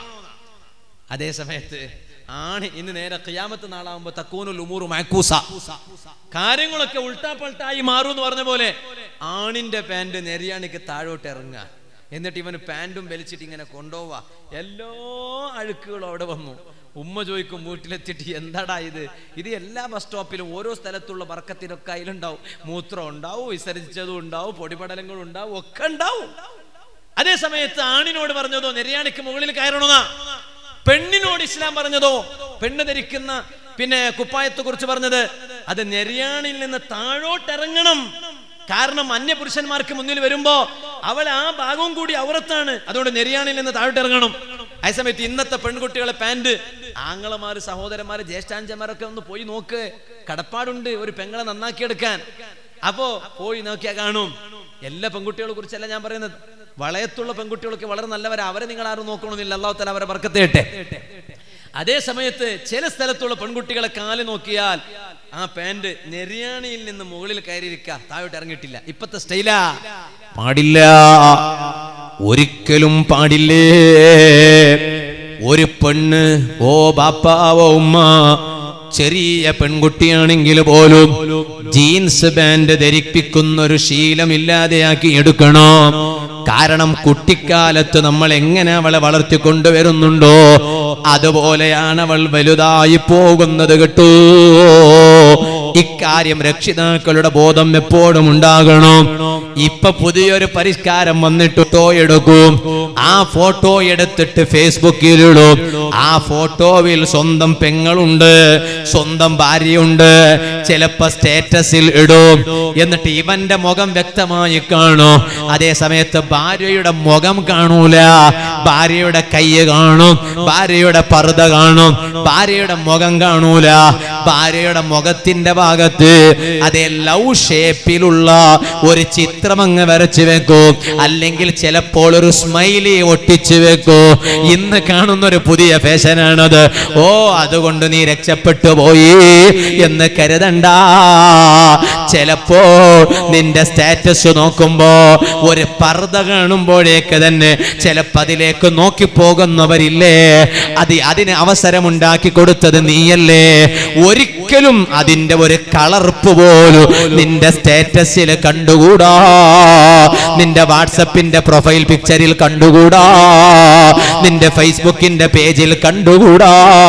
അതേ സമയത്ത് ആണ് ഇന്ന് നേരെ ഖിയാമത്ത് നാളാകുമ്പോ തക്കൂനുൽ ഉമൂറു മാക്കൂസ കാര്യങ്ങളൊക്കെ ഉൾട്ടാ പൾട്ടായി മാറും എന്ന് പറഞ്ഞ പോലെ ആണിന്റെ പാന്റ് നെരിയാണിക്ക് താഴോട്ട് ഇറങ്ങുക എന്നിട്ട് ഇവന് പാന്റും വലിച്ചിട്ട് ഇങ്ങനെ കൊണ്ടുപോവാ എല്ലാ അഴുക്കുകളും അവിടെ വന്നു ഉമ്മ ചോദിക്കും വീട്ടിലെത്തിയിട്ട് എന്താടാ ഇത് ഇത് എല്ലാ ബസ് സ്റ്റോപ്പിലും ഓരോ സ്ഥലത്തുള്ള വർക്കത്തിനൊക്കെ അതിലുണ്ടാവും മൂത്രം ഉണ്ടാവും വിസർജിച്ചതും ഉണ്ടാവും പൊടിപടലങ്ങളും ഉണ്ടാവും ഒക്കെ ഉണ്ടാവും അതേ സമയത്ത് ആണിനോട് പറഞ്ഞതോ നെരിയാണിക്ക് മുകളിൽ കയറണമെന്നാ പെണ്ണിനോട് ഇസ്ലാം പറഞ്ഞതോ പെണ്ണ് ധരിക്കുന്ന പിന്നെ കുപ്പായത്തെ കുറിച്ച് പറഞ്ഞത് അത് നെരിയാണിൽ നിന്ന് താഴോട്ടിറങ്ങണം കാരണം അന്യപുരുഷന്മാർക്ക് മുന്നിൽ വരുമ്പോ അവൾ ആ ഭാഗവും കൂടി ഔറത്താണ് അതുകൊണ്ട് നെരിയാണിൽ നിന്ന് താഴോട്ടിറങ്ങണം അതേസമയത്ത് ഇന്നത്തെ പെൺകുട്ടികളെ പാന്റ് ആങ്ങളമാര് സഹോദരന്മാര് ജ്യേഷ്ഠാഞ്ചന്മാരൊക്കെ ഒന്ന് പോയി നോക്ക് കടപ്പാടുണ്ട് ഒരു പെങ്ങളെ നന്നാക്കിയെടുക്കാൻ അപ്പോ പോയി നോക്കിയാ കാണും എല്ലാ പെൺകുട്ടികളെ കുറിച്ചല്ല ഞാൻ പറയുന്നത് വളയത്തുള്ള പെൺകുട്ടികളൊക്കെ വളരെ നല്ലവരാ അവരെ നിങ്ങൾ ആരും നോക്കണമെന്നില്ല അള്ളാഹു തല അവരെ വർക്കത്തേട്ടെ അതേ സമയത്ത് ചില സ്ഥലത്തുള്ള പെൺകുട്ടികളെ കാല് നോക്കിയാൽ ആ പാന്റ് നെരിയാണിയിൽ നിന്ന് മുകളിൽ കയറിയിരിക്ക താഴോട്ട് ഇറങ്ങിയിട്ടില്ല ഇപ്പത്തെ സ്റ്റൈലാ പാടില്ല ഒരിക്കലും പാടില്ലേ ഒരു പെണ്ണ് ഓ ബാപ്പാവോ ഉമ്മ ചെറിയ പെൺകുട്ടിയാണെങ്കിൽ പോലും ജീൻസ് പാന്റ് ധരിപ്പിക്കുന്ന ഒരു ശീലമില്ലാതെയാക്കി എടുക്കണം കാരണം കുട്ടിക്കാലത്ത് നമ്മൾ എങ്ങനെ അവളെ വളർത്തിക്കൊണ്ടുവരുന്നുണ്ടോ അതുപോലെയാണ് അവൾ വലുതായി പോകുന്നത് കേട്ടോ ഇക്കാര്യം രക്ഷിതാക്കളുടെ ബോധം എപ്പോഴും ഉണ്ടാകണം ഇപ്പൊ പുതിയൊരു പരിഷ്കാരം വന്നിട്ട് ഫോട്ടോ എടുക്കും ആ ഫോട്ടോ എടുത്തിട്ട് ഫേസ്ബുക്കിലിടും ആ ഫോട്ടോയിൽ സ്വന്തം പെങ്ങളുണ്ട് സ്വന്തം ഭാര്യയുണ്ട് ചിലപ്പോ സ്റ്റേറ്റസിൽ ഇടും എന്നിട്ട് ഇവന്റെ മുഖം വ്യക്തമായി കാണും അതേ സമയത്ത് ഭാര്യയുടെ മുഖം കാണൂല ഭാര്യയുടെ കൈ കാണും ഭാര്യയുടെ പർദ്ദ കാണും ഭാര്യയുടെ മുഖം കാണൂല ഭാര്യയുടെ മുഖത്തിന്റെ ഭാഗത്ത് അതേ ലവ് ഷേപ്പിലുള്ള ഒരു ചിത്രം അങ്ങ് വരച്ചു വെക്കൂ അല്ലെങ്കിൽ ചിലപ്പോൾ ഒരു സ്മൈലി ഒട്ടിച്ചു വെക്കൂ ഇന്ന് കാണുന്ന ഒരു പുതിയ ഫാഷനാണത് ഓ അതുകൊണ്ട് നീ രക്ഷപ്പെട്ടു പോയി എന്ന് കരുതണ്ട ചിലപ്പോ നിന്റെ സ്റ്റാറ്റസ് നോക്കുമ്പോ ഒരു പർദ്ദ കാണുമ്പോഴേക്ക് തന്നെ ചിലപ്പോ അതിലേക്ക് നോക്കി പോകുന്നവരില്ലേ അത് അതിന് അവസരമുണ്ടാക്കി കൊടുത്തത് നീയല്ലേ ഒരിക്കലും അതിന്റെ ഒരു കളർപ്പ് പോലും നിന്റെ സ്റ്റാറ്റസിൽ കണ്ടുകൂടാ നിന്റെ വാട്സപ്പിന്റെ പ്രൊഫൈൽ പിക്ചറിൽ കണ്ടുകൂടാ നിന്റെ ഫേസ്ബുക്കിന്റെ പേജിൽ കണ്ടുകൂടാ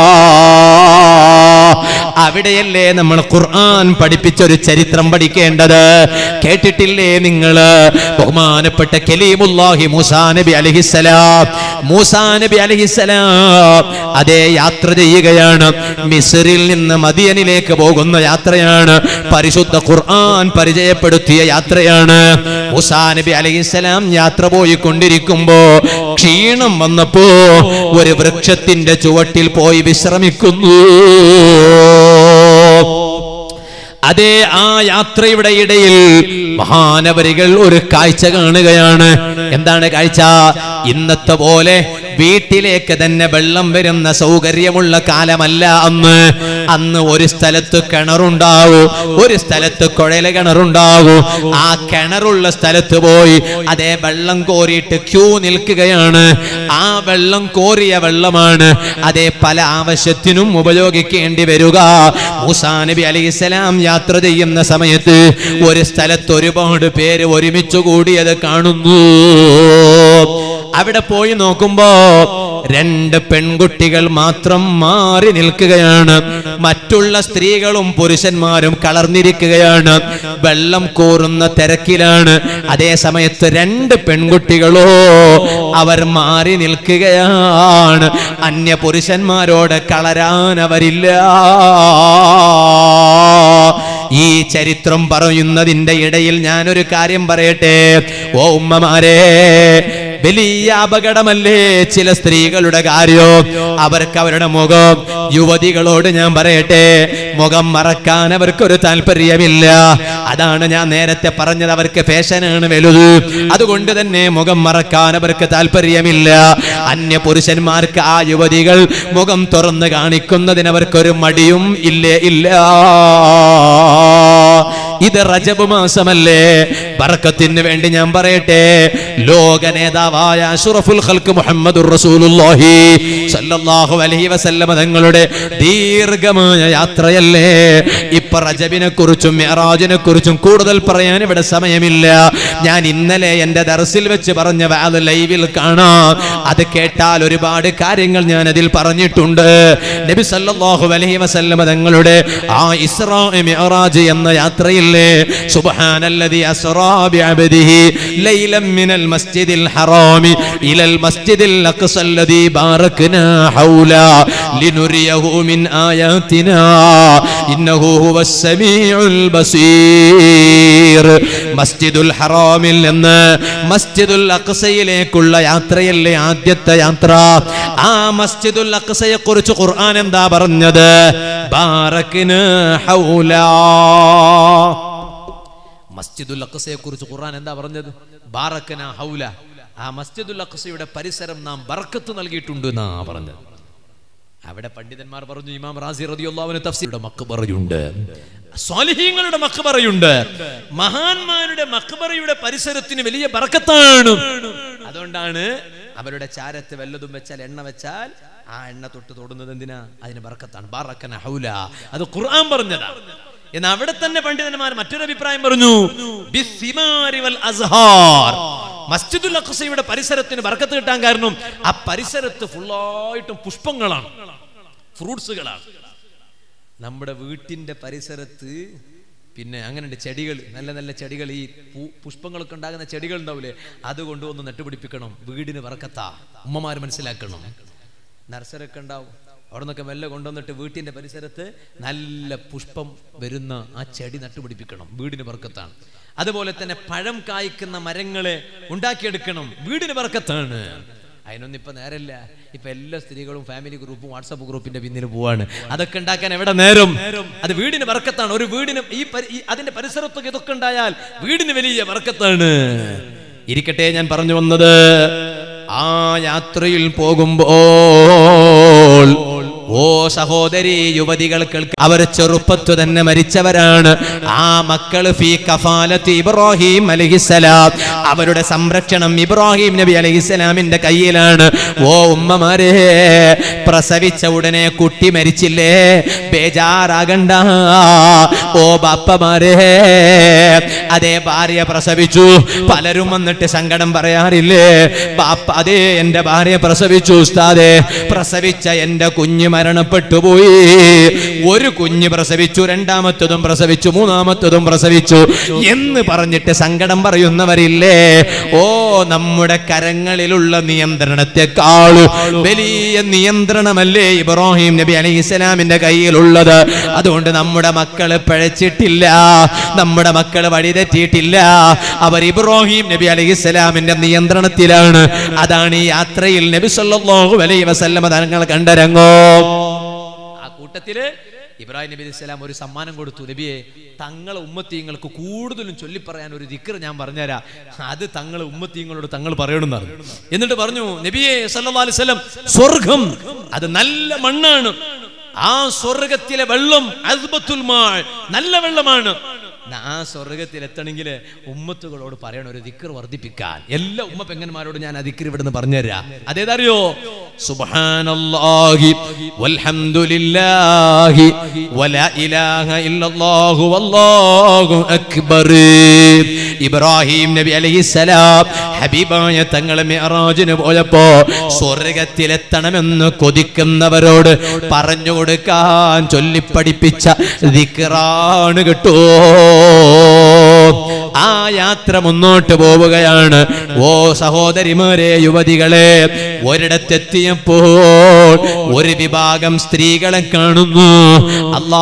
അവിടെയല്ലേ നമ്മൾ ഖുർആൻ പഠിപ്പിച്ച ഒരു ചരിത്രം പഠിക്കേണ്ടത് കേട്ടിട്ടില്ലേ നിങ്ങൾ ബഹുമാനപ്പെട്ട കലീമുല്ലാഹി മൂസാ നബി അലഹിസലാം മൂസാ നബി അലഹിസലാം അതേ യാത്ര ചെയ്യുകയാണ് മിസ്രിൽ നിന്ന് മദിയനിലേക്ക് പോകുന്ന യാത്രയാണ് പരിശുദ്ധ ഖുർആൻ പരിചയപ്പെടുത്തിയ യാത്രയാണ് മൂസാ നബി അലഹിസലാം യാത്ര പോയിക്കൊണ്ടിരിക്കുമ്പോ ക്ഷീണം വന്നപ്പോ ഒരു വൃക്ഷത്തിന്റെ ചുവട്ടിൽ പോയി വിശ്രമിക്കുന്നു അതേ ആ യാത്രയുടെ ഇടയിൽ മഹാനവരികൾ ഒരു കാഴ്ച കാണുകയാണ് എന്താണ് കാഴ്ച ഇന്നത്തെ പോലെ വീട്ടിലേക്ക് തന്നെ വെള്ളം വരുന്ന സൗകര്യമുള്ള കാലമല്ല അന്ന് അന്ന് ഒരു സ്ഥലത്ത് കിണറുണ്ടാവൂ ഒരു സ്ഥലത്ത് കുഴല കിണറുണ്ടാകൂ ആ കിണറുള്ള സ്ഥലത്ത് പോയി അതേ വെള്ളം കോരിയിട്ട് ക്യൂ നിൽക്കുകയാണ് ആ വെള്ളം കോരിയ വെള്ളമാണ് അതേ പല ആവശ്യത്തിനും ഉപയോഗിക്കേണ്ടി വരിക മൂസാ നബി അലൈഹിസ്സലാം യാത്ര ചെയ്യുന്ന സമയത്ത് ഒരു സ്ഥലത്ത് ഒരുപാട് പേര് ഒരുമിച്ച് കൂടിയത് കാണുന്നു അവിടെ പോയി നോക്കുമ്പോ രണ്ട് പെൺകുട്ടികൾ മാത്രം മാറി നിൽക്കുകയാണ് മറ്റുള്ള സ്ത്രീകളും പുരുഷന്മാരും കളർന്നിരിക്കുകയാണ് വെള്ളം കോറുന്ന തിരക്കിലാണ് അതേ സമയത്ത് രണ്ട് പെൺകുട്ടികളോ അവർ മാറി നിൽക്കുകയാണ് അന്യ പുരുഷന്മാരോട് കളരാൻ അവരില്ല ഈ ചരിത്രം പറയുന്നതിന്റെ ഇടയിൽ ഞാനൊരു കാര്യം പറയട്ടെ ഓ ഉമ്മമാരെ വലിയ അപകടമല്ലേ ചില സ്ത്രീകളുടെ കാര്യം അവർക്ക് അവരുടെ മുഖം യുവതികളോട് ഞാൻ പറയട്ടെ മുഖം മറക്കാൻ അവർക്കൊരു താല്പര്യമില്ല അതാണ് ഞാൻ നേരത്തെ പറഞ്ഞത് അവർക്ക് ഫാഷനാണ് വലുത് അതുകൊണ്ട് തന്നെ മുഖം മറക്കാൻ അവർക്ക് താല്പര്യമില്ല അന്യ പുരുഷന്മാർക്ക് ആ യുവതികൾ മുഖം തുറന്ന് കാണിക്കുന്നതിന് അവർക്കൊരു മടിയും ഇല്ലേ ഇല്ല ഇത് റജബ് മാസമല്ലേ ബർക്കത്തിന് വേണ്ടി ഞാൻ പറയട്ടെ ലോക നേതാവായ അഷ്റഫുൽ ഖൽക്ക് മുഹമ്മദുർ റസൂലുള്ളാഹി സല്ലല്ലാഹു അലൈഹി വസല്ലമ തങ്ങളുടെ ദീർഘമായ യാത്രയല്ലേ ഇപ്പൊ റജബിനെ കുറിച്ചും മിഅറാജിനെ കുറിച്ചും കൂടുതൽ പറയാൻ ഇവിടെ സമയമില്ല ഞാൻ ഇന്നലെ എന്റെ ദർസിൽ വെച്ച് പറഞ്ഞ വാത് ലൈവിൽ കാണാം അത് കേട്ടാൽ ഒരുപാട് കാര്യങ്ങൾ ഞാൻ അതിൽ പറഞ്ഞിട്ടുണ്ട് നബി സല്ലല്ലാഹു അലൈഹി വസല്ലമ തങ്ങളുടെ ആ ഇസ്രാ മിഅറാജ് എന്ന യാത്രയില്ലേ സുബ്ഹാനല്ലദി അസ്റാ ബിഅബ്ദിഹി ലൈലൻ മിനൽ മസ്ജിദിൽ ഹറാമി ഇലൽ മസ്ജിദിൽ അഖ്സ الذي باركنا حولا لنريه من آياتنا إنه هو السميع البصير മസ്ജിദുൽ ഹറാമിൽ നിന്ന് മസ്ജിദുൽ അക്സയിലേക്കുള്ള യാത്രയല്ലേ ആദ്യത്തെ യാത്ര ആ മസ്ജിദുൽ അക്സയെ കുറിച്ച് ഖുർആൻ എന്താ പറഞ്ഞത് ബാറക്കിന് ഹൗലാ മസ്ജിദുൽ അക്സയെ കുറിച്ച് ഖുർആൻ എന്താ പറഞ്ഞത് ബാറക്കന ഹൗല ആ മസ്ജിദുൽ അക്സയുടെ പരിസരം നാം ബർക്കത്ത് നൽകിയിട്ടുണ്ട് എന്നാ പറഞ്ഞത് അവിടെ പണ്ഡിതന്മാർ പറഞ്ഞു ഇമാം റാസി റളിയല്ലാഹുവിന് തഫ്സീറുടെ മക്ബറയുണ്ട് സ്വാലിഹീങ്ങളുടെ മക്ബറയുണ്ട് മഹാന്മാരുടെ മക്ബറയുടെ പരിസരത്തിന് വലിയ ബർക്കത്താണ് അതുകൊണ്ടാണ് അവരുടെ ചാരത്ത് വല്ലതും വെച്ചാൽ എണ്ണ വെച്ചാൽ ആ എണ്ണ തൊട്ട് തൊടുന്നത് എന്തിനാ അതിന് ബർക്കത്താണ് ബാറക്കന ഹൗല അത് ഖുർആൻ പറഞ്ഞതാ എന്ന് അവിടെ തന്നെ പണ്ഡിതന്മാർ മറ്റൊരു അഭിപ്രായം പറഞ്ഞു ബിസ്സിമാരി വൽ അസ്ഹാർ മസ്ജിദുൽ അഖ്സയുടെ പരിസരത്തിന് ബർക്കത്ത് കിട്ടാൻ കാരണം ആ പരിസരത്ത് ഫുള്ളായിട്ടും പുഷ്പങ്ങളാണ് ഫ്രൂട്ട്സുകളാണ് നമ്മുടെ വീട്ടിന്റെ പരിസരത്ത് പിന്നെ അങ്ങനെയുണ്ട് ചെടികൾ നല്ല നല്ല ചെടികൾ ഈ പൂ പുഷ്പങ്ങളൊക്കെ ഉണ്ടാകുന്ന ചെടികൾ ഉണ്ടാവില്ലേ അതുകൊണ്ട് ഒന്ന് നട്ടുപിടിപ്പിക്കണം വീടിന് വറക്കത്താ ഉമ്മമാർ മനസ്സിലാക്കണം നർസറൊക്കെ ഉണ്ടാവും അവിടെ നിന്നൊക്കെ മെല്ലെ കൊണ്ടുവന്നിട്ട് വീട്ടിന്റെ പരിസരത്ത് നല്ല പുഷ്പം വരുന്ന ആ ചെടി നട്ടുപിടിപ്പിക്കണം വീടിന് വർക്കത്താണ് അതുപോലെ തന്നെ പഴം കായ്ക്കുന്ന മരങ്ങളെ ഉണ്ടാക്കിയെടുക്കണം വീടിന് വർക്കത്താണ് അതിനൊന്നും ഇപ്പൊ നേരമില്ല ഇപ്പൊ എല്ലാ സ്ത്രീകളും ഫാമിലി ഗ്രൂപ്പും വാട്സപ്പ് ഗ്രൂപ്പിന്റെ പിന്നിൽ പോവാണ് അതൊക്കെ ഉണ്ടാക്കാൻ എവിടെ നേരം അത് വീടിന് വർക്കത്താണ് ഒരു വീടിന് ഈ പരി- ഈ അതിന്റെ പരിസരത്തൊക്കെ ഇതൊക്കെ ഉണ്ടായാൽ വീടിന് വലിയ വർക്കത്താണ് ഇരിക്കട്ടെ ഞാൻ പറഞ്ഞു വന്നത് ആ യാത്രയിൽ പോകുമ്പോൾ ഓ സഹോദരി യുവതികൾ കേൾക്ക അവർ ചെറുപ്പത്തു തന്നെ മരിച്ചവരാണ് ആ മക്കള് ഫീ കഫാലത്ത് ഇബ്രാഹിം അലഹിസലാം അവരുടെ സംരക്ഷണം ഇബ്രാഹിം നബി അലഹിസലാമിന്റെ കയ്യിലാണ് ഓ ഉമ്മമാരെ പ്രസവിച്ച ഉടനെ കുട്ടി മരിച്ചില്ലേ ബേജാറാകണ്ട ഓ ബാപ്പമാരെ അതേ ഭാര്യ പ്രസവിച്ചു പലരും വന്നിട്ട് സങ്കടം പറയാറില്ലേ ബാപ്പ അതേ എന്റെ ഭാര്യ പ്രസവിച്ചു ഉസ്താദേ പ്രസവിച്ച എന്റെ കുഞ്ഞ് മരണപ്പെട്ടു പോയി ഒരു കുഞ്ഞ് പ്രസവിച്ചു രണ്ടാമത്തതും പ്രസവിച്ചു മൂന്നാമത്തതും പ്രസവിച്ചു എന്ന് പറഞ്ഞിട്ട് സങ്കടം പറയുന്നവരില്ലേ ഓ നമ്മുടെ കരങ്ങളിലുള്ള നിയന്ത്രണത്തെക്കാൾ വലിയ നിയന്ത്രണമല്ലേ ഇബ്രാഹിം നബി അലൈഹി ഇസ്ലാമിന്റെ കയ്യിലുള്ളത് അതുകൊണ്ട് നമ്മുടെ മക്കള് പിഴച്ചിട്ടില്ല നമ്മുടെ മക്കള് വഴിതെറ്റിയിട്ടില്ല അവർ ഇബ്രാഹിം നബി അലൈഹി ഇസ്ലാമിന്റെ നിയന്ത്രണത്തിലാണ് അതാണ് ഈ യാത്രയിൽ നബി സല്ലല്ലാഹു അലൈഹി വസല്ലമ തങ്ങൾ കണ്ടരങ്ങോ ആ കൂട്ടത്തില് ഇബ്രാഹിം നബി അലൈഹി സ്വലാം ഒരു സമ്മാനം കൊടുത്തു നബിയെ തങ്ങളെ ഉമ്മത്തീങ്ങൾക്ക് കൂടുതലും ചൊല്ലിപ്പറയാൻ ഒരു ദിക്കർ ഞാൻ പറഞ്ഞുതരാം അത് തങ്ങളെ ഉമ്മത്തീങ്ങളോട് തങ്ങൾ പറയണമെന്ന് പറഞ്ഞു എന്നിട്ട് പറഞ്ഞു നബിയെ സല്ലല്ലാഹു അലൈഹി വസല്ലം സ്വർഗം അത് നല്ല മണ്ണാണ് ആ സ്വർഗത്തിലെ വെള്ളം അസ്ബത്തുൽ മാൾ നല്ല വെള്ളമാണ് ന- ആ സ്വർഗത്തിൽ എത്തണമെങ്കിൽ ഉമ്മത്തുകളോട് പറയണം ഒരു ദിക്കർ വർദ്ധിപ്പിക്കാൻ എല്ലാ ഉമ്മ പെങ്ങന്മാരോട് ഞാൻ ആ ദിക്കർ ഇവിടുന്ന് പറഞ്ഞുതരാം അതേതറിയോ സുബ്ഹാനല്ലാഹി വൽഹംദുലില്ലാഹി വലാ ഇലാഹ ഇല്ലല്ലാഹു വല്ലാഹു അക്ബർ ഇബ്രാഹിം നബി അലൈഹിസ്സലാം ഹബീബായ തങ്ങളെ മിഅറാജിന് പോയപ്പോ സ്വർഗത്തിലെത്തണമെന്ന് കൊതിക്കുന്നവരോട് പറഞ്ഞു കൊടുക്കാൻ ചൊല്ലിപ്പഠിപ്പിച്ച ദിക്റാണ് കേട്ടോ ആ യാത്ര മുന്നോട്ട് പോവുകയാണ് ഓ സഹോദരിമാരെ യുവതികളെ ഒരിടത്തെത്തിയപ്പോൾ ഒരു വിഭാഗം സ്ത്രീകളെ കാണുന്നു അല്ലാ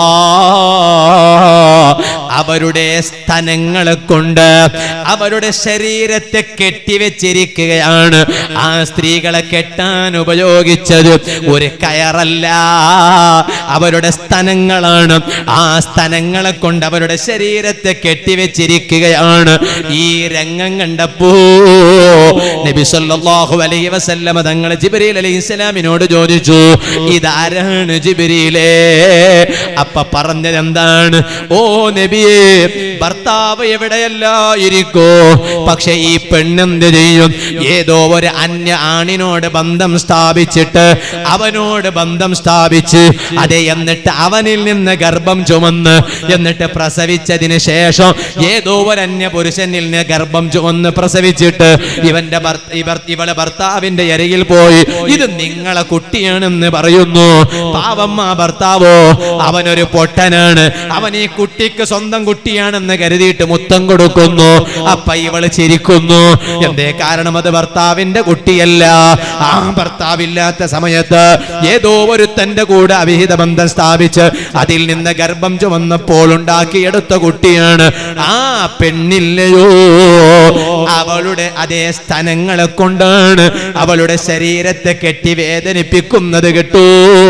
അവരുടെ സ്ഥലങ്ങളെ കൊണ്ട് അവരുടെ ശരീരത്തെ കെട്ടിവെച്ചിരിക്കുകയാണ് ആ സ്ത്രീകളെ കെട്ടാൻ ഉപയോഗിച്ചത് ഒരു കയറല്ല അവരുടെ സ്ഥലങ്ങളാണ് ആ സ്ഥലങ്ങളെ കൊണ്ട് അവരുടെ ശരീരത്തെ കെട്ടിവെച്ചിരിക്കുകയാണ് ഈ രംഗം കണ്ടപ്പോ നബി സല്ലല്ലാഹു അലൈഹി വസല്ലമ തങ്ങൾ ജിബ്രീൽ അലൈഹി സ്വലാമിനോട് ചോദിച്ചു ഇതാരാണ് ജിബ്രീലേ അപ്പ പറഞ്ഞത് എന്താണ് ഓ നബിയേ ഭർത്താവ് എവിടെയല്ല ഇരിക്കോ പക്ഷെ ഈ പെണ്ണെന്ത് ചെയ്യും ഏതോ ഒരു അന്യ ആണിനോട് ബന്ധം സ്ഥാപിച്ചിട്ട് അവനോട് ബന്ധം സ്ഥാപിച്ച് അതെ എന്നിട്ട് അവനിൽ നിന്ന് ഗർഭം ചുമന്ന് എന്നിട്ട് പ്രസവിച്ചതിന് ശേഷം ഏതോ ഒരു അന്യ പുരുഷനിൽ നിന്ന് ഗർഭം ചുമന്ന് പ്രസവിച്ചിട്ട് ഇവന്റെ ഭർത്ത- ഇവർ ഇവളെ ഭർത്താവിന്റെ അരികിൽ പോയി ഇത് നിങ്ങളെ കുട്ടിയാണെന്ന് പറയുന്നു പാവം ആ ഭർത്താവോ അവനൊരു പൊട്ടനാണ് അവൻ ഈ കുട്ടിക്ക് സ്വന്തം കുട്ടിയാണെന്ന് കരുതിയിട്ട് മുത്തം കൊടുക്കുന്നു അപ്പ ഇവള് ചിരിക്കുന്നു എന്തേ കാരണം അത് ഭർത്താവിന്റെ കുട്ടിയല്ല ആ ഭർത്താവില്ലാത്ത സമയത്ത് ഏതോ ഒരു തന്റെ കൂടെ അവിഹിത ബന്ധം സ്ഥാപിച്ച് അതിൽ നിന്ന് ഗർഭം ചുമന്നപ്പോൾ ഉണ്ടാക്കിയെടുത്ത കുട്ടിയാണ് ആ പെണ്ണില്ലയോ അവളുടെ അതേ സ്ഥലങ്ങളെ കൊണ്ടാണ് അവളുടെ ശരീരത്തെ കെട്ടി വേദനിപ്പിക്കുന്നത് കേട്ടോ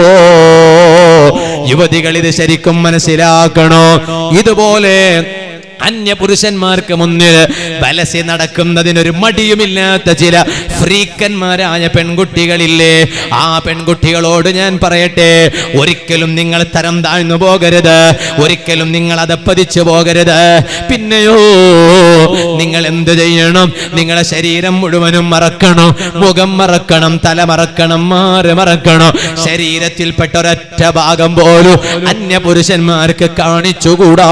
യുവതികൾ ഇത് ശരിക്കും മനസ്സിലാക്കണോ ഇതുപോലെ അന്യ പുരുഷന്മാർക്ക് മുന്നിൽ വലസി നടക്കുന്നതിനൊരു മടിയുമില്ലാത്ത ചില ഫ്രീക്കന്മാരായ പെൺകുട്ടികളില്ലേ ആ പെൺകുട്ടികളോട് ഞാൻ പറയട്ടെ ഒരിക്കലും നിങ്ങൾ തരം താഴ്ന്നു പോകരുത് ഒരിക്കലും നിങ്ങൾ അതപ്പതിച്ചു പോകരുത് പിന്നെയോ നിങ്ങൾ എന്ത് ചെയ്യണം നിങ്ങളെ ശരീരം മുഴുവനും മറക്കണം മുഖം മറക്കണം തല മറക്കണം മാറ് മറക്കണം ശരീരത്തിൽപ്പെട്ട ഒരൊറ്റ ഭാഗം പോലും അന്യ പുരുഷന്മാർക്ക് കാണിച്ചുകൂടാ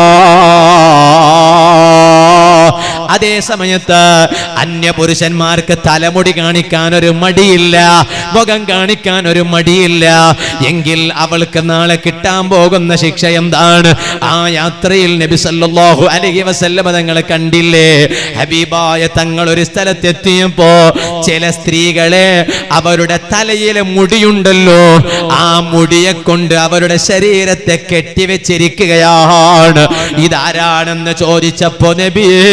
അതേ സമയത്ത് അന്യ പുരുഷന്മാർക്ക് തലമുടി കാണിക്കാൻ ഒരു മടിയില്ല മുഖം കാണിക്കാൻ ഒരു മടിയില്ല എങ്കിൽ അവൾക്ക് നാളെ കിട്ടാൻ പോകുന്ന ശിക്ഷ എന്താണ് ആ യാത്രയിൽ നബി സല്ലല്ലാഹു അലൈഹി വസല്ലമ തങ്ങളെ കണ്ടില്ലേ ഹബീബായ തങ്ങൾ ഒരു സ്ഥലത്തെത്തിയപ്പോ ചില സ്ത്രീകളെ അവരുടെ തലയിലെ മുടിയുണ്ടല്ലോ ആ മുടിയെ കൊണ്ട് അവരുടെ ശരീരത്തെ കെട്ടിവെച്ചിരിക്കുകയാണ് ഇതാരാണെന്ന് ചോദിച്ചപ്പോ നബിയെ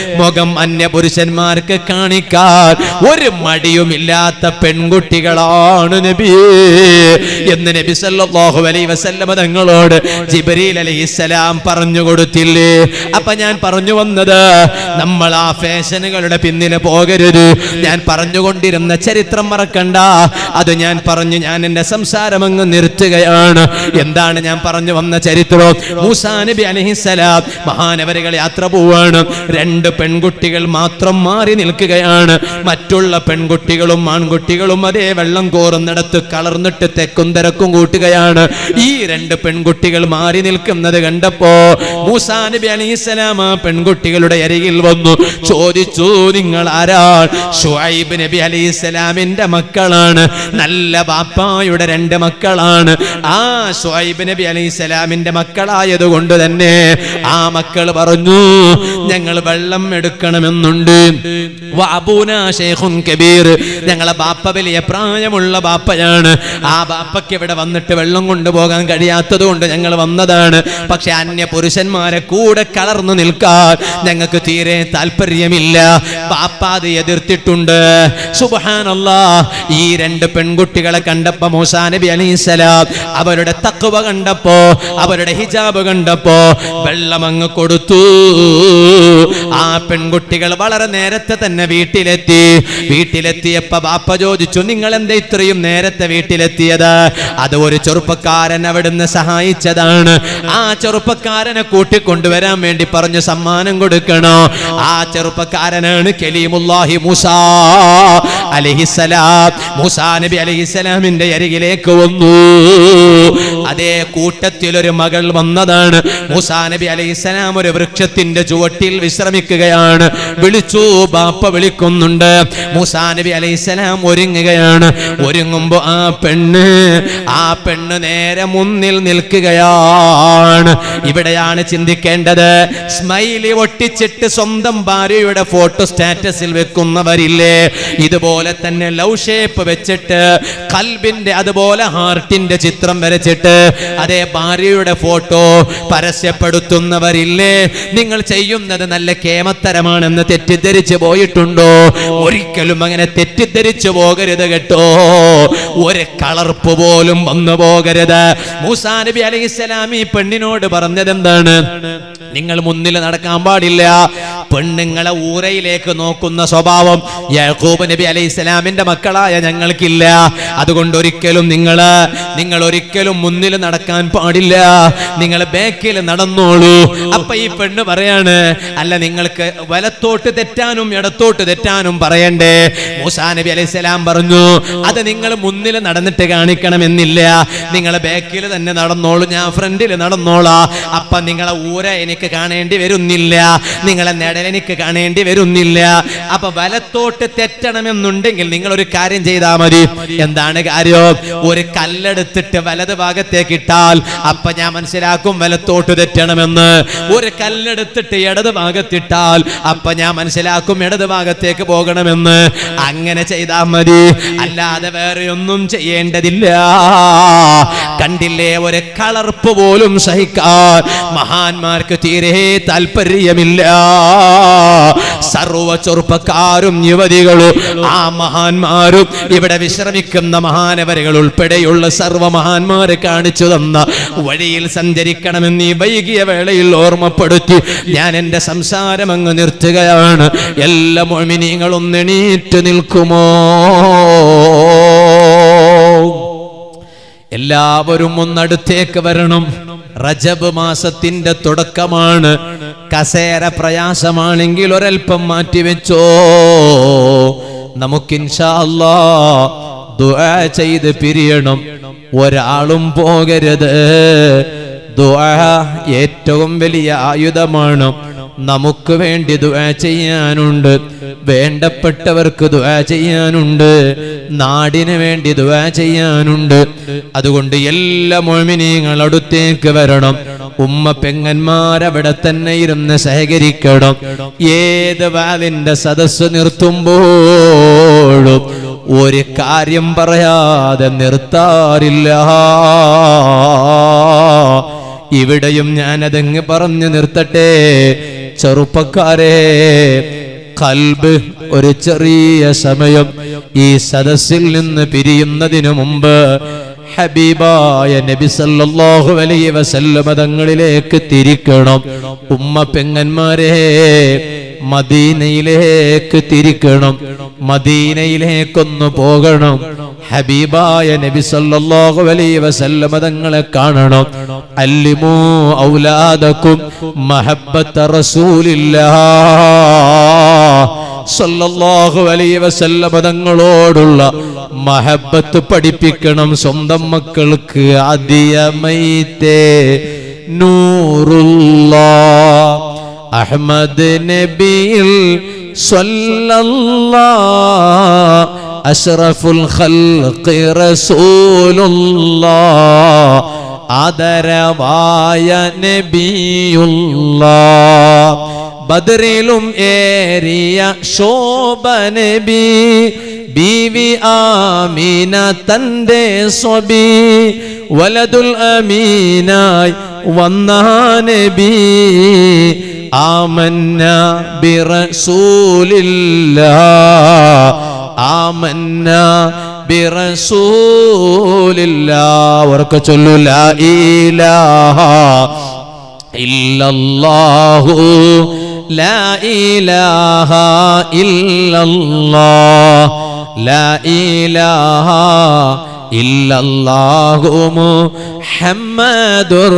മുഖം അന്യപുരുഷന്മാർക്ക് കാണിക്കാൻ ഒരു മടിയുമില്ലാത്ത പെൺകുട്ടികളാണ് നബിയേ എന്ന് നബി സല്ലല്ലാഹു അലൈഹി വസല്ലമ തങ്ങളോട് ജിബ്രീൽ അലൈഹിസ്സലാം പറഞ്ഞു കൊടുത്തില്ലേ അപ്പൊ ഞാൻ പറഞ്ഞു വന്നത് നമ്മൾ ആ ഫാഷനുകളുടെ പിന്നില് പോകരുത് ഞാൻ പറഞ്ഞുകൊണ്ടിരുന്ന ചരിത്രം മറക്കണ്ട അത് ഞാൻ പറഞ്ഞു ഞാൻ എന്റെ സംസാരം അങ്ങ് നിർത്തുകയാണ് എന്താണ് ഞാൻ പറഞ്ഞു വന്ന ചരിത്രം മൂസാ നബി അലഹിസലാം മഹാനവരുകൾ യാത്ര പോവാണ് രണ്ട് പെൺകുട്ടികൾ മാത്രം മാറി നിൽക്കുകയാണ് മറ്റുള്ള പെൺകുട്ടികളും ആൺകുട്ടികളും അതേ വെള്ളം കോറുന്നിടത്ത് കളർന്നിട്ട് തെക്കും തിരക്കും കൂട്ടുകയാണ് ഈ രണ്ട് പെൺകുട്ടികൾ മാറി നിൽക്കുന്നത് കണ്ടപ്പോ മൂസാ നബി അലൈഹിസ്സലാം ആ പെൺകുട്ടികളുടെ അരികിൽ വന്നു ചോദിച്ചു നിങ്ങൾ ആരാൾ ഷുഐബ് നബി അലൈഹിസ്സലാമിന്റെ മക്കളാണ് നല്ല ബാപ്പായുടെ രണ്ട് മക്കളാണ് ആ ഷുഐബ് നബി അലൈഹിസ്സലാമിന്റെ മക്കളായത് കൊണ്ട് തന്നെ ആ മക്കൾ പറഞ്ഞു ഞങ്ങൾ വെള്ളം എടുക്കണമെന്നുണ്ട് വഅബൂന ശൈഖുൻ കബീർ ഞങ്ങളെ ബാപ്പ വലിയ പ്രായമുള്ള ബാപ്പയാണ് ആ ബാപ്പയ്ക്ക് ഇവിടെ വന്നിട്ട് വെള്ളം കൊണ്ടുപോകാൻ കഴിയാത്തത് കൊണ്ട് ഞങ്ങൾ വന്നതാണ് പക്ഷെ അന്യ പുരുഷന്മാരെ കൂടെ കളർന്നു നിൽക്കാൻ ഞങ്ങൾക്ക് തീരെ താല്പര്യമില്ല ബാപ്പ അത് എതിർത്തിട്ടുണ്ട് സുബ്ഹാനല്ലാ ഈ രണ്ട് പെൺകുട്ടികളെ കണ്ടപ്പോ മൂസാ നബി അലൈഹിസ്സലാം അവരുടെ തക്വ കണ്ടപ്പോ അവരുടെ ഹിജാബ് കണ്ടപ്പോ വെള്ളം അങ്ങ് കൊടുത്തു ആ പെൺകുട്ടികൾ വളരെ നേരത്തെ തന്നെ വീട്ടിലെത്തി വീട്ടിലെത്തിയപ്പോ ബാപ്പ ചോദിച്ചു നിങ്ങൾ എന്താ ഇത്രയും നേരത്തെ വീട്ടിലെത്തിയത് അത് ഒരു ചെറുപ്പക്കാരൻ അവിടുന്ന് സഹായിച്ചതാണ് ആ ചെറുപ്പക്കാരനെ കൂട്ടിക്കൊണ്ടുവരാൻ വേണ്ടി പറഞ്ഞു സമ്മാനം കൊടുക്കണോ ആ ചെറുപ്പക്കാരനാണ് കലീമുല്ലാഹി മൂസാ അലഹിസലാം മൂസാ നബി അലഹിസലാമിന്റെ അരികിലേക്ക് വന്നു അതേ കൂട്ടത്തിൽ ഒരു മകൾ വന്നതാണ് മൂസാ നബി അലൈഹിസ്സലാം ഒരു വൃക്ഷത്തിന്റെ ചുവട്ടിൽ വിശ്രമിക്കുകയാണ് വിളിച്ചു ബാപ്പ വിളിക്കുന്നുണ്ട് മൂസാ നബി അലൈഹിസ്സലാം ഒരുങ്ങുകയാണ് ഒരുങ്ങുമ്പോ ആ പെണ്ണ് ആ പെണ്ണ് നേരെ മുന്നിൽ നിൽക്കുകയാണ് ഇവിടെയാണ് ചിന്തിക്കേണ്ടത് സ്മൈലി ഒട്ടിച്ചിട്ട് സ്വന്തം ഭാര്യയുടെ ഫോട്ടോ സ്റ്റാറ്റസിൽ വെക്കുന്നവരില്ലേ ഇതുപോലെ തന്നെ ലവ് ഷേപ്പ് വെച്ചിട്ട് കൽബിന്റെ അതുപോലെ ഹാർട്ടിന്റെ ചിത്രം വരച്ചിട്ട് അതേ ഭാര്യയുടെ ഫോട്ടോ പരസ്യപ്പെടുത്തുന്നവരില്ലേ നിങ്ങൾ ചെയ്യുന്നത് നല്ല കേമത്തരമാണെന്ന് തെറ്റിദ്ധരിച്ചു പോയിട്ടുണ്ടോ ഒരിക്കലും അങ്ങനെ തെറ്റിദ്ധരിച്ചു പോകരുത് കേട്ടോ ഒരു കളർപ്പ് പോലും വന്നു പോകരുത് മൂസാ നബി അലൈഹിസ്സലാം ഈ പെണ്ണിനോട് പറഞ്ഞത് എന്താണ് നിങ്ങൾ മുന്നിൽ നടക്കാൻ പാടില്ല പെണ്ണുങ്ങളെ ഊരയിലേക്ക് നോക്കുന്ന സ്വഭാവം യാക്കൂബ് നബി അലൈഹി ഇസ്ലാമിന്റെ മക്കളായ ഞങ്ങൾക്കില്ല അതുകൊണ്ട് ഒരിക്കലും നിങ്ങൾ നിങ്ങൾ ഒരിക്കലും മുന്നിൽ നടക്കാൻ പാടില്ല നിങ്ങൾ ബാക്കിൽ നടന്നോളൂ അപ്പൊ ഈ പെണ്ണ് പറയാണ് അല്ല നിങ്ങൾക്ക് വലത്തോട്ട് തെറ്റാനും ഇടത്തോട്ട് തെറ്റാനും പറയണ്ടേ മൂസാ നബി അലൈഹി സ്വലാം പറഞ്ഞു അത് നിങ്ങൾ മുന്നിൽ നടന്നിട്ട് കാണിക്കണമെന്നില്ല നിങ്ങൾ ബാക്കിൽ തന്നെ നടന്നോളൂ ഞാൻ ഫ്രണ്ടിൽ നടന്നോളാ അപ്പൊ നിങ്ങളെ ഊര എനിക്ക് കാണേണ്ടി വരുന്നില്ല നിങ്ങളെ നിഴൽ എനിക്ക് കാണേണ്ടി വരുന്നില്ല അപ്പൊ വലത്തോട്ട് തെറ്റണമെന്നുണ്ടെങ്കിൽ നിങ്ങൾ ഒരു കാര്യം ചെയ്താൽ മതി എന്താണ് കാര്യം ഒരു കല്ലെടുത്തിട്ട് വലത് ഭാഗത്തേക്ക് ഇട്ടാൽ അപ്പൊ ഞാൻ മനസ്സിലാക്കും വലത്തോട്ട് തെറ്റണമെന്ന് ഒരു കല്ലെടുത്തിട്ട് ഇടത് ഭാഗത്തിട്ടാൽ അപ്പൊ ഞാൻ മനസ്സിലാക്കും ഇടത് ഭാഗത്തേക്ക് പോകണമെന്ന് അങ്ങനെ ചെയ്താൽ മതി അല്ലാതെ വേറെ ഒന്നും ചെയ്യേണ്ടതില്ല കണ്ടില്ലേ ഒരു കളർപ്പ് പോലും സഹിക്കാൻ മഹാന്മാർക്ക് തീരെ താല്പര്യമില്ല സർവ ചെറുപ്പക്കാരും യുവതികളും ആ മഹാന്മാരും ഇവിടെ വിശ്രമിക്കുന്ന മഹാനവരുകൾ ഉൾപ്പെടെയുള്ള സർവ മഹാന്മാരെ കാണിച്ചു തന്ന വഴിയിൽ സഞ്ചരിക്കണമെന്ന് ഈ വൈകിയ വേളയിൽ ഓർമ്മപ്പെടുത്തി ഞാൻ എൻ്റെ സംസാരം അങ്ങ് നിർത്തുകയാണ് എല്ലാ മൊഴിനിങ്ങളും എണീറ്റ് നിൽക്കുമോ എല്ലാവരും ഒന്നടുത്തേക്ക് വരണം റജബ് മാസത്തിന്റെ തുടക്കമാണ് കസേര പ്രയാസമാണെങ്കിൽ ഒരൽപ്പം മാറ്റിവെച്ചോ നമുക്ക് ഇൻഷാ അല്ലാ ദുആ ചെയ്ത് പിരിയണം ഒരാളും പോകരുത് ദുആ ഏറ്റവും വലിയ ആയുധമാണ് നമുക്ക് വേണ്ടി ദുആ ചെയ്യാനുണ്ട് വേണ്ടപ്പെട്ടവർക്ക് ദുആ ചെയ്യാനുണ്ട് നാടിന് വേണ്ടി ദുആ ചെയ്യാനുണ്ട് അതുകൊണ്ട് എല്ലാ മോമിനിയങ്ങൾ അടുത്തേക്ക് വരണം ഉമ്മ പെങ്ങന്മാരവിടെ തന്നെ ഇരുന്ന് സഹകരിക്കണം ഏത് വാലിന്റെ സദസ്സ് നിർത്തുമ്പോഴും ഒരു കാര്യം പറയാതെ നിർത്താറില്ല ഇവിടെയും ഞാനതങ്ങ് പറഞ്ഞു നിർത്തട്ടെ ചെറുപ്പക്കാരെ കൽബ് ഒരു ചെറിയ സമയം ഈ സദസ്സിൽ നിന്ന് പിരിയുന്നതിനു മുമ്പ് ഹബീബായ നബി സല്ലല്ലാഹു അലൈഹി വസല്ലമ തങ്ങളിലേക്ക് തിരിക്കണം ഉമ്മ പെങ്ങന്മാരെ മദീനയിലേക്ക് തിരിക്കണം മദീനയിലേക്കൊന്ന് പോകണം ഹബീബായ നബി സല്ലല്ലാഹു അലൈഹി വസല്ലമ തങ്ങളെ കാണണം അല്ലിമൂ ഔലാദക്കും മഹബ്ബത്ത റസൂലില്ലാഹ് സല്ലല്ലാഹു അലൈഹി വസല്ലമ തങ്ങളോടുള്ള മഹബത്ത് പഠിപ്പിക്കണം സ്വന്തം മക്കൾക്ക് അതിയമൈത്തേ നൂറുള്ള അഹ്മദ് നബിയിൽ സ്വല്ലല്ലാ അഷ്റഫുൽ ഖൽഖി റസൂലുള്ളാ ആദരവായ നബിയുള്ളാ ബദറിലും ഏറിയ ശോഭ നബി ബീവി ആമീന തന്റെ സ്വബി വലതുൽ അമീനായി വന്ന നബി ആമന്ന ബിറസൂലില്ലാ ആമന്ന ബിറസൂലില്ലാ ഉറക്കെ ചൊല്ലു ലാ ഇലാഹ ഇല്ലല്ലാഹു ലാ ഇലാഹ ഇല്ലല്ലാഹ് ലാ ഇലാഹ ഇല്ലല്ലാഹു മുഹമ്മദുർ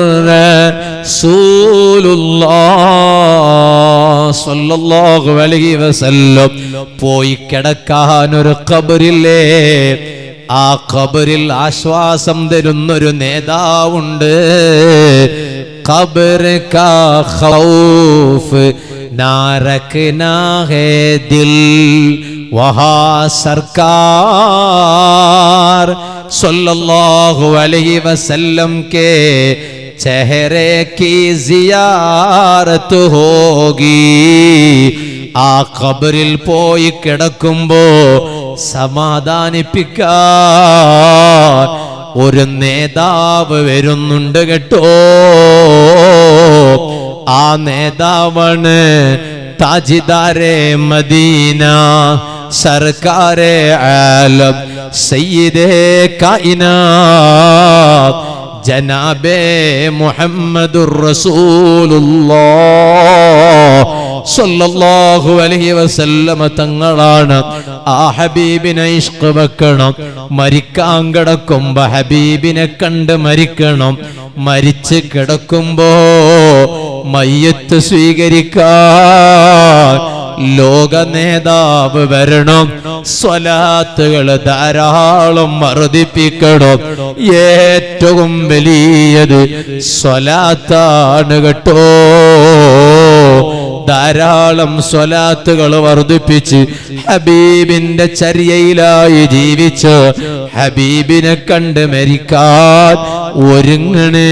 റസൂലുള്ളാഹ് സ്വല്ലല്ലാഹു അലൈഹി വസല്ലം പോയി കിടക്കാൻ ഒരു ഖബറില്ലേ ആ ഖബറിൽ ആശ്വാസം തരുന്നൊരു നേതാവുണ്ട് ഖബർ കാ ഖൗഫ് നാരക്നാ ഹേ ദിൽ വഹാ സർക്കാർ സല്ലല്ലാഹു അലൈഹി വസല്ലം के चेहरे की जियारत होगी ആ ഖബറിൽ പോയി കിടക്കുമ്പോ സമാധാനിപ്പിക്കാൻ ഒരു നേതാവ് വരുന്നുണ്ട് കേട്ടോ ആ നേതാവാണ് താജിദാരെ മദീന സർക്കാരെ ആലം സയ്യിദേ കായിനാത്ത് ജനാബേ മുഹമ്മദുർ റസൂലുള്ളാഹ് സല്ലല്ലാഹു അലൈഹി വസല്ലമ തങ്ങളാണ് ആ ഹബീബിനെ ഇഷ്ക് വെക്കണം മരിക്കാൻ കിടക്കുമ്പോ ഹബീബിനെ കണ്ട് മരിക്കണം മരിച്ച് കിടക്കുമ്പോ മയ്യത്ത് സ്വീകരിക്കാൻ ലോക നേതാവ് വരണം സ്വലാത്തുകൾ ധാരാളം വർദ്ധിപ്പിക്കണം ഏറ്റവും വലിയത് സ്വലാത്താണ് കേട്ടോ ധാരാളം സ്വലാത്തുകൾ വർദ്ധിപ്പിച്ച് ഹബീബിന്റെ ചര്യയിലായി ജീവിച്ച് ഹബീബിനെ കണ്ട് മരിക്കാൻ ഒരുങ്ങണേ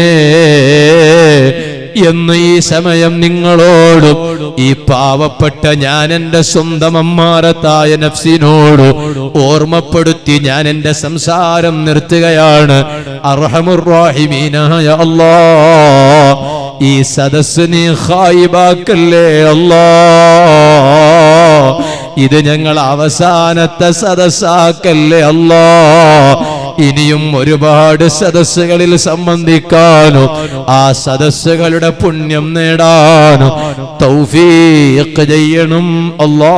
എന്ന് ഈ സമയം നിങ്ങളോടും ഈ പാവപ്പെട്ട ഞാൻ എന്റെ സ്വന്തം അമ്മാരത്തായ നഫ്സിനോട് ഓർമ്മപ്പെടുത്തി ഞാൻ എന്റെ സംസാരം നിർത്തുകയാണ് അർഹമുറാഹിമീനായ അല്ലാ ഈ സദസ് നീ ഹായിബാക്കല്ലേ അല്ലാ ഇത് ഞങ്ങൾ അവസാനത്തെ സദസ്സാക്കല്ലേ അല്ലാ ഇനിയും ഒരുപാട് സദസ്സുകളിൽ സംബന്ധിക്കാനും ആ സദസ്സുകളുടെ പുണ്യം നേടാനും തൗഫീഖ് ചെയ്യണം അല്ലാ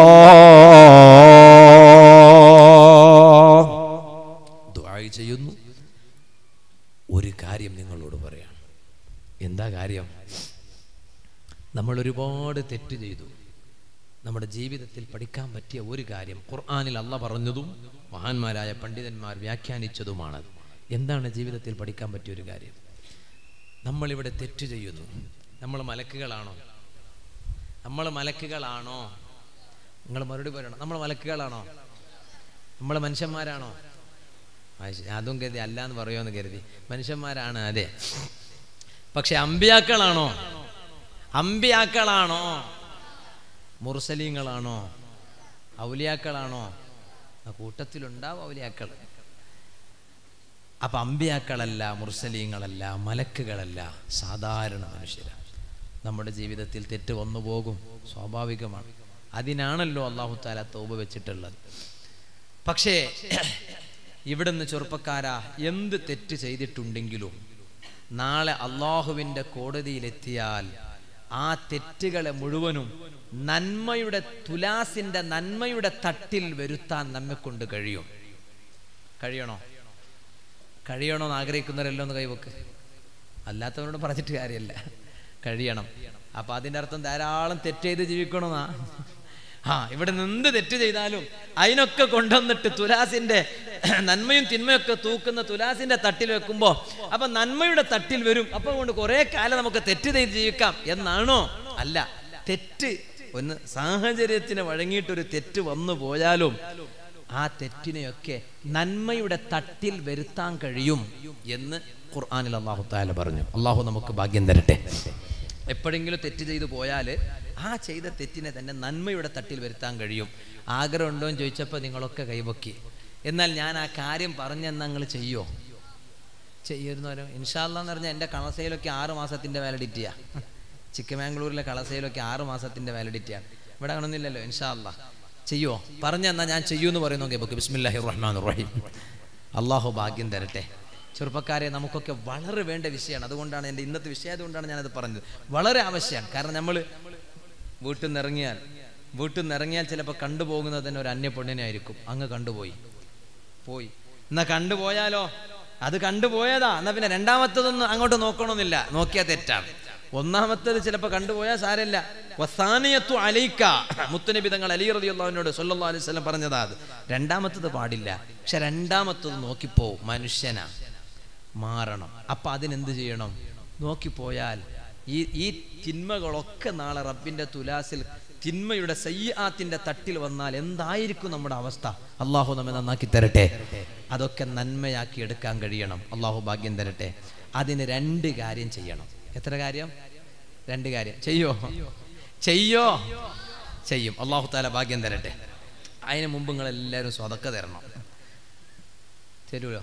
ദുആയി ചെയ്യുന്നു ഒരു കാര്യം നിങ്ങളോട് പറയാം എന്താ കാര്യം നമ്മൾ ഒരുപാട് തെറ്റ് ചെയ്തു നമ്മുടെ ജീവിതത്തിൽ പഠിക്കാൻ പറ്റിയ ഒരു കാര്യം ഖുർആനിൽ അല്ല പറഞ്ഞതും മഹാന്മാരായ പണ്ഡിതന്മാർ വ്യാഖ്യാനിച്ചതുമാണ് എന്താണ് ജീവിതത്തിൽ പഠിക്കാൻ പറ്റിയ ഒരു കാര്യം നമ്മളിവിടെ തെറ്റ് ചെയ്യുന്നു നമ്മൾ മലക്കുകളാണോ നമ്മൾ മലക്കുകളാണോ നിങ്ങൾ മറുപടി പറയണം നമ്മൾ മലക്കുകളാണോ നമ്മൾ മനുഷ്യന്മാരാണോ ആ, ശരി. അതും കരുതി അല്ല എന്ന് പറയുമെന്ന് കരുതി മനുഷ്യന്മാരാണ് അതെ പക്ഷെ അമ്പിയാക്കളാണോ അമ്പിയാക്കളാണോ മുർസലീങ്ങളാണോ ഔലിയാക്കളാണോ ആ കൂട്ടത്തിലുണ്ടാവും ഔലിയാക്കൾ അപ്പൊ അമ്പിയാക്കളല്ല മുർസലീങ്ങളല്ല മലക്കുകളല്ല സാധാരണ മനുഷ്യരാണ് നമ്മുടെ ജീവിതത്തിൽ തെറ്റ് വന്നു പോകും സ്വാഭാവികമാണ് അതിനാണല്ലോ അള്ളാഹു താല തോപ് വെച്ചിട്ടുള്ളത് പക്ഷേ ഇവിടുന്ന് ചെറുപ്പക്കാരാ എന്ത് തെറ്റ് ചെയ്തിട്ടുണ്ടെങ്കിലും നാളെ അള്ളാഹുവിൻ്റെ കോടതിയിലെത്തിയാൽ ആ തെറ്റുകളെ മുഴുവനും നന്മയുടെ തുലാസിന്റെ നന്മയുടെ തട്ടിൽ വരുത്താൻ നമ്മെ കൊണ്ട് കഴിയും കഴിയണോ കഴിയണോ എന്ന് ആഗ്രഹിക്കുന്നവരെല്ലാം ഒന്ന് കൈവക്ക് അല്ലാത്തവരോട് പറഞ്ഞിട്ട് കാര്യമല്ല കഴിയണം അപ്പൊ അതിന്റെ അർത്ഥം ധാരാളം തെറ്റ് ചെയ്ത് ജീവിക്കണമെന്നാ ആ ഇവിടെ നിന്ന് തെറ്റ് ചെയ്താലും അതിനൊക്കെ കൊണ്ടുവന്നിട്ട് തുലാസിന്റെ നന്മയും തിന്മയൊക്കെ തൂക്കുന്ന തുലാസിന്റെ തട്ടിൽ വെക്കുമ്പോ അപ്പൊ നന്മയുടെ തട്ടിൽ വരും അപ്പൊ കൊണ്ട് കുറെ കാലം നമുക്ക് തെറ്റ് ചെയ്ത് ജീവിക്കാം എന്നാണോ അല്ല തെറ്റ് ഒന്ന് സാഹചര്യത്തിന് വഴങ്ങിയിട്ടൊരു തെറ്റ് വന്നു പോയാലും ആ തെറ്റിനെയൊക്കെ നന്മയുടെ തട്ടിൽ വരുത്താൻ കഴിയും എന്ന് ഖുർആാനിൽ അള്ളാഹു താല പറഞ്ഞു അള്ളാഹു നമുക്ക് ഭാഗ്യം തരട്ടെ എപ്പോഴെങ്കിലും തെറ്റ് ചെയ്തു പോയാൽ ആ ചെയ്ത തെറ്റിനെ തന്നെ നന്മയുടെ തട്ടിൽ വരുത്താൻ കഴിയും ആഗ്രഹമുണ്ടോ എന്ന് ചോദിച്ചപ്പോൾ നിങ്ങളൊക്കെ കൈവക്കി എന്നാൽ ഞാൻ ആ കാര്യം പറഞ്ഞെന്ന് നിങ്ങൾ ചെയ്യോ ചെയ്യുന്നവരോ ഇൻഷാല്ല എന്ന് പറഞ്ഞാൽ എൻ്റെ കളസയിലൊക്കെ ആറ് മാസത്തിൻ്റെ വാലിഡിറ്റിയാ ചിക്കമാംഗ്ലൂരിലെ കളസയിലൊക്കെ ആറ് മാസത്തിൻ്റെ വാലിഡിറ്റിയാണ് ഇവിടെ കാണുന്നില്ലല്ലോ ഇൻഷാല്ല ചെയ്യോ പറഞ്ഞെന്നാ ഞാൻ ചെയ്യൂന്ന് പറയുന്നു കേബുക്ക് ബിസ്മില്ലാഹി റഹ്മാൻ റഹീം അള്ളാഹു ഭാഗ്യം തരട്ടെ ചെറുപ്പക്കാരെ നമുക്കൊക്കെ വളരെ വേണ്ട വിഷയമാണ് അതുകൊണ്ടാണ് എൻ്റെ ഇന്നത്തെ വിഷയം അതുകൊണ്ടാണ് ഞാനത് പറഞ്ഞത് വളരെ ആവശ്യമാണ് കാരണം നമ്മൾ വീട്ടിൽ നിന്ന് ഇറങ്ങിയാൽ വീട്ടിൽ നിന്ന് ഇറങ്ങിയാൽ ചിലപ്പോൾ കണ്ടുപോകുന്നത് തന്നെ ഒരു അന്യ പെണ്ണിനെ ആയിരിക്കും അങ്ങ് കണ്ടുപോയി പോയി എന്നാ കണ്ടുപോയാലോ അത് കണ്ടുപോയതാ എന്നാ പിന്നെ രണ്ടാമത്തതൊന്നും അങ്ങോട്ട് നോക്കണമെന്നില്ല നോക്കിയാൽ തെറ്റാണ് ഒന്നാമത്തത് ചിലപ്പോൾ കണ്ടുപോയാൽ സാരല്ല വസാനിയത്തു അലൈക്ക മുത്തനബി തങ്ങൾ അലി റളിയല്ലാഹുവിനോട് സല്ലല്ലാഹു അലൈഹി വസല്ലം പറഞ്ഞതാ അത് രണ്ടാമത്തത് പാടില്ല പക്ഷെ രണ്ടാമത്തത് നോക്കിപ്പോ മനുഷ്യനാ മാറണം അപ്പൊ അതിനെന്ത് ചെയ്യണം നോക്കിപ്പോയാൽ ഈ ഈ തിന്മകളൊക്കെ നാളെ റബ്ബിന്റെ തുലാസിൽ തിന്മയുടെ സയ്യാത്തിന്റെ തട്ടിൽ വന്നാൽ എന്തായിരിക്കും നമ്മുടെ അവസ്ഥ അള്ളാഹു നമ്മെ നന്നാക്കി തരട്ടെ അതൊക്കെ നന്മയാക്കി എടുക്കാൻ കഴിയണം അള്ളാഹു ഭാഗ്യം തരട്ടെ അതിന് രണ്ട് കാര്യം ചെയ്യണം എത്ര കാര്യം രണ്ട് കാര്യം ചെയ്യോ ചെയ്യോ ചെയ്യും അള്ളാഹു താല ഭാഗ്യം തരട്ടെ അതിന് മുമ്പ് നിങ്ങൾ എല്ലാവരും സ്വതക്ക തരണം തരുമോ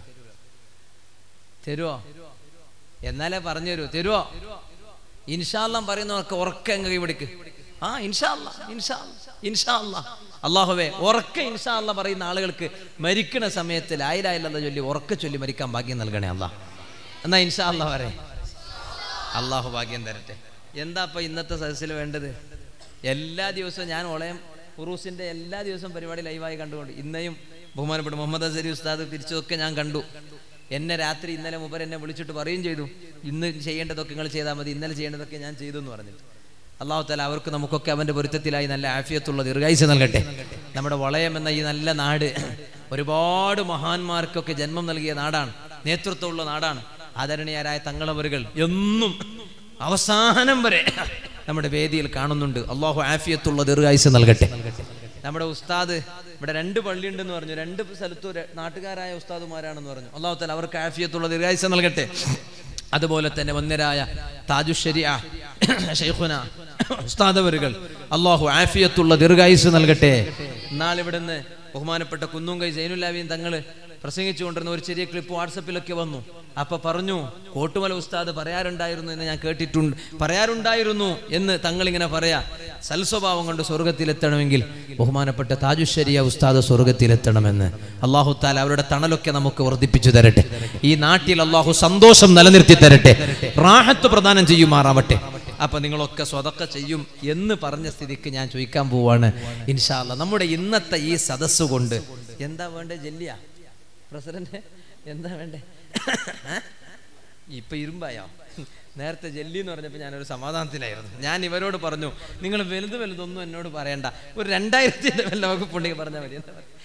തരുമോ എന്നാലേ പറഞ്ഞു തരൂ തരുമോ ഇൻഷാല്ലാം പറയുന്നവർക്ക് ഉറക്ക അങ്ങ് കൈപിടിക്ക് ആ ഇൻഷാല്ല ഇൻഷാല്ല ഇൻഷാല്ല അള്ളാഹുവേ ഉറക്ക ഇൻഷാല്ല പറയുന്ന ആളുകൾക്ക് മരിക്കണ സമയത്ത് ലായിലായില്ലെന്ന് ചൊല്ലി ഉറക്ക ചൊല്ലി മരിക്കാൻ ഭാഗ്യം നൽകണേ അല്ലാ എന്നാ ഇൻഷാല്ല പറേ അള്ളാഹു ഭാഗ്യം തരട്ടെ എന്താ ഇപ്പൊ ഇന്നത്തെ സദസ്സിൽ വേണ്ടത് എല്ലാ ദിവസവും ഞാൻ ഒളയം ഉറൂസിന്റെ എല്ലാ ദിവസവും പരിപാടി ലൈവായി കണ്ടുകൊണ്ട് ഇന്നയും ബഹുമാനപ്പെട്ട മുഹമ്മദ് അസരി ഉസ്താദ് തിരിച്ചതൊക്കെ ഞാൻ കണ്ടു എന്നെ രാത്രി ഇന്നലെ മുമ്പ് എന്നെ വിളിച്ചിട്ട് പറയുകയും ചെയ്തു ഇന്ന് ചെയ്യേണ്ടതൊക്കെ നിങ്ങൾ ചെയ്താൽ മതി ഇന്നലെ ചെയ്യേണ്ടതൊക്കെ ഞാൻ ചെയ്തു എന്ന് പറഞ്ഞിട്ട് അള്ളാഹു താല അവർക്ക് നമുക്കൊക്കെ അവന്റെ പൊരുത്തത്തിലായി നല്ല ആഫിയത്തുള്ള ദീർഘായുസ് നൽകട്ടെ നമ്മുടെ വളയം എന്ന ഈ നല്ല നാട് ഒരുപാട് മഹാന്മാർക്കൊക്കെ ജന്മം നൽകിയ നാടാണ് നേതൃത്വമുള്ള നാടാണ് ആദരണീയരായ തങ്ങളവരുകൾ എന്നും അവസാനം വരെ നമ്മുടെ വേദിയിൽ കാണുന്നുണ്ട് അള്ളാഹു ആഫിയത്തുള്ള ദീർഘായുസ് നൽകട്ടെ നമ്മുടെ ഉസ്താദ് ഇവിടെ രണ്ട് പള്ളിയുണ്ടെന്ന് പറഞ്ഞു രണ്ട് സ്ഥലത്തും ര- നാട്ടുകാരായ ഉസ്താദുമാരാണെന്ന് പറഞ്ഞു അള്ളാഹു താല അവർക്ക് ആഫിയത്തുള്ള ദീർഘായുസ് നൽകട്ടെ അതുപോലെ തന്നെ വന്യരായ താജുശരിയ ഷെയ്ഖുന ഉസ്താദവരുകൾ അള്ളാഹു ആഫിയത്തുള്ള ദീർഘായുസ് നൽകട്ടെ നാളിവിടുന്ന് ബഹുമാനപ്പെട്ട കുന്നുങ്കൈ സൈനുല്ലാവിയും തങ്ങള് പ്രസംഗിച്ചുകൊണ്ടിരുന്ന ഒരു ചെറിയ ക്ലിപ്പ് വാട്സപ്പിലൊക്കെ വന്നു അപ്പൊ പറഞ്ഞു കോട്ടുമല ഉസ്താദ് പറയാറുണ്ടായിരുന്നു എന്ന് ഞാൻ കേട്ടിട്ടുണ്ട് പറയാറുണ്ടായിരുന്നു എന്ന് തങ്ങൾ ഇങ്ങനെ പറയാ സൽസ്വഭാവം കൊണ്ട് സ്വർഗത്തിലെത്തണമെങ്കിൽ ബഹുമാനപ്പെട്ട താജുശരിയ ഉസ്താദ് സ്വർഗത്തിലെത്തണമെന്ന് അള്ളാഹു താല അവരുടെ തണലൊക്കെ നമുക്ക് വർദ്ധിപ്പിച്ചു തരട്ടെ ഈ നാട്ടിൽ അള്ളാഹു സന്തോഷം നിലനിർത്തി തരട്ടെ റാഹത്ത് പ്രദാനം ചെയ്യുമാറാവട്ടെ അപ്പൊ നിങ്ങളൊക്കെ സ്വതക്ക ചെയ്യും എന്ന് പറഞ്ഞ സ്ഥിതിക്ക് ഞാൻ ചോദിക്കാൻ പോവാണ് ഇൻഷാല്ല നമ്മുടെ ഇന്നത്തെ ഈ സദസ്സ് കൊണ്ട് എന്താ വേണ്ടേ ജല്ലിയ പ്രസിഡന്റ് എന്താ വേണ്ടേ ഇപ്പൊ ഇരുമ്പായോ നേരത്തെ ജല്ലി എന്ന് പറഞ്ഞപ്പോൾ ഞാനൊരു സമാധാനത്തിലായിരുന്നു ഞാൻ ഇവരോട് പറഞ്ഞു നിങ്ങൾ വലുത് വലുതൊന്നും എന്നോട് പറയണ്ട ഒരു രണ്ടായിരത്തിന്റെ വല്ല വകുപ്പുണ്ടെങ്കിൽ പറഞ്ഞാൽ മതി എന്താ പറയുക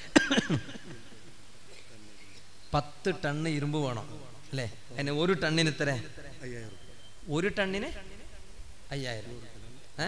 പത്ത് ടണ്ണ് ഇരുമ്പ് വേണം അല്ലേ അതിന് ഒരു ടണ്ണിന് ഇത്ര ഒരു ടണ്ണിന് അയ്യായിരം ഏ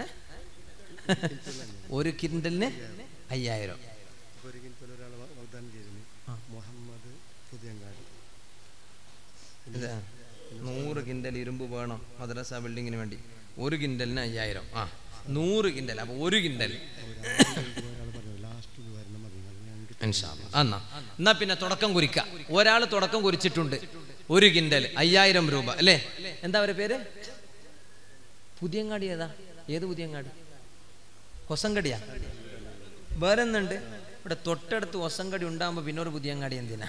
ഒരു കിൻഡലിന് അയ്യായിരം ഒരു കിൻപൽ ഒരാൾ വാഗ്ദാനം ചെയ്തിരുന്നു മുഹമ്മദ് പുതിയങ്കാട് ഇത് നൂറ് കിൻഡൽ ഇരുമ്പ് വേണം മദ്രസ ബിൽഡിങ്ങിന് വേണ്ടി ഒരു കിൻഡലിന് അയ്യായിരം ആ നൂറ് കിൻഡൽ അപ്പൊ ഒരു കിൻഡൽ ഒരാൾ പറഞ്ഞു ലാസ്റ്റ് വരണം മതി അത് ഞാൻ ഇൻഷാ അല്ലാ. എന്നാ എന്നാ പിന്നെ തുടക്കം കുറിക്ക ഒരാൾ തുടക്കം കുറിച്ചിട്ടുണ്ട് ഒരു കിൻഡൽ അയ്യായിരം രൂപ അല്ലേ എന്താ അവരുടെ പേര് പുതിയങ്ങാടി ഏതാ ഏത് പുതിയങ്ങാടി ഹൊസങ്കടിയാ വേറെ ഒന്നുണ്ട് ഇവിടെ തൊട്ടടുത്ത് ഹൊസങ്കടി ഉണ്ടാകുമ്പോൾ പിന്നെ ഒരു പുതിയങ്ങാടി എന്തിനാ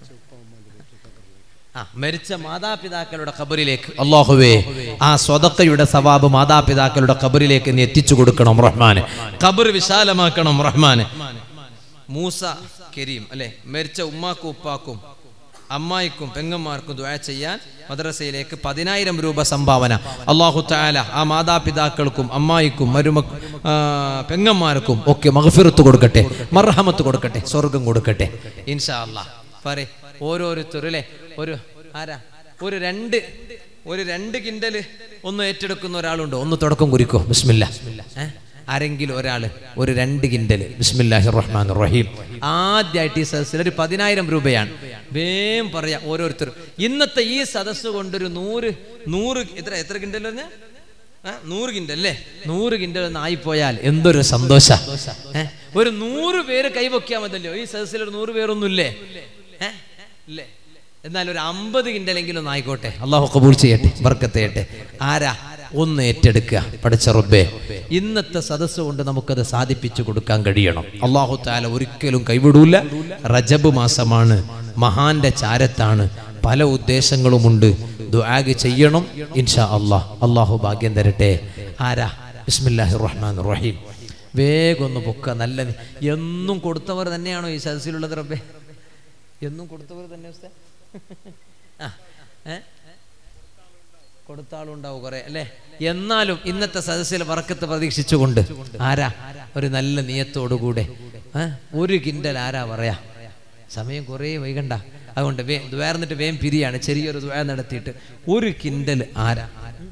ആ മരിച്ച മാതാപിതാക്കളുടെ ഖബറിലേക്ക് അള്ളാഹുവേ ആ സ്വതക്കയുടെ സവാബ് മാതാപിതാക്കളുടെ ഖബറിലേക്ക് നീ എത്തിച്ചു കൊടുക്കണം റഹ്മാന് ഖബർ വിശാലമാക്കണം റഹ്മാന് മൂസ കരീം അല്ലെ മരിച്ച ഉമ്മാക്കും ഉപ്പാക്കും അമ്മായിക്കും പെങ്ങന്മാർക്കും ദുആ ചെയ്യാൻ മദ്രസയിലേക്ക് പതിനായിരം രൂപ സംഭാവന അള്ളാഹു താല ആ മാതാപിതാക്കൾക്കും അമ്മായിക്കും മരുമ ആ, പെങ്ങന്മാർക്കും ഒക്കെ മഹഫിറത്ത് കൊടുക്കട്ടെ മർഹമത്ത് കൊടുക്കട്ടെ സ്വർഗം കൊടുക്കട്ടെ ഇൻഷാ അല്ലാ പറ ഓരോരുത്തരും ഒരു ആരാ ഒരു രണ്ട് ഒരു രണ്ട് കിൻഡല് ഒന്ന് ഏറ്റെടുക്കുന്ന ഒരാളുണ്ടോ ഒന്ന് തുടക്കം കുറിക്കോ ബിസ്മില്ല ഏ? ആരെങ്കിലും ഒരാള് ഒരു രണ്ട് കിൻഡല് ബിസ്മില്ലാഹി റഹ്മാൻ റഹീം ആദ്യമായിട്ട് ഈ സദസ്സിൽ ഒരു പതിനായിരം രൂപയാണ് വേം പറയാ ഓരോരുത്തരും ഇന്നത്തെ ഈ സദസ്സ് കൊണ്ടൊരു നൂറ് നൂറ് എത്ര എത്ര കിൻഡൽ പറഞ്ഞ നൂറ് കിൻഡൽ അല്ലേ നൂറ് കിൻഡൽ ഒന്ന് ആയിപ്പോയാൽ എന്തൊരു സന്തോഷ ഏ? ഒരു നൂറ് പേര് കൈവയ്ക്കാൻ മതല്ലോ ഈ സദസ്സിൽ ഒരു നൂറ് പേരൊന്നും ഇല്ലേ ഏ? ഇല്ലേ എന്നാൽ ഒരു അമ്പത് കിൻഡലെങ്കിലും ഒന്ന് ആയിക്കോട്ടെ അള്ളാഹു കബൂൾ ചെയ്യട്ടെ ബർക്കത്ത് ചെയ്യട്ടെ ആരാ ഒന്ന് ഏറ്റെടുക്കുക പഠിച്ച റബ്ബേ ഇന്നത്തെ സദസ്സ് കൊണ്ട് നമുക്കത് സാധിപ്പിച്ചു കൊടുക്കാൻ കഴിയണം അള്ളാഹു താല ഒരിക്കലും കൈവിടൂല റജബ് മാസമാണ് മഹാന്റെ ചാരത്താണ് പല ഉദ്ദേശങ്ങളുമുണ്ട് ദുആഗ് ചെയ്യണം ഇൻഷാ അള്ളാഹ് അള്ളാഹു ഭാഗ്യം തരട്ടെ ആരാ ബിസ്മില്ലാഹി റഹ്മാൻ റഹീം വേഗം ഒന്ന് പൊക്ക നല്ല നി- എന്നും കൊടുത്തവർ തന്നെയാണോ ഈ സദസ്സിലുള്ളത് റബ്ബേ എന്നും കൊടുത്തവർ തന്നെ ഉസ്താ? ആ ഏ കൊടുത്ത ആളുണ്ടാവും കുറെ അല്ലേ എന്നാലും ഇന്നത്തെ സദസ്സിൽ വറക്കത്ത് പ്രതീക്ഷിച്ചുകൊണ്ട് ആരാ ഒരു നല്ല നിയത്തോടുകൂടെ ഏ? ഒരു കിൻഡൽ ആരാ പറയാ സമയം കുറേ വൈകണ്ട അതുകൊണ്ട് വേ ദ്വേർന്നിട്ട് വേം പിരിയാണ് ചെറിയൊരു ദ്വേ നടത്തിയിട്ട് ഒരു കിൻഡൽ ആരാ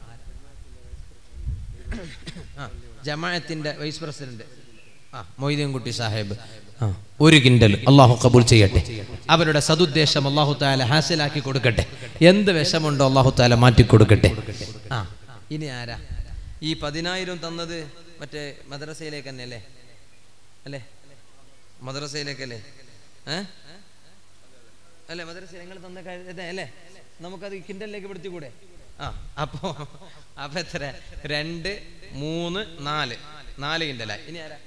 ആ ജമാഅത്തിന്റെ വൈസ് പ്രസിഡന്റ് ആ മൊയ്തീൻകുട്ടി സാഹേബ് ആ ഒരു കിൻഡൽ അള്ളാഹു കബൂൽ ചെയ്യട്ടെ അവരുടെ സതുദ്ദേശം അള്ളാഹു താല ഹാസിലാക്കി കൊടുക്കട്ടെ എന്ത് വിഷമുണ്ടോ അള്ളാഹു താല മാറ്റി കൊടുക്കട്ടെ ആ ഇനി ആരാ ഈ പതിനായിരം തന്നത് മറ്റേ മദ്രസയിലേക്ക് തന്നെ അല്ലേ അല്ലേ മദ്രസയിലേക്കല്ലേ ഏ അല്ലേ മദ്രസ നിങ്ങൾ തന്ന കാര്യം ഇതേ അല്ലേ നമുക്കത് കിൻഡലിലേക്ക് പെടുത്തിക്കൂടെ ആ അപ്പോ അപ്പൊ എത്ര രണ്ട് മൂന്ന് നാല് നാല് കിൻഡലായി ഇനി ആരാ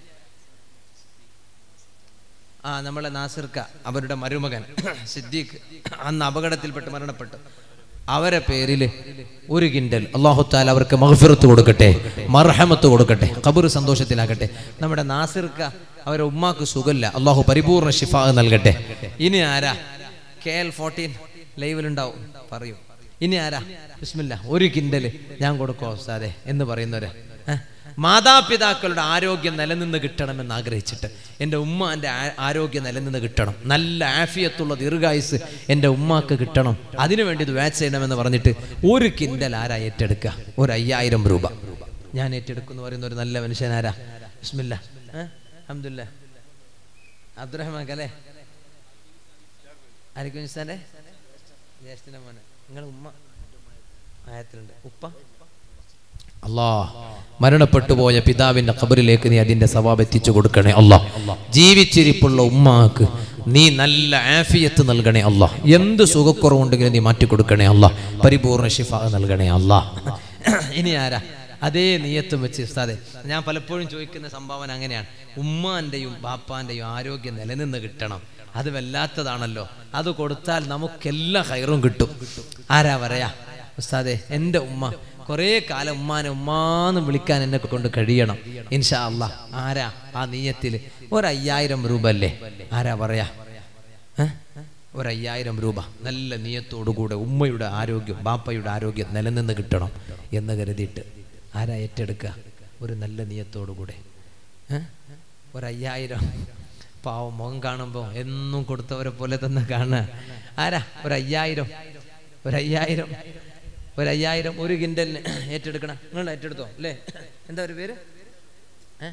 ആ നമ്മളെ നാസിർക്ക അവരുടെ മരുമകൻ സിദ്ദീഖ് അന്ന് അപകടത്തിൽപ്പെട്ട് മരണപ്പെട്ടു അവരെ പേരില് ഒരു കിൻഡൽ അള്ളാഹുത്താൽ അവർക്ക് മഹഫിറത്ത് കൊടുക്കട്ടെ മർഹമത്ത് കൊടുക്കട്ടെ ഖബർ സന്തോഷത്തിലാക്കട്ടെ നമ്മുടെ നാസിർക്ക അവരെ ഉമ്മാക്ക് സുഖല്ല അള്ളാഹു പരിപൂർണ ഷിഫാ നൽകട്ടെ ഇനി ആരാ കെ എൽ ഫോർട്ടീൻ ലൈവിലുണ്ടാവും പറയൂ ഇനി ആരാ ബിസ്മില്ല ഒരു കിൻഡല് ഞാൻ കൊടുക്കോ ഉസ്താദെ എന്ന് പറയുന്നവര് ഏ? മാതാപിതാക്കളുടെ ആരോഗ്യം നിലനിന്ന് കിട്ടണമെന്ന് ആഗ്രഹിച്ചിട്ട് എൻ്റെ ഉമ്മ എൻ്റെ ആരോഗ്യം നിലനിന്ന് കിട്ടണം നല്ല ആഫിയത്തുള്ള ദീർഘായുസ് എൻ്റെ ഉമ്മാക്ക് കിട്ടണം അതിനുവേണ്ടി ഇത് വാച്ച് ചെയ്യണമെന്ന് പറഞ്ഞിട്ട് ഒരു കിൻഡൽ ആരാ ഏറ്റെടുക്കുക ഒരു അയ്യായിരം രൂപ ഞാൻ ഏറ്റെടുക്കുന്നു പറയുന്ന ഒരു നല്ല മനുഷ്യനാരാ ബിസ്മില്ല അഹമ്മദില്ല അബ്ദുറഹ്മാൻ അല്ലേ ആയിരിക്കും ഉസ്താദെ ജ്യേഷ്ഠൻ്റെ മോനെ നിങ്ങളുടെ ഉമ്മ ആയത്തിലുണ്ട് ഉപ്പ അല്ലാ മരണപ്പെട്ടു പോയ പിതാവിന്റെ ഖബറിലേക്ക് നീ അതിന്റെ സവാബ് എത്തിച്ചു കൊടുക്കണേ അല്ലാ ജീവിച്ചിരിപ്പുള്ള ഉമ്മാക്ക് നീ നല്ല ആഫിയത്ത് നൽകണേ അല്ലാ എന്ത് സുഖക്കുറവുണ്ടെങ്കിലും നീ മാറ്റി കൊടുക്കണേ അല്ലാ പരിപൂർണ ഷിഫ നൽകണേ അല്ലാ ഇനി ആരാ അതേ നീയത്തും വെച്ച് ഉസ്താദെ ഞാൻ പലപ്പോഴും ചോദിക്കുന്ന സംഭാവന അങ്ങനെയാണ് ഉമ്മാന്റെയും ബാപ്പാന്റെയും ആരോഗ്യം നിലനിന്ന് കിട്ടണം അത് വല്ലാത്തതാണല്ലോ അത് കൊടുത്താൽ നമുക്കെല്ലാം ഹൈറും കിട്ടും ആരാ പറയാ ഉസ്താദെ എൻ്റെ ഉമ്മ കുറേ കാലം ഉമ്മാനെ ഉമ്മാന്ന് വിളിക്കാൻ എന്നെ കൊണ്ട് കഴിയണം ഇൻഷാ അല്ലാ ആരാ ആ നീയത്തിൽ ഒരു അയ്യായിരം രൂപ അല്ലേ ആരാ പറയാ ഏ? ഒരു അയ്യായിരം രൂപ നല്ല നീയത്തോടുകൂടെ ഉമ്മയുടെ ആരോഗ്യം ബാപ്പയുടെ ആരോഗ്യം നിലനിന്ന് കിട്ടണം എന്ന് കരുതിയിട്ട് ആരാ ഏറ്റെടുക്കുക ഒരു നല്ല നീയത്തോടുകൂടെ ഏ? ഒരു അയ്യായിരം പാവം മുഖം കാണുമ്പോൾ എന്നും കൊടുത്തവരെ പോലെ തന്നെ കാണുക ആരാ ഒരു അയ്യായിരം ഒരു അയ്യായിരം ഒരു അയ്യായിരം ഒരു കിൻഡലിന് ഏറ്റെടുക്കണം നിങ്ങൾ ഏറ്റെടുത്തോ അല്ലേ എന്താ ഒരു പേര് ഏ?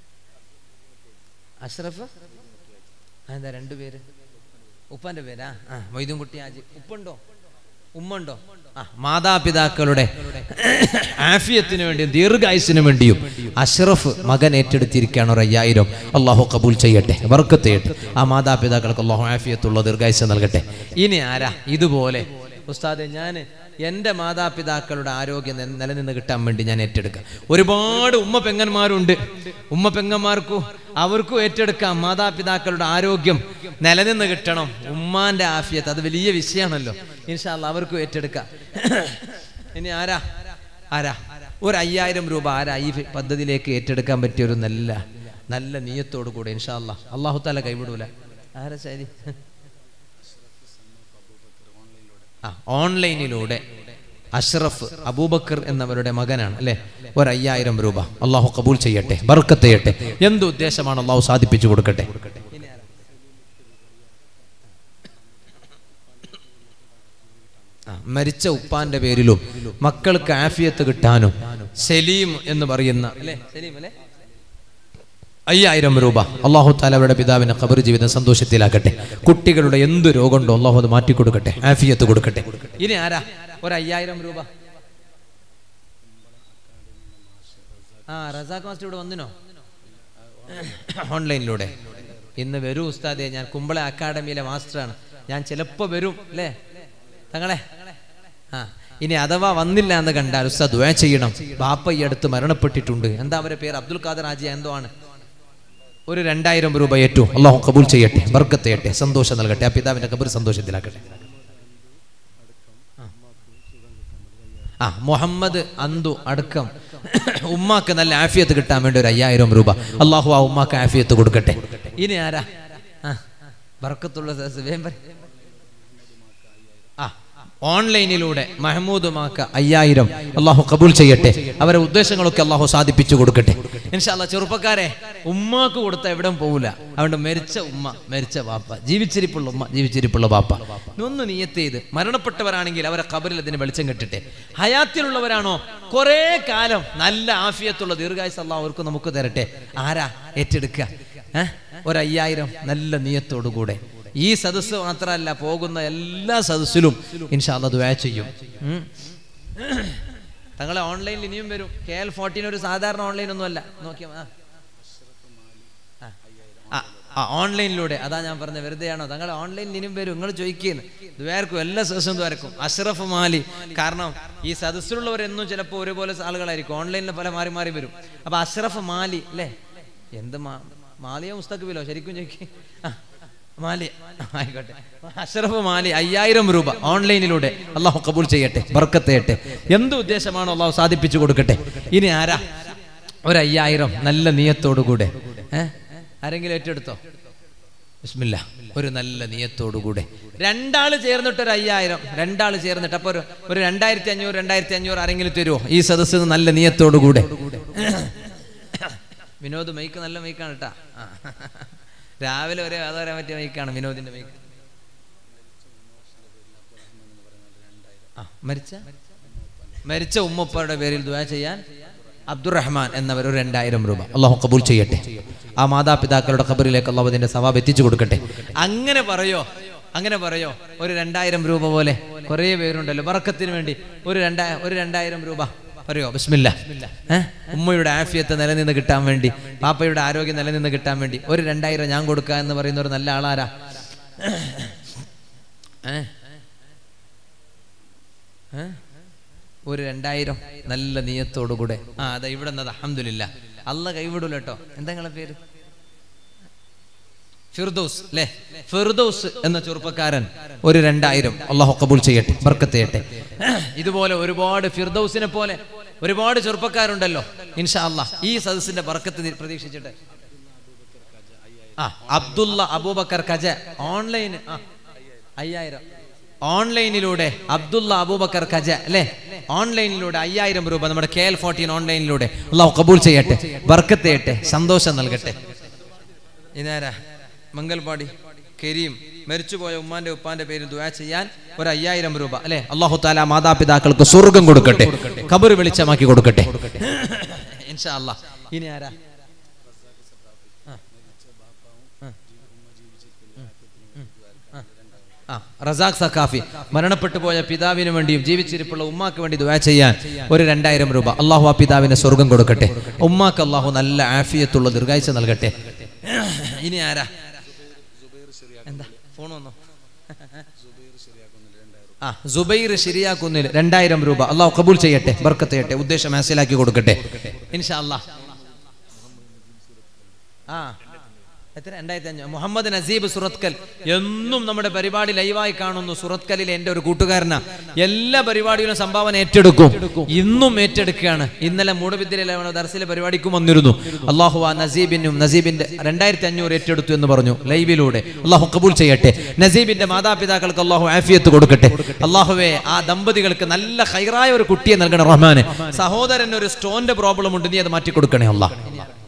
അഷ്റഫ് ആ, എന്താ രണ്ടു പേര് ഉപ്പാന്റെ പേരാ ആ മൊയ്തുംകുട്ടി ആജി ഉപ്പുണ്ടോ ഉമ്മ ആ മാതാപിതാക്കളുടെ ആഫിയത്തിന് വേണ്ടിയും ദീർഘായുസിന് വേണ്ടിയും അഷ്റഫ് മകൻ ഏറ്റെടുത്തിരിക്കുകയാണ് ഒരു അയ്യായിരം അള്ളാഹു കബൂൽ ചെയ്യട്ടെ വർക്കത്ത് ചെയ്യട്ടെ ആ മാതാപിതാക്കൾക്ക് അള്ളാഹു ആഫിയത്തുള്ള ദീർഘായുസ് നൽകട്ടെ ഇനി ആരാ ഇതുപോലെ ഉസ്താദെ ഞാൻ എൻ്റെ മാതാപിതാക്കളുടെ ആരോഗ്യം നെ- നിലനിന്ന് കിട്ടാൻ വേണ്ടി ഞാൻ ഏറ്റെടുക്കാം ഒരുപാട് ഉമ്മ പെങ്ങന്മാരുണ്ട് ഉമ്മ പെങ്ങന്മാർക്കും അവർക്കും ഏറ്റെടുക്കാം മാതാപിതാക്കളുടെ ആരോഗ്യം നിലനിന്ന് കിട്ടണം ഉമ്മാന്റെ ആഫിയത്ത് അത് വലിയ വിഷയമാണല്ലോ ഇൻഷാല്ല അവർക്കും ഏറ്റെടുക്കാം ഇനി ആരാ ആരാ ഒരു അയ്യായിരം രൂപ ആരാ ഈ പദ്ധതിയിലേക്ക് ഏറ്റെടുക്കാൻ പറ്റിയ ഒരു നല്ല നല്ല നീയത്തോടു കൂടെ ഇൻഷാല്ല അള്ളാഹു താല കൈവിടൂല ആരാ ശരി ആ ഓൺലൈനിലൂടെ അഷ്റഫ് അബൂബക്കർ എന്നവരുടെ മകനാണ് അല്ലെ ഒരു അയ്യായിരം രൂപ അള്ളാഹു കബൂൽ ചെയ്യട്ടെ ബർക്കത്ത് ചെയ്യട്ടെ എന്ത് ഉദ്ദേശമാണ് അള്ളാഹു സാധിപ്പിച്ചു കൊടുക്കട്ടെ ആ, മരിച്ച ഉപ്പാന്റെ പേരിലും മക്കൾക്ക് ആഫിയത്ത് കിട്ടാനും സലീം എന്ന് പറയുന്ന അല്ലേ സലീം അല്ലേ അയ്യായിരം രൂപ അള്ളാഹു താല അവരുടെ പിതാവിനെ ഖബർ ജീവിതം സന്തോഷത്തിലാക്കട്ടെ കുട്ടികളുടെ എന്ത് രോഗമുണ്ടോ അള്ളാഹു അത് മാറ്റിക്കൊടുക്കട്ടെ ആഫിയത്ത് കൊടുക്കട്ടെ ഇനി ആരാ ഒരു അയ്യായിരം രൂപ ആ റസാഖ് മാസ്റ്റർ ഇവിടെ വന്നിനോ ഓൺലൈനിലൂടെ ഇന്ന് വരൂ ഉസ്താദെ ഞാൻ കുമ്പള അക്കാഡമിയിലെ മാസ്റ്ററാണ് ഞാൻ ചിലപ്പോൾ വരും അല്ലേ തങ്ങളെ ആ ഇനി അഥവാ വന്നില്ല എന്ന് കണ്ടാൽ ഉസ്താദ് ദുആ ചെയ്യണം ബാപ്പ ഈ അടുത്ത് മരണപ്പെട്ടിട്ടുണ്ട് എന്താ അവരുടെ പേര് അബ്ദുൽ ഖാദർ ആജി എന്തോ ആണ് ഒരു രണ്ടായിരം രൂപ ഏറ്റു അള്ളാഹു കബൂൽ ചെയ്യട്ടെ ബർക്കത്ത് ചെയ്യട്ടെ സന്തോഷം നൽകട്ടെ ആ പിതാവിന്റെ കബർ സന്തോഷത്തിലാക്കട്ടെ ആ മുഹമ്മദ് അന്തു അടക്കം ഉമ്മാക്ക് നല്ല ആഫിയത്ത് കിട്ടാൻ വേണ്ടി ഒരു അയ്യായിരം രൂപ അള്ളാഹു ആ ഉമ്മാക്ക് ആഫിയത്ത് കൊടുക്കട്ടെ ഇനി ആരാ ആ ബർക്കത്തുള്ള സദസ്സ്. വേഗം പറ. ആ ഓൺലൈനിലൂടെ മഹമ്മൂദ് മാക്ക അയ്യായിരം അള്ളാഹു കബൂൽ ചെയ്യട്ടെ അവരെ ഉദ്ദേശങ്ങളൊക്കെ അള്ളാഹു സാധിപ്പിച്ചു കൊടുക്കട്ടെ ഇൻഷാല്ല ചെറുപ്പക്കാരെ ഉമ്മാക്ക് കൊടുത്ത എവിടെ പോവില്ല അതുകൊണ്ട് മരിച്ച ഉമ്മ മരിച്ച വാപ്പ ജീവിച്ചിരിപ്പുള്ള ഉമ്മ ജീവിച്ചിരിപ്പുള്ള വാപ്പ ഒന്ന് നീയത്ത് ചെയ്ത് മരണപ്പെട്ടവരാണെങ്കിൽ അവരെ കബറിൽ അതിന് വെളിച്ചം കെട്ടിട്ടെ ഹയാത്തിലുള്ളവരാണോ കുറേ കാലം നല്ല ആഫിയത്തുള്ള ദീർഘായുസ് അള്ളാഹു അവർക്ക് നമുക്ക് തരട്ടെ ആരാ ഏറ്റെടുക്കുക ഏഹ് ഒരു അയ്യായിരം നല്ല നീയത്തോടു കൂടെ ഈ സദസ്സ് മാത്രമല്ല പോകുന്ന എല്ലാ സദസ്സിലും ഇൻഷാല്ല ദുആ ചെയ്യും ഉം. തങ്ങളെ ഓൺലൈനിൽ ഇനിയും വരും കെ എൽ ഫോർട്ടീൻ ഒരു സാധാരണ ഓൺലൈൻ ഒന്നുമല്ല നോക്കിയാ ആ. ആ. ആ, ആ ഓൺലൈനിലൂടെ അതാ ഞാൻ പറഞ്ഞ വെറുതെയാണോ തങ്ങളെ ഓൺലൈനിൽ ഇനിയും വരും നിങ്ങൾ ചോദിക്കുന്നു ദ്വാരക്കും എല്ലാ സദസ്സും ദ്വാരക്കും അഷ്റഫ് മാലി കാരണം ഈ സദസ്സിലുള്ളവരെന്നും ചിലപ്പോൾ ഒരുപോലെ ആളുകളായിരിക്കും ഓൺലൈനിൽ പല മാറി മാറി വരും അപ്പൊ അഷ്റഫ് മാലി അല്ലേ എന്ത് മാ മാലിയോ മുസ്തഖബിലോ ശരിക്കും ചോദിക്കും ആ, മാലി ആയിക്കോട്ടെ അഷ്റഫ് മാലി അയ്യായിരം രൂപ ഓൺലൈനിലൂടെ അള്ളാഹു കബൂൽ ചെയ്യട്ടെ ബർക്കത്ത് ചെയ്യട്ടെ എന്ത് ഉദ്ദേശമാണോ അള്ളാഹു സാധിപ്പിച്ചു കൊടുക്കട്ടെ ഇനി ആരാ ഒരു അയ്യായിരം നല്ല നീയത്തോടുകൂടെ ഏഹ് ആരെങ്കിലും ഏറ്റെടുത്തോ ബിസ്മില്ല ഒരു നല്ല നീയത്തോടുകൂടെ രണ്ടാള് ചേർന്നിട്ട് ഒരു അയ്യായിരം രണ്ടാള് ചേർന്നിട്ട് അപ്പൊ ഒരു ഒരു രണ്ടായിരത്തി അഞ്ഞൂറ് രണ്ടായിരത്തി അഞ്ഞൂറ് ആരെങ്കിലും തരുമോ ഈ സദസ്സിൽ നിന്ന് നല്ല നീയത്തോടുകൂടെ വിനോദ് മൈക്ക് നല്ല മൈക്കാണ് കേട്ടാ ആ. രാവിലെ വരെ അത് വരാൻ പറ്റിയ മൈക്കാണ് വിനോദിന്റെ മൈക്ക് ആ മരിച്ച മരിച്ച ഉമ്മപ്പയുടെ പേരിൽ ദുആ ചെയ്യാൻ അബ്ദുറഹ്മാൻ എന്നവർ ഒരു രണ്ടായിരം രൂപ അള്ളാഹു കബൂൽ ചെയ്യട്ടെ ആ മാതാപിതാക്കളുടെ ഖബറിലേക്ക് അള്ളാഹു അതിന്റെ സവാബ് എത്തിച്ചു കൊടുക്കട്ടെ അങ്ങനെ പറയോ അങ്ങനെ പറയോ ഒരു രണ്ടായിരം രൂപ പോലെ കുറേ പേരുണ്ടല്ലോ ബറക്കത്തിന് വേണ്ടി ഒരു രണ്ടാ ഒരു രണ്ടായിരം രൂപ പറയോ ബിസ്മില്ല ഏ? ഉമ്മയുടെ ആഫിയത്ത് നിലനിന്ന് കിട്ടാൻ വേണ്ടി പാപ്പയുടെ ആരോഗ്യം നിലനിന്ന് കിട്ടാൻ വേണ്ടി ഒരു രണ്ടായിരം ഞാൻ കൊടുക്കുക എന്ന് പറയുന്ന ഒരു നല്ല ആളാരാ ഏ? ഏ? ഒരു രണ്ടായിരം നല്ല നീയത്തോടുകൂടെ ആ അതെ ഇവിടെ നിന്നത് അഹമ്മദില്ല അല്ല കൈവിടൂല കേട്ടോ എന്താ നിങ്ങളെ പേര് ഫിർദൌസ് അല്ലേ ഫിർദൌസ് എന്ന ചെറുപ്പക്കാരൻ ഒരു രണ്ടായിരം അള്ളാഹു കബൂൽ ചെയ്യട്ടെ ബർക്കത്ത് ചെയ്യട്ടെ ഇതുപോലെ ഒരുപാട് ഫിർദൌസിനെ പോലെ ഒരുപാട് ചെറുപ്പക്കാരുണ്ടല്ലോ ഇൻഷാ അള്ളാഹ് ഈ സദസ്സിന്റെ ബർക്കത്ത് നി- പ്രതീക്ഷിച്ചിട്ട് ആ അബ്ദുള്ള അബൂബക്കർ കജ ഓൺലൈൻ ആ അയ്യായിരം ഓൺലൈനിലൂടെ അബ്ദുള്ള അബൂബക്കർ ഖജ അല്ലേ ഓൺലൈനിലൂടെ അയ്യായിരം രൂപ നമ്മുടെ കെ എൽ ഫോർട്ടീൻ ഓൺലൈനിലൂടെ അള്ളാഹു കബൂൽ ചെയ്യട്ടെ ബർക്കത്ത് ചെയ്യട്ടെ സന്തോഷം നൽകട്ടെ ഇതാരാ മംഗൽപാടി കരീം മരിച്ചുപോയ ഉമ്മാന്റെ ഉപ്പാന്റെ പേരിൽ ദുആ ചെയ്യാൻ ഒരു അയ്യായിരം രൂപ അല്ലെ അള്ളാഹു താല മാതാപിതാക്കൾക്ക് സ്വർഗം കൊടുക്കട്ടെ കബർ വെളിച്ചമാക്കി കൊടുക്കട്ടെ ഇൻഷാ അല്ലാ ഇനി ആരാ ആ റസാഖ് സഖാഫി മരണപ്പെട്ടു പോയ പിതാവിന് വേണ്ടിയും ജീവിച്ചിരിപ്പുള്ള ഉമ്മാക്ക് വേണ്ടി ദുആ ചെയ്യാൻ ഒരു രണ്ടായിരം രൂപ അള്ളാഹു ആ പിതാവിന് സ്വർഗം കൊടുക്കട്ടെ ഉമ്മാക്ക് അള്ളാഹു നല്ല ആഫിയത്തുള്ള ദീർഘായുസ നൽകട്ടെ ഇനി ആരാ എന്താ ഫോൺ വന്നോ ആ സുബൈർ ശരിയാക്കുന്നില്ല രണ്ടായിരം രൂപ അള്ളാഹു കബൂൽ ചെയ്യട്ടെ ബർക്കത്ത് ചെയ്യട്ടെ ഉദ്ദേശം മനസ്സിലാക്കി കൊടുക്കട്ടെ ഇൻഷാ അല്ലാ ആ എത്ര രണ്ടായിരത്തി അഞ്ഞൂറ് മുഹമ്മദ് നസീബ് സുറത്കൽ എന്നും നമ്മുടെ പരിപാടി ലൈവായി കാണുന്നു സുറത്കലിലെ എൻ്റെ ഒരു കൂട്ടുകാരനാ എല്ലാ പരിപാടിയിലും സംഭാവന ഏറ്റെടുക്കും ഇന്നും ഏറ്റെടുക്കുകയാണ് ഇന്നലെ മൂടവിദ്യയിലെ ദർസിലെ പരിപാടിക്കും വന്നിരുന്നു അള്ളാഹു ആ നസീബിനും നസീബിന്റെ രണ്ടായിരത്തി അഞ്ഞൂറ് ഏറ്റെടുത്തു എന്ന് പറഞ്ഞു ലൈവിലൂടെ അള്ളാഹു കബൂൽ ചെയ്യട്ടെ നസീബിന്റെ മാതാപിതാക്കൾക്ക് അള്ളാഹു ആഫിയത്ത് കൊടുക്കട്ടെ അള്ളാഹുവെ ആ ദമ്പതികൾക്ക് നല്ല ഹൈറായ ഒരു കുട്ടിയെ നൽകണം റഹ്മാന് സഹോദരന് ഒരു സ്റ്റോന്റെ പ്രോബ്ലം ഉണ്ട് നീ അത് മാറ്റി കൊടുക്കണേ അള്ളാഹ്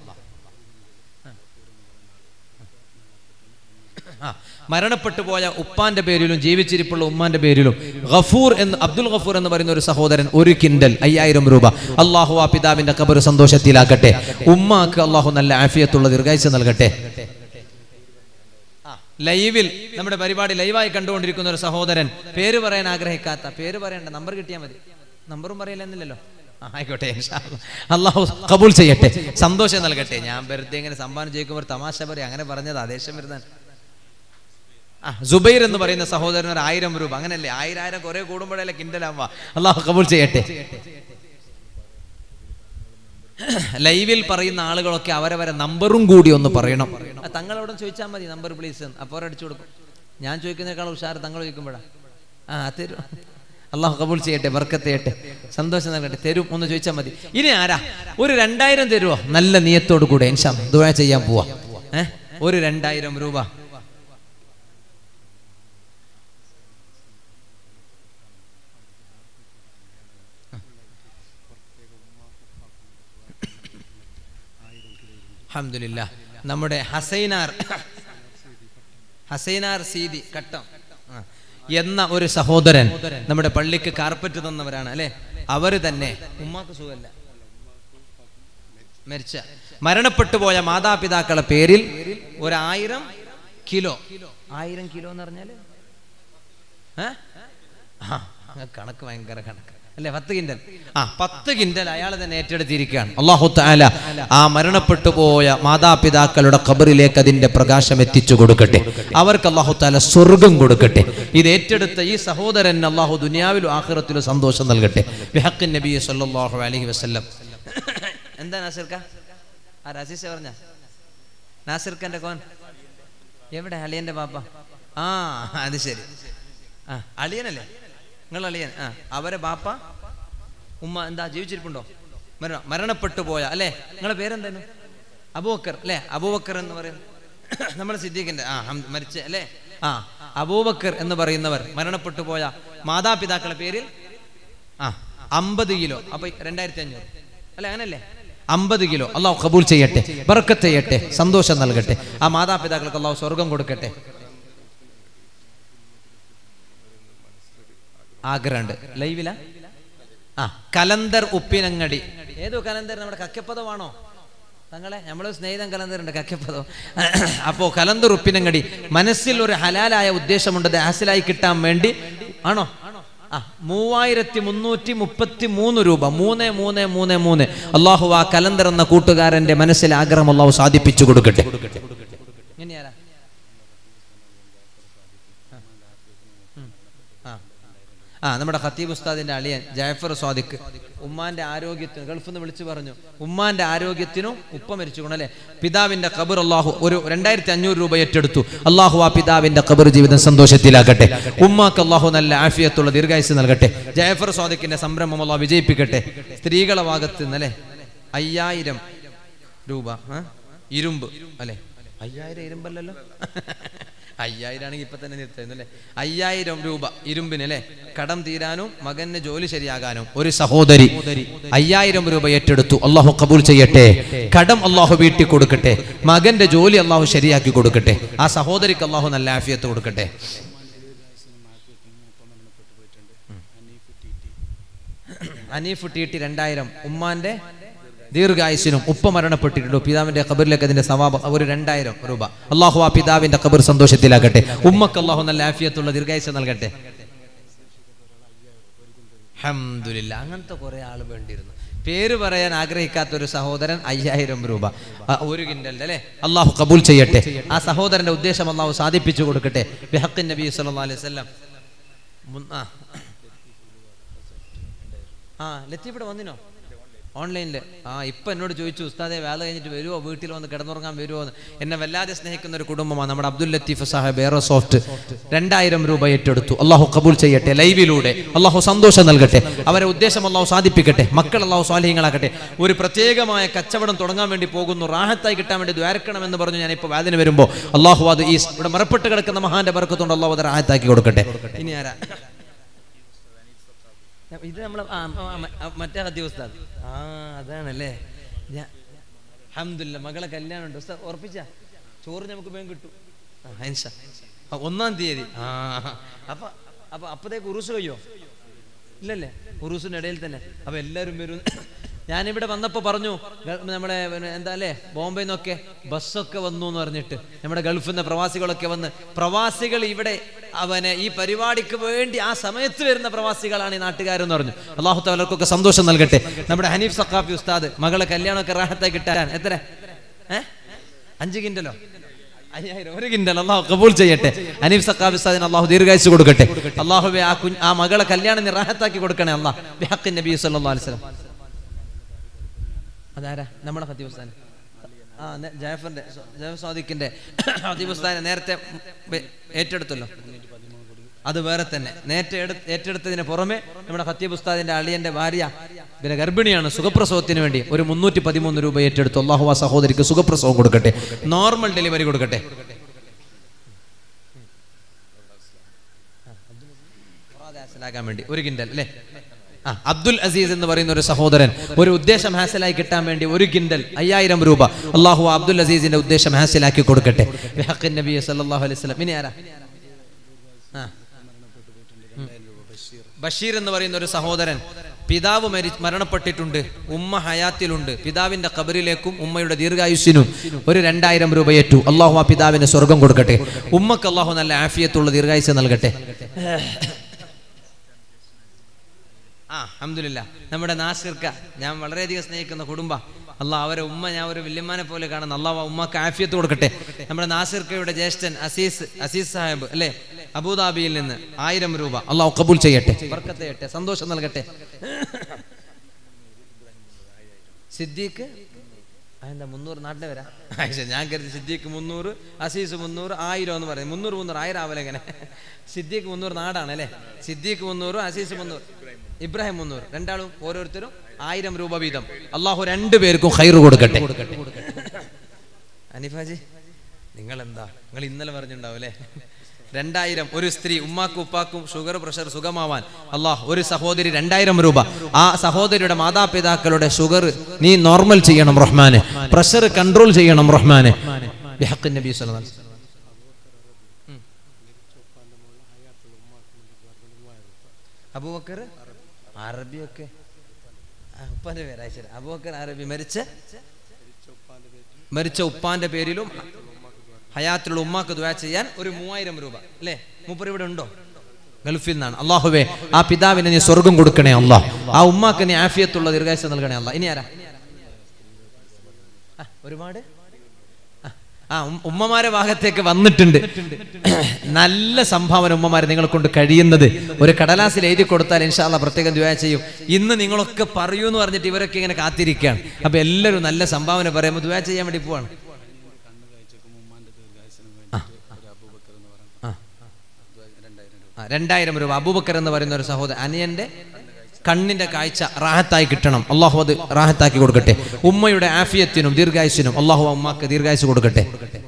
ആ, മരണപ്പെട്ടു പോയ ഉപ്പാന്റെ പേരിലും ജീവിച്ചിരിപ്പുള്ള ഉമ്മാന്റെ പേരിലും ഗഫൂർ എന്ന് അബ്ദുൽ ഗഫൂർ എന്ന് പറയുന്ന ഒരു സഹോദരൻ ഒരു കിൻഡൽ അയ്യായിരം രൂപ അള്ളാഹു ആ പിതാവിന്റെ കബർ സന്തോഷത്തിലാക്കട്ടെ ഉമ്മാക്ക് അള്ളാഹു നല്ല ആഫിയത്തുള്ള ദീർഘായുസ് നൽകട്ടെ ആ, ലൈവിൽ നമ്മുടെ പരിപാടി ലൈവായി കണ്ടുകൊണ്ടിരിക്കുന്ന ഒരു സഹോദരൻ പേര് പറയാൻ ആഗ്രഹിക്കാത്ത പേര് പറയണ്ട നമ്പർ കിട്ടിയാൽ മതി നമ്പറും പറയില്ലെന്നില്ലല്ലോ ആ, ആയിക്കോട്ടെ ഇൻഷാ അല്ലാ. അള്ളാഹു കബൂൽ ചെയ്യട്ടെ സന്തോഷം നൽകട്ടെ ഞാൻ വെറുതെ ഇങ്ങനെ സംഭാവന ചെയ്യുമ്പോൾ ഒരു തമാശ പറയും അങ്ങനെ പറഞ്ഞതാ ദേഷ്യം വരുന്ന ആ ജുബൈർ എന്ന് പറയുന്ന സഹോദരൻ ഒരു ആയിരം രൂപ അങ്ങനല്ലേ ആയിരം ആയിരം കുറെ കൂടുമ്പോഴല്ലേ കിണ്ടലാവുക അള്ളാഹു കബൂൽ ചെയ്യട്ടെ ലൈവിൽ പറയുന്ന ആളുകളൊക്കെ അവരവരെ നമ്പറും കൂടി ഒന്ന് പറയണം ആ, തങ്ങളോട് ചോദിച്ചാൽ മതി നമ്പർ പ്ലീസ് അപ്പോൾ അടിച്ചു കൊടുക്കും ഞാൻ ചോദിക്കുന്നതിനേക്കാൾ ഉഷാർ തങ്ങൾ ചോദിക്കുമ്പോഴാ ആ തരും അള്ളാഹു കബൂൽ ചെയ്യട്ടെ ബർക്കത്ത് ചെയ്യട്ടെ സന്തോഷം നൽകട്ടെ തരും ഒന്ന് ചോദിച്ചാൽ മതി ഇനി ആരാ ഒരു രണ്ടായിരം തരുമോ നല്ല നിയത്തോടു കൂടെ ഇൻഷാ ദുആ ചെയ്യാൻ പോവാ ഏഹ് ഒരു രണ്ടായിരം രൂപ അൽഹംദുലില്ലാ നമ്മുടെ ഹസൈനാർ ഹസൈനാർ സീതി കട്ടം ആ. എന്ന ഒരു സഹോദരൻ നമ്മുടെ പള്ളിക്ക് കാർപ്പറ്റ് തന്നവരാണ് അല്ലെ അവര് തന്നെ ഉമ്മാക്ക് സുഖമല്ല മരിച്ച മരണപ്പെട്ടു പോയ മാതാപിതാക്കളെ പേരിൽ ഒരായിരം കിലോ ആയിരം കിലോ എന്ന് പറഞ്ഞാല് ഏ? ആ, കണക്ക് ഭയങ്കര കണക്ക് അല്ലെ പത്ത് കിൻഡൽ ആ പത്ത് കിൻഡൽ അയാൾ തന്നെ ഏറ്റെടുത്തിരിക്കുകയാണ് അള്ളാഹു താല ആ മരണപ്പെട്ടു പോയ മാതാപിതാക്കളുടെ ഖബറിലേക്ക് അതിന്റെ പ്രകാശം എത്തിച്ചു കൊടുക്കട്ടെ അവർക്ക് അള്ളാഹു താല സ്വർഗം കൊടുക്കട്ടെ ഇത് ഏറ്റെടുത്ത ഈ സഹോദരൻ അള്ളാഹു ദുനിയാവിലും ആഖിറത്തിലും സന്തോഷം നൽകട്ടെ ബിഹഖിൻ നബി സല്ലല്ലാഹു അലൈഹി വസല്ലം എന്താ നാസിർക്ക ആ രാജേഷ പറഞ്ഞ നാസിർക്കന്റെ കോൻ എവിടെ അളിയന്റെ പാപ്പ ആ അത് ശരി ആ അളിയനല്ലേ നിങ്ങൾ അളിയൻ ആ അവരെ ബാപ്പ ഉമ്മ എന്താ ജീവിച്ചിരിപ്പുണ്ടോ മരണ മരണപ്പെട്ടു പോയ അല്ലേ നിങ്ങളെ പേരെന്തായിരുന്നു അബൂബക്കർ അല്ലേ അബൂബക്കർ എന്ന് പറയുന്നത് നമ്മുടെ സിദ്ദീഖിന്റെ ആ ഹം- മരിച്ച അല്ലേ ആ അബൂബക്കർ എന്ന് പറയുന്നവർ മരണപ്പെട്ടു പോയ മാതാപിതാക്കളുടെ പേരിൽ ആ അമ്പത് കിലോ അപ്പൊ രണ്ടായിരത്തി അഞ്ഞൂറ് അല്ലെ അങ്ങനല്ലേ അമ്പത് കിലോ അള്ളാഹു കബൂൽ ചെയ്യട്ടെ ബർക്കത്ത് ചെയ്യട്ടെ സന്തോഷം നൽകട്ടെ ആ മാതാപിതാക്കൾക്ക് അള്ളാഹു സ്വർഗം കൊടുക്കട്ടെ ആഗ്രഹമുണ്ട് ലൈവില ആ കലന്തർ ഉപ്പിനങ്ങടി ഏതോ കലന്തർ നമ്മുടെ കക്കപ്പദമാണോ തങ്ങളെ നമ്മളെ സ്നേഹിതൻ കലന്തറുണ്ട് കക്കപ്പദം അപ്പോ കലന്തർ ഉപ്പിനങ്ങടി മനസ്സിൽ ഒരു ഹലാലായ ഉദ്ദേശമുണ്ട് അത് ഹാസിലായി കിട്ടാൻ വേണ്ടി ആണോ ആ മൂവായിരത്തി മുന്നൂറ്റി മുപ്പത്തി മൂന്ന് രൂപ മൂന്ന് മൂന്ന് മൂന്ന് മൂന്ന് അള്ളാഹു ആ കലന്തർ എന്ന കൂട്ടുകാരന്റെ മനസ്സിൽ ആഗ്രഹം അള്ളാഹു സാധിപ്പിച്ചു കൊടുക്കട്ടെ ഇങ്ങനെയാരാ ആ. ആ നമ്മുടെ ഖത്തീബ് ഉസ്താദിന്റെ അളിയൻ ജാഫർ സ്വാദിഖ് ഉമ്മാന്റെ ആരോഗ്യത്തിന് ഗൾഫിൽ നിന്ന് വിളിച്ചു പറഞ്ഞു ഉമ്മാന്റെ ആരോഗ്യത്തിനും ഉപ്പ മരിച്ചു കൊണ്ടല്ലേ പിതാവിന്റെ ഖബർ അള്ളാഹു ഒരു രണ്ടായിരത്തി അഞ്ഞൂറ് രൂപ ഏറ്റെടുത്തു അള്ളാഹു ആ പിതാവിന്റെ ഖബർ ജീവിതം സന്തോഷത്തിലാക്കട്ടെ ഉമ്മാക്ക് അള്ളാഹു നല്ല ആഫിയത്തുള്ള ദീർഘായുസ് നൽകട്ടെ ജാഫർ സ്വാദിഖിന്റെ സംരംഭം അള്ളാഹു വിജയിപ്പിക്കട്ടെ സ്ത്രീകളെ ഭാഗത്ത് നിന്ന് അല്ലേ അയ്യായിരം രൂപ ആ? ഇരുമ്പ് അല്ലെ അയ്യായിരം ഇരുമ്പല്ലല്ലോ അയ്യായിരം ആണെങ്കിൽ ഇപ്പൊ തന്നെ നിർത്തുന്നു അല്ലേ അയ്യായിരം രൂപ ഇരുമ്പിന് അല്ലെ കടം തീരാനും മകന് ജോലി ശരിയാകാനും ഒരു സഹോദരി അയ്യായിരം രൂപ ഏറ്റെടുത്തു അള്ളാഹു കബൂൽ ചെയ്യട്ടെ കടം അള്ളാഹു വീട്ടി കൊടുക്കട്ടെ മകന്റെ ജോലി അള്ളാഹു ശരിയാക്കി കൊടുക്കട്ടെ ആ സഹോദരിക്ക് അള്ളാഹു നല്ല ആഫിയത്ത് കൊടുക്കട്ടെ അനീഫ് ടി ടി രണ്ടായിരം ഉമ്മാന്റെ ദീർഘായുസിനും ഉപ്പ മരണപ്പെട്ടിട്ടുണ്ട് പിതാവിന്റെ ഖബറിലേക്ക് അതിന്റെ സവാബ് ഒരു രണ്ടായിരം രൂപ അള്ളാഹു ആ പിതാവിന്റെ ഖബർ സന്തോഷത്തിലാക്കട്ടെ ഉമ്മക്ക് അള്ളാഹു നല്ല ആഫിയത്തുള്ള ദീർഘായുസ് നൽകട്ടെ ഹംദുലില്ല അങ്ങനത്തെ കുറെ ആൾ വേണ്ടിയിരുന്നു പേര് പറയാൻ ആഗ്രഹിക്കാത്ത ഒരു സഹോദരൻ അയ്യായിരം രൂപ ആ, ഒരു കിൻഡലിന്റെ അല്ലേ അള്ളാഹു കബൂൽ ചെയ്യട്ടെ ആ സഹോദരന്റെ ഉദ്ദേശം അള്ളാഹു സാധിപ്പിച്ചു കൊടുക്കട്ടെ ബിഹക്കിൻ നബി സല്ലല്ലാഹു അലൈഹി വസല്ലം മുൻ- ആ ആ ലത്തി ഇവിടെ വന്നിനോ ഓൺലൈനിൽ ആ ഇപ്പം എന്നോട് ചോദിച്ചു ഉസ്താദെ വേല കഴിഞ്ഞിട്ട് വരുമോ വീട്ടിൽ വന്ന് കിടന്നുറങ്ങാൻ വരുമോ എന്ന് എന്നെ വല്ലാതെ സ്നേഹിക്കുന്ന ഒരു കുടുംബമാണ് നമ്മുടെ അബ്ദുൽ ലത്തീഫ് സാഹിബ് എയറോ സോഫ്റ്റ് രണ്ടായിരം രൂപ ഏറ്റെടുത്തു അള്ളാഹു കബൂൽ ചെയ്യട്ടെ ലൈവിലൂടെ അള്ളാഹു സന്തോഷം നൽകട്ടെ അവരെ ഉദ്ദേശം അള്ളാഹു സാധിപ്പിക്കട്ടെ മക്കൾ അള്ളാഹു സ്വാലിഹ്യങ്ങളാക്കട്ടെ ഒരു പ്രത്യേകമായ കച്ചവടം തുടങ്ങാൻ വേണ്ടി പോകുന്നു റാഹത്തായി കിട്ടാൻ വേണ്ടി ദ്വാരക്കണം എന്ന് പറഞ്ഞു ഞാൻ ഇപ്പോൾ വേദന വരുമ്പോൾ അള്ളാഹു അത് ഈ ഇവിടെ മറപ്പെട്ട് കിടക്കുന്ന മഹാന്റെ ബർക്കത്തുകൊണ്ട് അള്ളാഹു അത് റാഹത്താക്കി കൊടുക്കട്ടെ ഇനി ആരാ ഇത് നമ്മൾ മറ്റേ ഹദ്യ ഉസ്താദ് ആ അതാണല്ലേ ഞാൻ അഹമ്മദില്ല മകളെ കല്യാണം ഉണ്ട് ഉസ്താദ് ഉറപ്പിച്ച ചോറ് നമുക്ക് വേഗം കിട്ടും ആ, ഇൻഷാ. ആ, ഒന്നാം തീയതി ആ അപ്പൊ അപ്പൊ അപ്പത്തേക്ക് ഉറുസ് കഴിയോ ഇല്ലല്ലേ ഉറൂസിന്റെ ഇടയിൽ തന്നെ അപ്പൊ എല്ലാവരും വരും ഞാനിവിടെ വന്നപ്പോൾ പറഞ്ഞു ഗ- നമ്മുടെ പിന്നെ എന്താ അല്ലേ ബോംബെ നിന്നൊക്കെ ബസ്സൊക്കെ വന്നു എന്ന് പറഞ്ഞിട്ട് നമ്മുടെ ഗൾഫിൽ നിന്ന് പ്രവാസികളൊക്കെ വന്ന് പ്രവാസികൾ ഇവിടെ അവനെ ഈ പരിപാടിക്ക് വേണ്ടി ആ സമയത്ത് വരുന്ന പ്രവാസികളാണ് ഈ നാട്ടുകാരെന്ന് പറഞ്ഞു അള്ളാഹു തലർക്കൊക്കെ സന്തോഷം നൽകട്ടെ നമ്മുടെ ഹനീഫ് സക്കാഫി ഉസ്താദ് മകളെ കല്യാണമൊക്കെ റാഹത്തായി കിട്ടാൻ എത്ര ഏ അഞ്ച് കിൻഡലോ അയ്യായിരം ഒരു കിൻഡൽ അള്ളാഹു കബൂൽ ചെയ്യട്ടെ അനീഫ് സക്കാബ് ഉസ്താദിന് അള്ളാഹു ദീർഘായുസ് കൊടുക്കട്ടെ അള്ളാഹുബെ ആ കുഞ്ഞ് ആ മകളെ കല്യാണം നീ റാഹത്താക്കി കൊടുക്കണേ അള്ളാഹ് ബിഹഖിൻ നബി സല്ലല്ലാഹു അലൈഹി വസല്ലം അതാരാ നമ്മുടെ ഹത്തീബ് ഉസ്താൻ ആ നെ- ജാഫറിന്റെ സ- ജാഫർ സാദിഖിന്റെ ഹത്തീബ് ഉസ്താനെ നേരത്തെ വെ- ഏറ്റെടുത്തല്ലോ അത് വേറെ തന്നെ നേരത്തെ എടു- ഏറ്റെടുത്തതിന് പുറമെ നമ്മുടെ ഹത്തീബ് ഉസ്താദിന്റെ അളിയന്റെ ഭാര്യ പിന്നെ ഗർഭിണിയാണ് സുഖപ്രസവത്തിന് വേണ്ടി ഒരു മുന്നൂറ്റി പതിമൂന്ന് രൂപ ഏറ്റെടുത്തു അള്ളാഹു ആ സഹോദരിക്ക് സുഖപ്രസവം കൊടുക്കട്ടെ നോർമൽ ഡെലിവറി കൊടുക്കട്ടെ മുറാദ് ഹാസിലാക്കാൻ വേണ്ടി ഒരു കിൻഡൽ അല്ലേ ആ അബ്ദുൽ അസീസ് എന്ന് പറയുന്ന ഒരു സഹോദരൻ ഒരു ഉദ്ദേശം ഹാസിലായി കിട്ടാൻ വേണ്ടി ഒരു കിൻഡൽ അയ്യായിരം രൂപ അള്ളാഹു ആ അബ്ദുൽ അസീസിന്റെ ഉദ്ദേശം ഹാസിലാക്കി കൊടുക്കട്ടെ ബിഹഖിൻ നബി സല്ലല്ലാഹു അലൈഹി വസല്ലം ഇനി ആരാ ആ ബഷീർ എന്ന് പറയുന്ന ഒരു സഹോദരൻ പിതാവ് മരി മരണപ്പെട്ടിട്ടുണ്ട് ഉമ്മ ഹയാത്തിലുണ്ട് പിതാവിന്റെ കബറിലേക്കും ഉമ്മയുടെ ദീർഘായുസ്സിനും ഒരു രണ്ടായിരം രൂപ ഏറ്റു അള്ളാഹു ആ പിതാവിന് സ്വർഗം കൊടുക്കട്ടെ ഉമ്മക്ക് അള്ളാഹു നല്ല ആഫിയത്തുള്ള ദീർഘായുസ് നൽകട്ടെ ആ അഹമ്മദില്ല നമ്മുടെ നാസിർക്ക ഞാൻ വളരെയധികം സ്നേഹിക്കുന്ന കുടുംബം അള്ളാഹ് അവരെ ഉമ്മ ഞാൻ ഒരു വല്യമ്മാനെ പോലെ കാണുന്നു അള്ളാഹ് ആ ഉമ്മക്ക് ആഫിയത്ത് കൊടുക്കട്ടെ നമ്മുടെ നാസിർക്കയുടെ ജ്യേഷ്ഠൻ അസീസ് അസീസ് സാഹിബ് അല്ലേ അബുദാബിയിൽ നിന്ന് ആയിരം രൂപ അള്ളാഹു കബൂൽ ചെയ്യട്ടെ ബർക്കത്ത് ചെയ്യട്ടെ സന്തോഷം നൽകട്ടെ സിദ്ദീഖ് എന്താ മുന്നൂറ് നാട്ടിലെ വരാ ആയിഷ ഞാൻ കരുതി സിദ്ദീഖ് മുന്നൂറ് അസീസ് മുന്നൂറ് ആയിരം എന്ന് പറയും മുന്നൂറ് മുന്നൂറ് ആയിരം ആവല എങ്ങനെ സിദ്ദീഖ് മുന്നൂറ് നാടാണ് അല്ലേ സിദ്ദീഖ് മുന്നൂറ് അസീസ് മുന്നൂറ് ഇബ്രാഹിം മുന്നൂറ് രണ്ടാളും ഓരോരുത്തരും ആയിരം രൂപ വീതം അള്ളാഹു രണ്ടുപേർക്കും ഹൈറ് കൊടുക്കട്ടെ അനിഫാജി നിങ്ങൾ എന്താ നിങ്ങൾ ഇന്നലെ പറഞ്ഞിട്ടുണ്ടാവും അല്ലേ രണ്ടായിരം ഒരു സ്ത്രീ ഉമ്മാക്കും ഉപ്പാക്കും ഷുഗർ പ്രഷർ സുഖമാവാൻ അള്ളാഹ് ഒരു സഹോദരി രണ്ടായിരം രൂപ ആ സഹോദരിയുടെ മാതാപിതാക്കളുടെ ഷുഗർ നീ നോർമൽ ചെയ്യണം റഹ്മാനെ പ്രഷർ കൺട്രോൾ ചെയ്യണം റഹ്മാനെ ബിഹഖിൻ നബി സല്ലല്ലാഹു അലൈഹി വസല്ലം. അബൂബക്കർ അറബിയൊക്കെ ആ, ഉപ്പാന്റെ പേരാ ശരി അബൂബക്കർ അറബി മരിച്ച മരിച്ച ഉപ്പാന്റെ പേരിലും ഹയാത്തിലുള്ള ഉമ്മാക്ക് ദുആ ചെയ്യാൻ ഒരു മൂവായിരം രൂപ അല്ലേ മൂപ്പർ ഇവിടെ ഉണ്ടോ ഗൾഫിൽ നിന്നാണ് അള്ളാഹുവേ ആ പിതാവിന് നീ സ്വർഗം കൊടുക്കണേ അള്ളാഹ് ആ ഉമ്മാക്ക് നീ ആഫിയത്തുള്ള ദീർഘായുസ് നൽകണേ അള്ളാഹ് ഇനി ആരാ ആ, ഒരുപാട് ആ, ആ ഉം- ഉമ്മമാരെ ഭാഗത്തേക്ക് വന്നിട്ടുണ്ട് നല്ല സംഭാവന ഉമ്മമാരെ നിങ്ങളെ കൊണ്ട് കഴിയുന്നത് ഒരു കടലാസിൽ എഴുതി കൊടുത്താൽ ഇൻഷാല്ല പ്രത്യേകം ദുആ ചെയ്യും ഇന്ന് നിങ്ങളൊക്കെ പറയൂ എന്ന് പറഞ്ഞിട്ട് ഇവരൊക്കെ ഇങ്ങനെ കാത്തിരിക്കുകയാണ് അപ്പൊ എല്ലാവരും നല്ല സംഭാവന പറയുമ്പോൾ ദുആ ചെയ്യാൻ വേണ്ടി പോവാണ് ആ. ആ, രണ്ടായിരം രൂപ അബൂബക്കർ എന്ന് പറയുന്ന ഒരു സഹോദരൻ അനിയന്റെ കണ്ണിന്റെ കാഴ്ച റാഹത്തായി കിട്ടണം അള്ളാഹു അത് റാഹത്താക്കി കൊടുക്കട്ടെ ഉമ്മയുടെ ആഫിയത്തിനും ദീർഘായുസിനും അള്ളാഹു ആ ഉമ്മാക്ക് ദീർഘായുസ് കൊടുക്കട്ടെ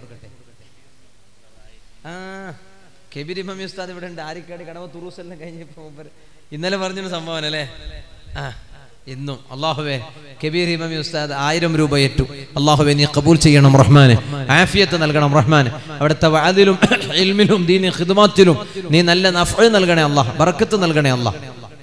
ആ കെബിരി മമ്മി ഉസ്താദ് ഇവിടെ ഉണ്ട് ആരിക്കാട് കടവ തുറൂസ് എല്ലാം കഴിഞ്ഞപ്പോ മൂപ്പര് ഇന്നലെ പറഞ്ഞൊരു സംഭവം അല്ലേ ആ ഇന്നും അള്ളാഹുവേ കബീർ ഇമമി ഉസ്താദ് ആയിരം രൂപ ഏറ്റു അള്ളാഹുവേ നീ കബൂൽ ചെയ്യണം റഹ്മാനെ ആഫിയത്ത് നൽകണം റഹ്മാനെ അവിടുത്തെ വാതിലും ഇൽമിലും ദീനി ഖിദ്മാത്തിലും നീ നല്ല നഫ് നൽകണേ അള്ളാഹ് ബറക്കത്ത് നൽകണേ അള്ളാഹ്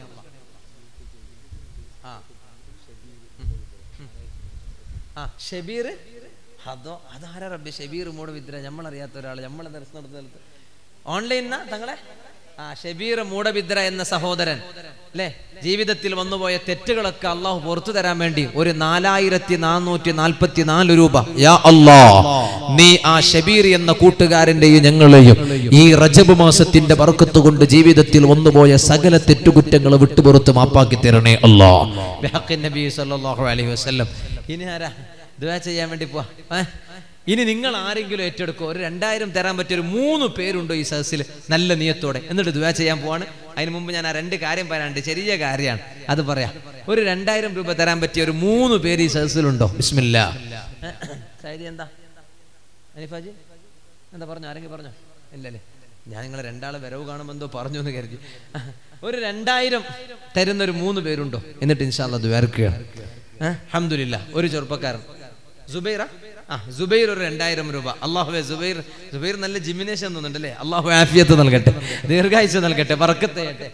ആ ഷബീർ അതോ അതാരാ റബ്ബി ഷബീർ മൂട് വിദ്ര നമ്മളറിയാത്ത ഒരാൾ നമ്മളെ ദർശനം നടത്തുന്ന ഓൺലൈനാ തങ്ങളെ ആ ഷബീർ മൂടബിദ്ര എന്ന സഹോദരൻ അല്ലേ ജീവിതത്തിൽ വന്നുപോയ തെറ്റുകളൊക്കെ അള്ളാഹു പുറത്തു തരാൻ വേണ്ടി ഒരു നാലായിരത്തി നാനൂറ്റി നാൽപ്പത്തി നാല് രൂപ യാ അല്ലാ നീ ആ ഷബീർ എന്ന കൂട്ടുകാരന്റെയും ഞങ്ങളെയും ഈ റജബ് മാസത്തിന്റെ ബർക്കത്ത് കൊണ്ട് ജീവിതത്തിൽ വന്നുപോയ സകല തെറ്റുകുറ്റങ്ങൾ വിട്ടുപുറത്ത് മാപ്പാക്കി തരണേ അല്ലാ ബിഹഖിൻ നബി സല്ലല്ലാഹു അലൈഹി വസല്ലം ഇനി ആരാ ദുആ ചെയ്യാൻ വേണ്ടി പോവാ ഏ? ഇനി നിങ്ങൾ ആരെങ്കിലും ഏറ്റെടുക്കോ ഒരു രണ്ടായിരം തരാൻ പറ്റിയ ഒരു മൂന്ന് പേരുണ്ടോ ഈ സദസ്സിൽ നല്ല നിയത്തോടെ എന്നിട്ട് ദുആ ചെയ്യാൻ പോവാണ് അതിന് മുമ്പ് ഞാൻ ആ രണ്ട് കാര്യം പറയാനുണ്ട് ചെറിയ കാര്യമാണ് അത് പറയാം ഒരു രണ്ടായിരം രൂപ തരാൻ പറ്റിയ ഒരു മൂന്ന് പേര് ഈ സദസ്സിലുണ്ടോ ബിസ്മില്ല സൈദി എന്താ അനിഫാജി എന്താ പറഞ്ഞു ആരെങ്കിലും പറഞ്ഞോ ഇല്ലല്ലേ ഞാൻ നിങ്ങളെ രണ്ടാളെ വരവ് കാണുമ്പോൾ എന്തോ പറഞ്ഞു എന്ന് കരുതി ഒരു രണ്ടായിരം തരുന്ന ഒരു മൂന്ന് പേരുണ്ടോ എന്നിട്ട് ഇൻഷാല്ല ദ്വേർക്കുകയാണ് അഹമ്മദില്ല ഒരു ചെറുപ്പക്കാരൻ സുബൈറ ആ സുബൈർ ഒരു രണ്ടായിരം രൂപ അള്ളാഹുവെ സുബൈർ സുബൈർ നല്ല ജിമിനേഷൻ തോന്നുന്നുണ്ടല്ലേ അള്ളാഹു ആഫിയത്ത് നൽകട്ടെ ദീർഘായുസ് നൽകട്ടെ ബർക്കത്ത് ചെയ്യട്ടെ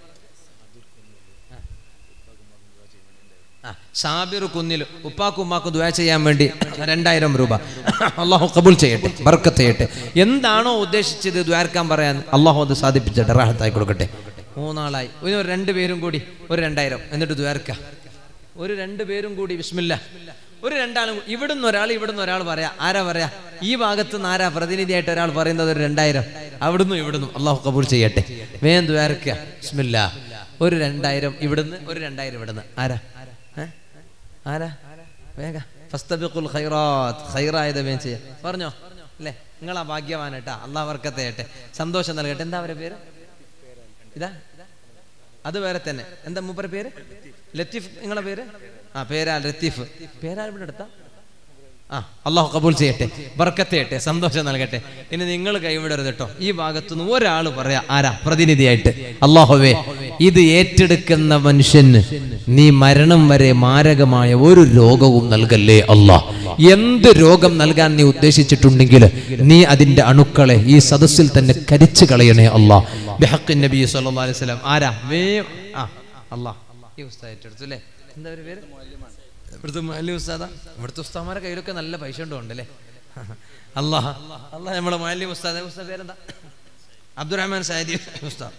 ആ, സാബിർ കുന്നിൽ ഉപ്പാക്കും ഉമ്മാക്കും ദുആ ചെയ്യാൻ വേണ്ടി രണ്ടായിരം രൂപ അള്ളാഹു കബൂൽ ചെയ്യട്ടെ ബർക്കത്ത് ചെയ്യട്ടെ എന്താണോ ഉദ്ദേശിച്ചത് ദ്വാരക്കാൻ പറയാൻ അള്ളാഹു അത് സാധിപ്പിച്ചട്ടെ റാഹത്തായി കൊടുക്കട്ടെ മൂന്നാളായി ഇനി ഒരു രണ്ട് പേരും കൂടി ഒരു രണ്ടായിരം എന്നിട്ട് ദ്വാരക്ക ഒരു രണ്ട് പേരും കൂടി വിസ്മില്ല ഒരു രണ്ടാളും കൂടി- ഇവിടുന്ന് ഒരാൾ ഇവിടുന്ന് ഒരാൾ പറയാ ആരാ പറയാ ഈ ഭാഗത്ത് നിന്ന് ആരാ പ്രതിനിധിയായിട്ട് ഒരാൾ പറയുന്നത് ഒരു രണ്ടായിരം അവിടുന്ന് ഇവിടുന്ന് അള്ളാഹു കബൂൽ ചെയ്യട്ടെ വേഗം ദ്വാരക്ക വിസ്മില്ല ഒരു രണ്ടായിരം ഇവിടുന്ന് ഒരു രണ്ടായിരം ഇവിടുന്ന് ആരാ ഏ? ആരാ വേഗ ഫസ്തബിഖുൽ ഖൈറാത്ത് ഖൈറായത് വേഗം ചെയ്യാം പറഞ്ഞോ അല്ലേ നിങ്ങളാ ഭാഗ്യവാനട്ടാ അള്ളാഹ് വർക്കത്തെ ചെയ്യട്ടെ സന്തോഷം നൽകട്ടെ എന്താ അവരുടെ പേര് ഇതാ അത് വേറെ തന്നെ എന്താ മൂപ്പര പേര് ലത്തീഫ് നിങ്ങളെ പേര് ആ പേരാ ലത്തീഫ് പേരാ ഇവിടെ എടുത്താ ആ അള്ളാഹു കബൂൽ ചെയ്യട്ടെ ബർക്കത്ത് ചെയ്യട്ടെ സന്തോഷം നൽകട്ടെ ഇനി നിങ്ങൾ കൈവിടരുത് കേട്ടോ ഈ ഭാഗത്തുനിന്ന് ഒരാൾ പറയാ ആരാ പ്രതിനിധിയായിട്ട് അള്ളാഹുവേ ഇത് ഏറ്റെടുക്കുന്ന മനുഷ്യന് നീ മരണം വരെ മാരകമായ ഒരു രോഗവും നൽകല്ലേ അല്ലാ എന്ത് രോഗം നൽകാൻ നീ ഉദ്ദേശിച്ചിട്ടുണ്ടെങ്കിൽ നീ അതിന്റെ അണുക്കളെ ഈ സദസ്സിൽ തന്നെ കരിച്ചു കളയണേ അല്ലാ ബിഹഖിൻ നബി സല്ലല്ലാഹു അലൈഹി വസല്ലം ആരാ വേ ആ അല്ലാ ഈ ഉസ്താദ് ഏറ്റെടുത്തു അല്ലേ എന്താ ഒരു പേര് ഇവിടുത്തെ മാലി ഉസ്താദാ ഇവിടുത്തെ ഉസ്താമാരെ കയ്യിലൊക്കെ നല്ല പൈസ ഉണ്ടല്ലേ അള്ളാഹ് അള്ളാഹ് നമ്മളെ മാലി ഉസ്താദ് ഉസ്താദ് പേരെന്താ അബ്ദുറഹ്മാൻ സാഹിദി ഉസ്താദ്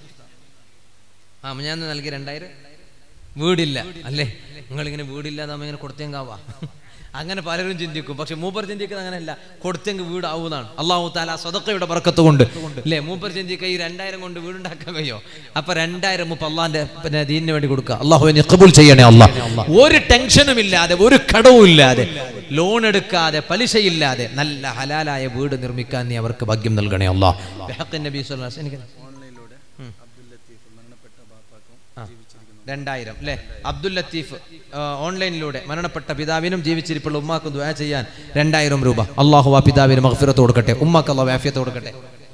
ആ ഞാൻ നൽകി രണ്ടായിരം വീടില്ല അല്ലേ നിങ്ങളിങ്ങനെ വീടില്ലാതെ നമ്മ ഇങ്ങനെ കൊടുത്തേങ്കാവാ അങ്ങനെ പലരും ചിന്തിക്കും പക്ഷെ മൂപ്പർ ചിന്തിക്കുന്നത് അങ്ങനെയല്ല കൊടുത്തെങ്കിൽ വീടാവുന്നതാണ് അള്ളാഹു താല സ്വതക്കയുടെ ബർക്കത്ത് കൊണ്ട് അല്ലേ മൂപ്പർ ചിന്തിക്കുക ഈ രണ്ടായിരം കൊണ്ട് വീടുണ്ടാക്കാൻ കഴിയോ അപ്പൊ രണ്ടായിരം മുപ്പ അള്ളാന്റെ പിന്നെ ദീനിന് വേണ്ടി കൊടുക്കുക അള്ളാഹു കബൂൽ ചെയ്യണേ അള്ളാഹ് ഒരു ടെൻഷനും ഇല്ലാതെ ഒരു കടവും ഇല്ലാതെ ലോൺ എടുക്കാതെ പലിശയില്ലാതെ നല്ല ഹലാലായ വീട് നിർമ്മിക്കാൻ നീ അവർക്ക് ഭാഗ്യം നൽകണേ അള്ളാഹ് ബിഹഖിൻ നബി സ്വല്ലല്ലാഹു അലൈഹി വസല്ലം എനിക്ക് ഓൺലൈനിലൂടെ അബ്ദുൽ ലത്തീഫ് മരണപ്പെട്ട ബാപ്പാക്കും ജീവിച്ചിരിക്കുന്നു രണ്ടായിരം അല്ലെ അബ്ദുൽ ലത്തീഫ് ആ, ഓൺലൈനിലൂടെ മരണപ്പെട്ട പിതാവിനും ജീവിച്ചിരിപ്പുള്ള ഉമ്മാക്കും ദുആ ചെയ്യാൻ രണ്ടായിരം രൂപ അള്ളാഹു ആ പിതാവിന് മഹഫിറത്ത് കൊടുക്കട്ടെ ഉമ്മാക്ക് അള്ളാഹു ആഫിയത്ത് കൊടുക്കട്ടെ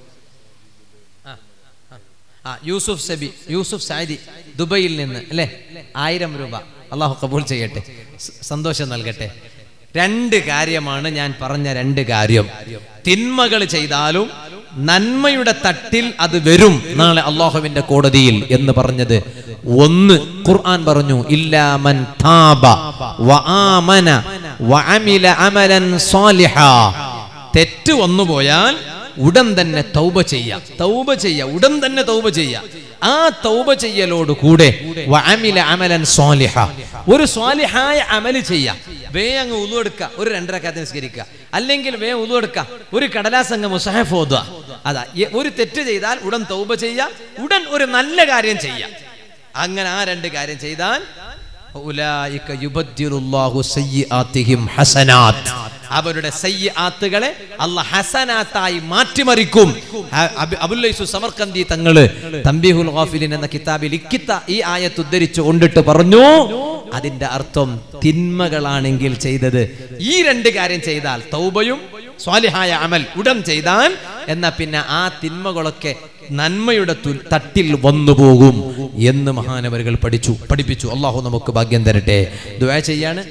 ആ, ആ. ആ യൂസുഫ് സബി യൂസുഫ് സാദി ദുബൈയിൽ നിന്ന് അല്ലേ ആയിരം രൂപ അള്ളാഹു കബൂൽ ചെയ്യട്ടെ സ- സന്തോഷം നൽകട്ടെ രണ്ട് കാര്യമാണ് ഞാൻ പറഞ്ഞ രണ്ട് കാര്യം തിന്മകൾ ചെയ്താലും നന്മയുടെ തട്ടിൽ അത് വരും നാളെ അള്ളാഹുവിന്റെ കോടതിയിൽ എന്ന് പറഞ്ഞത് ഒന്ന് ഖുർആൻ പറഞ്ഞു ഇല്ലാമൻ താബ വആമന വഅമില അമലൻ സാലിഹാ തെറ്റ് വന്നുപോയാൽ ഉടൻ തന്നെ തൗബ ചെയ്യാം തൗബ ചെയ്യാം ഉടൻ തന്നെ തൗബ ചെയ്യാം ആ തൗബ ചെയ്യലോട് കൂടെ വഅമില അമലൻ സ്വാലിഹ ഒരു സ്വാലിഹായ അമല് ചെയ്യാം വേ അങ്ങ് ഉളു എടുക്കുക ഒരു രണ്ടരക്കാത്ത നിസ്കരിക്കുക അല്ലെങ്കിൽ വേ ഉളു എടുക്കുക ഒരു കടലാസംഗ മുസഹഫ് ഓതുക അതാ എ- ഒരു തെറ്റ് ചെയ്താൽ ഉടൻ തൗബ ചെയ്യാം ഉടൻ ഒരു നല്ല കാര്യം ചെയ്യാം അങ്ങനെ ആ രണ്ട് കാര്യം ചെയ്താൽ ഉലായിക യുബദ്ദിലുല്ലാഹു സയ്യിആത്തിഹിം ഹസനാത്ത് അവരുടെ സയ്യാത്തുകളെ അല്ല ഹസനാത്തായി മാറ്റിമറിക്കും ഹ- അബ്- അബുല്ലൈസു സമർക്കന്തി തങ്ങള് തംബീഹുൽ ഗാഫിലിൻ എന്ന കിതാബിൽ ഇക്കിത്ത ഈ ആയത്ത് ഉദ്ധരിച്ചു കൊണ്ടിട്ട് പറഞ്ഞു അതിന്റെ അർത്ഥം തിന്മകളാണെങ്കിൽ ചെയ്തത് ഈ രണ്ട് കാര്യം ചെയ്താൽ തൗബയും സ്വാലിഹായ അമൽ ഉടൻ ചെയ്താൽ എന്നാ പിന്നെ ആ തിന്മകളൊക്കെ നന്മയുടെ തു- തട്ടിൽ വന്നു പോകും എന്ന് മഹാനവരുകൾ പഠിച്ചു പഠിപ്പിച്ചു അള്ളാഹു നമുക്ക് ഭാഗ്യം തരട്ടെ ദുആ ചെയ്യാണ്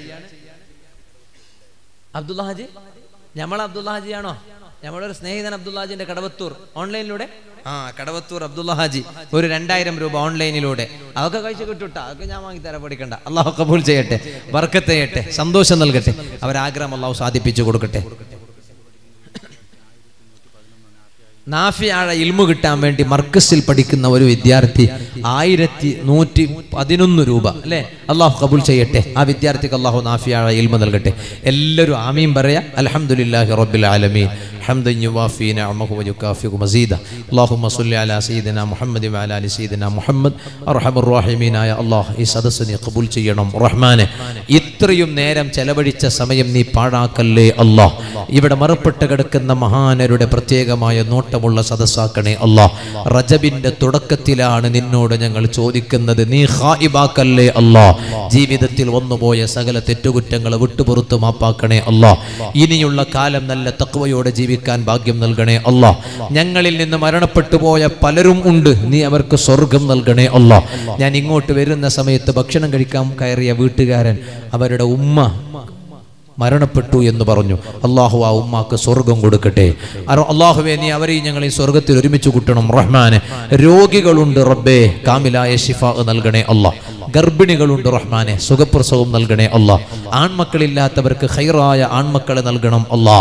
അബ്ദുള്ള ഹാജി നമ്മൾ അബ്ദുള്ള ഹാജിയാണോ നമ്മളൊരു സ്നേഹിതൻ അബ്ദുള്ള ഹാജിന്റെ കടവത്തൂർ ഓൺലൈനിലൂടെ ആ കടവത്തൂർ അബ്ദുള്ള ഹാജി ഒരു രണ്ടായിരം രൂപ ഓൺലൈനിലൂടെ അതൊക്കെ കഴിച്ചു കിട്ടുട്ടാ അതൊക്കെ ഞാൻ വാങ്ങി തരാൻ പഠിക്കണ്ട അള്ളാഹു കബൂൽ ചെയ്യട്ടെ ബർക്കത്ത് ചെയ്യട്ടെ സന്തോഷം നൽകട്ടെ അവരാഗ്രഹം അള്ളാഹു സാധിപ്പിച്ചു കൊടുക്കട്ടെ നാഫിയാഴ ഇൽമു കിട്ടാൻ വേണ്ടി മർക്കസിൽ പഠിക്കുന്ന ഒരു വിദ്യാർത്ഥി ആയിരത്തി നൂറ്റി പതിനൊന്ന് രൂപ അല്ലേ അള്ളാഹു കബൂൽ ചെയ്യട്ടെ ആ വിദ്യാർത്ഥിക്ക് അള്ളാഹു നാഫിയാഴ ഇൽമു നൽകട്ടെ എല്ലാവരും ആമീൻ പറയാ അലഹമുല്ലാഹി റബ്ബിൽ ആലമീൻ حمدا يوافي نعمه ويكافئ مزيدا اللهم صل على سيدنا محمد وعلى ال سيدنا محمد ارحم الراحمين يا الله ഈ സദസ്സ് നീ കബൂൽ ചെയ്യണം റഹ്മാനെ ഇത്രയും നേരം ചെലവഴിച്ച സമയം നീ പാഴാക്കല്ലേ അല്ലാ ഇവിടെ മറപ്പെട്ട് കിടക്കുന്ന മഹാനരുടെ പ്രത്യേകമായ നോട്ടമുള്ള സദസ്സാക്കണേ അല്ലാ റജബിന്റെ തുടക്കത്തിലാണ് നിന്നോട് ഞങ്ങൾ ചോദിക്കുന്നത് നീ ഹായിബാക്കല്ലേ അല്ലാ ജീവിതത്തിൽ വന്നുപോയ സകല തെറ്റുകുറ്റങ്ങളെ വിട്ടുപുറത്ത് മാപ്പാക്കണേ അല്ലാ ഇനിയുള്ള കാലം നല്ല തക്വയോടെ ജീവിക്കാൻ ഭാഗ്യം നൽകണേ അല്ലാ ഞങ്ങളിൽ നിന്ന് മരണപ്പെട്ടു പോയ പലരും ഉണ്ട് നീ അവർക്ക് സ്വർഗം നൽകണേ അല്ലാ ഞാൻ ഇങ്ങോട്ട് വരുന്ന സമയത്ത് ഭക്ഷണം കഴിക്കാൻ കയറിയ വീട്ടുകാരൻ അവരുടെ ഉമ്മ മരണപ്പെട്ടു എന്ന് പറഞ്ഞു അള്ളാഹു ആ ഉമ്മാക്ക് സ്വർഗം കൊടുക്കട്ടെ അറ- അള്ളാഹുവേ നീ അവരെയും ഞങ്ങളെ ഈ സ്വർഗത്തിൽ ഒരുമിച്ച് കൂട്ടണം റഹ്മാനെ രോഗികളുണ്ട് റബ്ബേ കാമിലായ ഷിഫ നൽകണേ അല്ലാ ഗർഭിണികളുണ്ട് റഹ്മാനെ സുഖപ്രസവം നൽകണേ അല്ലാ ആൺമക്കളില്ലാത്തവർക്ക് ഹൈറായ ആൺമക്കളെ നൽകണം അല്ലാ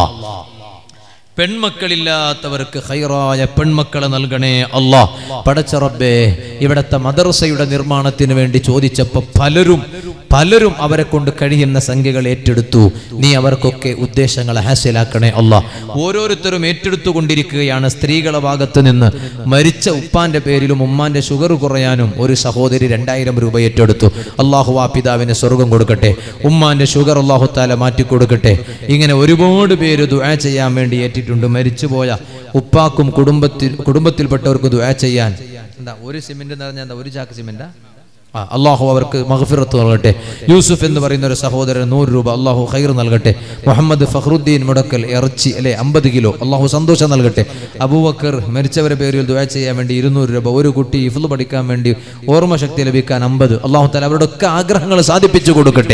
പെൺമക്കളില്ലാത്തവർക്ക് ഹൈറായ പെൺമക്കളെ നൽകണേ അല്ലാ പടച്ച റബ്ബേ ഇവിടത്തെ മദർസയുടെ നിർമ്മാണത്തിന് വേണ്ടി ചോദിച്ചപ്പോൾ പലരും പലരും അവരെ കൊണ്ട് കഴിയുന്ന സംഖ്യകൾ ഏറ്റെടുത്തു നീ അവർക്കൊക്കെ ഉദ്ദേശങ്ങൾ ഹാസ്യലാക്കണേ അല്ലാ ഓരോരുത്തരും ഏറ്റെടുത്തുകൊണ്ടിരിക്കുകയാണ് സ്ത്രീകളെ ഭാഗത്ത് നിന്ന് മരിച്ച ഉപ്പാന്റെ പേരിലും ഉമ്മാന്റെ ഷുഗർ കുറയാനും ഒരു സഹോദരി രണ്ടായിരം രൂപ ഏറ്റെടുത്തു അള്ളാഹു ആ പിതാവിന് സ്വർഗം കൊടുക്കട്ടെ ഉമ്മാന്റെ ഷുഗർ അള്ളാഹു താല മാറ്റി കൊടുക്കട്ടെ ഇങ്ങനെ ഒരുപാട് പേര് ദുആ ചെയ്യാൻ വേണ്ടി ഏറ്റിട്ടുണ്ട് മരിച്ചുപോയ ഉപ്പാക്കും കുടുംബത്തിൽ കുടുംബത്തിൽപ്പെട്ടവർക്ക് ദുആ ചെയ്യാൻ എന്താ ഒരു സിമെന്റ് എന്ന് പറഞ്ഞാൽ എന്താ ഒരു ചാക്ക് സിമെന്റാ ആ അള്ളാഹു അവർക്ക് മഹഫിറത്ത് നൽകട്ടെ യൂസുഫ് എന്ന് പറയുന്ന ഒരു സഹോദരൻ നൂറ് രൂപ അള്ളാഹു ഖൈർ നൽകട്ടെ മുഹമ്മദ് ഫഖറുദ്ദീൻ മുടക്കൽ ഇറച്ചി അല്ലെ അമ്പത് കിലോ അള്ളാഹു സന്തോഷം നൽകട്ടെ അബൂബക്കർ മരിച്ചവരെ പേരിൽ ദുആ ചെയ്യാൻ വേണ്ടി ഇരുന്നൂറ് രൂപ ഒരു കുട്ടി ഇഫ്ല് പഠിക്കാൻ വേണ്ടി ഓർമ്മശക്തി ലഭിക്കാൻ അമ്പത് അള്ളാഹു താല അവരുടെ ഒക്കെ ആഗ്രഹങ്ങൾ സാധിപ്പിച്ചു കൊടുക്കട്ടെ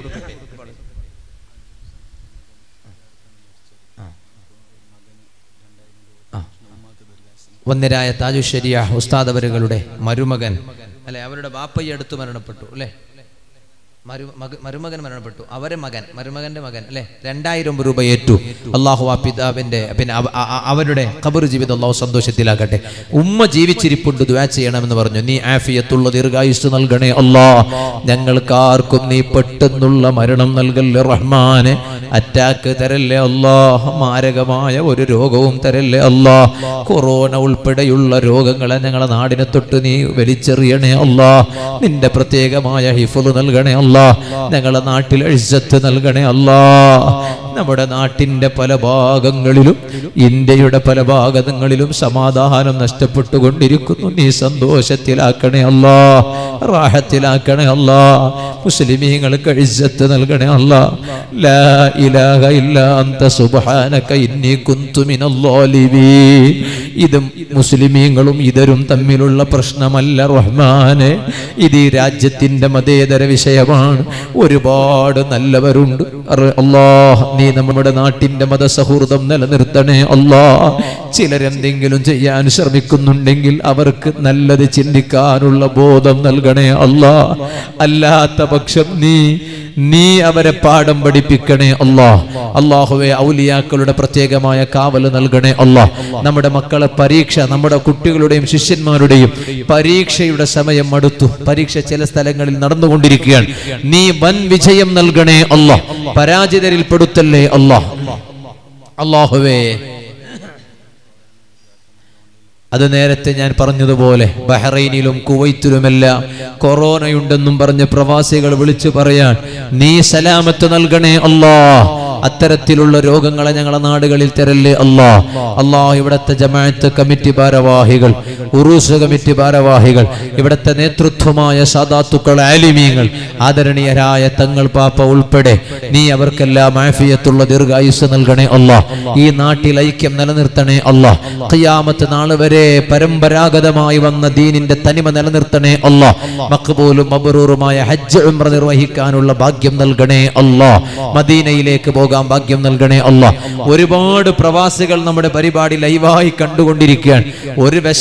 വന്യരായ താജുശരിയ ഉസ്താദ് അവരുകളുടെ മരുമകൻ അല്ലെ അവരുടെ ബാപ്പയ്യ അടുത്ത് മരണപ്പെട്ടു അല്ലെ മരു മക- മരുമകൻ മരണപ്പെട്ടു അവരെ മകൻ മരുമകന്റെ മകൻ അല്ലെ രണ്ടായിരം രൂപ ഏറ്റു അള്ളാഹു ആ പിതാവിന്റെ പിന്നെ അവ- അ- അ- അവരുടെ ഖബർ ജീവിതം അള്ളാഹു സന്തോഷത്തിലാക്കട്ടെ ഉമ്മ ജീവിച്ചിരിപ്പുണ്ട് ദുആ ചെയ്യണമെന്ന് പറഞ്ഞു നീ ആഫിയത്തുള്ള ദീർഘായുസ് നൽകണേ അല്ലാ ഞങ്ങൾക്ക് ആർക്കും നീ പെട്ടെന്നുള്ള മരണം നൽകല്ലേ റഹ്മാനെ അറ്റാക്ക് തരല്ലേ അല്ലാ മാരകമായ ഒരു രോഗവും തരല്ലേ അല്ലാ കൊറോണ ഉൾപ്പെടെയുള്ള രോഗങ്ങളെ ഞങ്ങളെ നാടിനെ തൊട്ട് നീ വലിച്ചെറിയണേ അല്ലാ നിന്റെ പ്രത്യേകമായ ഹിഫുൾ നൽകണേ അല്ലാ ഞങ്ങളെ നാട്ടിൽ എഴുസത്ത് നൽകണേ അല്ലാ നമ്മുടെ നാട്ടിന്റെ പല ഭാഗങ്ങളിലും ഇന്ത്യയുടെ പല ഭാഗങ്ങളിലും സമാധാനം നഷ്ടപ്പെട്ടുകൊണ്ടിരിക്കുന്നു നീ സന്തോഷത്തിലാക്കണേ അല്ലാ റാഹത്തിലാക്കണേ അല്ലാ മുസ്ലിമീങ്ങൾക്ക് എഴുസത്ത് നൽകണേ അല്ലാ ലാ ഇലാഹ ഇല്ലാ അന്ത സുബ്ഹാനക ഇന്നി കുന്തു മിനൽ ളാലിമീൻ ഇതും മുസ്ലിമീങ്ങളും ഇതരും തമ്മിലുള്ള പ്രശ്നമല്ല റഹ്മാനെ ഇത് ഈ രാജ്യത്തിന്റെ മതേതര വിഷയമാണ് ഒരുപാട് നല്ലവരുണ്ട് അറ- അല്ലാഹ് നീ നമ്മുടെ നാട്ടിന്റെ മതസൗഹൃദം നിലനിർത്തണേ അല്ലാ ചിലരെന്തെങ്കിലും ചെയ്യാൻ ശ്രമിക്കുന്നുണ്ടെങ്കിൽ അവർക്ക് നല്ലത് ചിന്തിക്കാനുള്ള ബോധം നൽകണേ അല്ലാ അല്ലാത്ത പക്ഷം നീ നീ അവരെ പാഠം പഠിപ്പിക്കണേ അല്ലാ അള്ളാഹുവെ ഔലിയാക്കളുടെ പ്രത്യേകമായ കാവൽ നൽകണേ അല്ലാ നമ്മുടെ മക്കളെ പരീക്ഷ നമ്മുടെ കുട്ടികളുടെയും ശിഷ്യന്മാരുടെയും പരീക്ഷയുടെ സമയം അടുത്തു പരീക്ഷ ചില സ്ഥലങ്ങളിൽ നടന്നുകൊണ്ടിരിക്കുകയാണ് നീ വൻ വിജയം നൽകണേ അല്ലാ പരാജിതരിൽ പെടുത്തല്ലേ അല്ലാ അള്ളാഹുവേ അത് നേരത്തെ ഞാൻ പറഞ്ഞതുപോലെ ബഹ്റൈനിലും കുവൈത്തിലുമെല്ലാം കൊറോണയുണ്ടെന്നും പറഞ്ഞ് പ്രവാസികൾ വിളിച്ചു പറയാൻ നീ സലാമത്ത് നൽകണേ അല്ലാ അത്തരത്തിലുള്ള രോഗങ്ങളെ ഞങ്ങളെ നാടുകളിൽ തരല്ലേ അല്ലാ അല്ലാ ഇവിടത്തെ ജമാഅത്ത് കമ്മിറ്റി ഭാരവാഹികൾ ഉറൂസ് കമ്മിറ്റി ഭാരവാഹികൾ ഇവിടത്തെ നേതൃത്വമായ സാദാത്തുക്കൾ ആലിമീങ്ങൾ ആദരണീയരായ തങ്ങൾ പാപ്പ ഉൾപ്പെടെ നീ അവർക്കെല്ലാം ആഫിയത്തുള്ള ദീർഘായുസ് നൽകണേ അല്ലാ ഈ നാട്ടിൽ ഐക്യം നിലനിർത്തണേ അല്ലാ ഖിയാമത്ത് നാൾ വരെ പരമ്പരാഗതമായി വന്ന ദീനിന്റെ തനിമ നിലനിർത്തണേ അല്ലാ മക്ബൂലും മബ്രൂറുമായ ഹജ്ജ് ഉംറ നിർവഹിക്കാനുള്ള ഭാഗ്യം നൽകണേ അല്ലാ മദീനയിലേക്ക് പോകാൻ ഭാഗ്യം നൽകണേ അല്ലാ ഒരുപാട് പ്രവാസികൾ നമ്മുടെ പരിപാടി ലൈവായി കണ്ടുകൊണ്ടിരിക്കുകയാണ് ഒരു വിഷമത്തിലും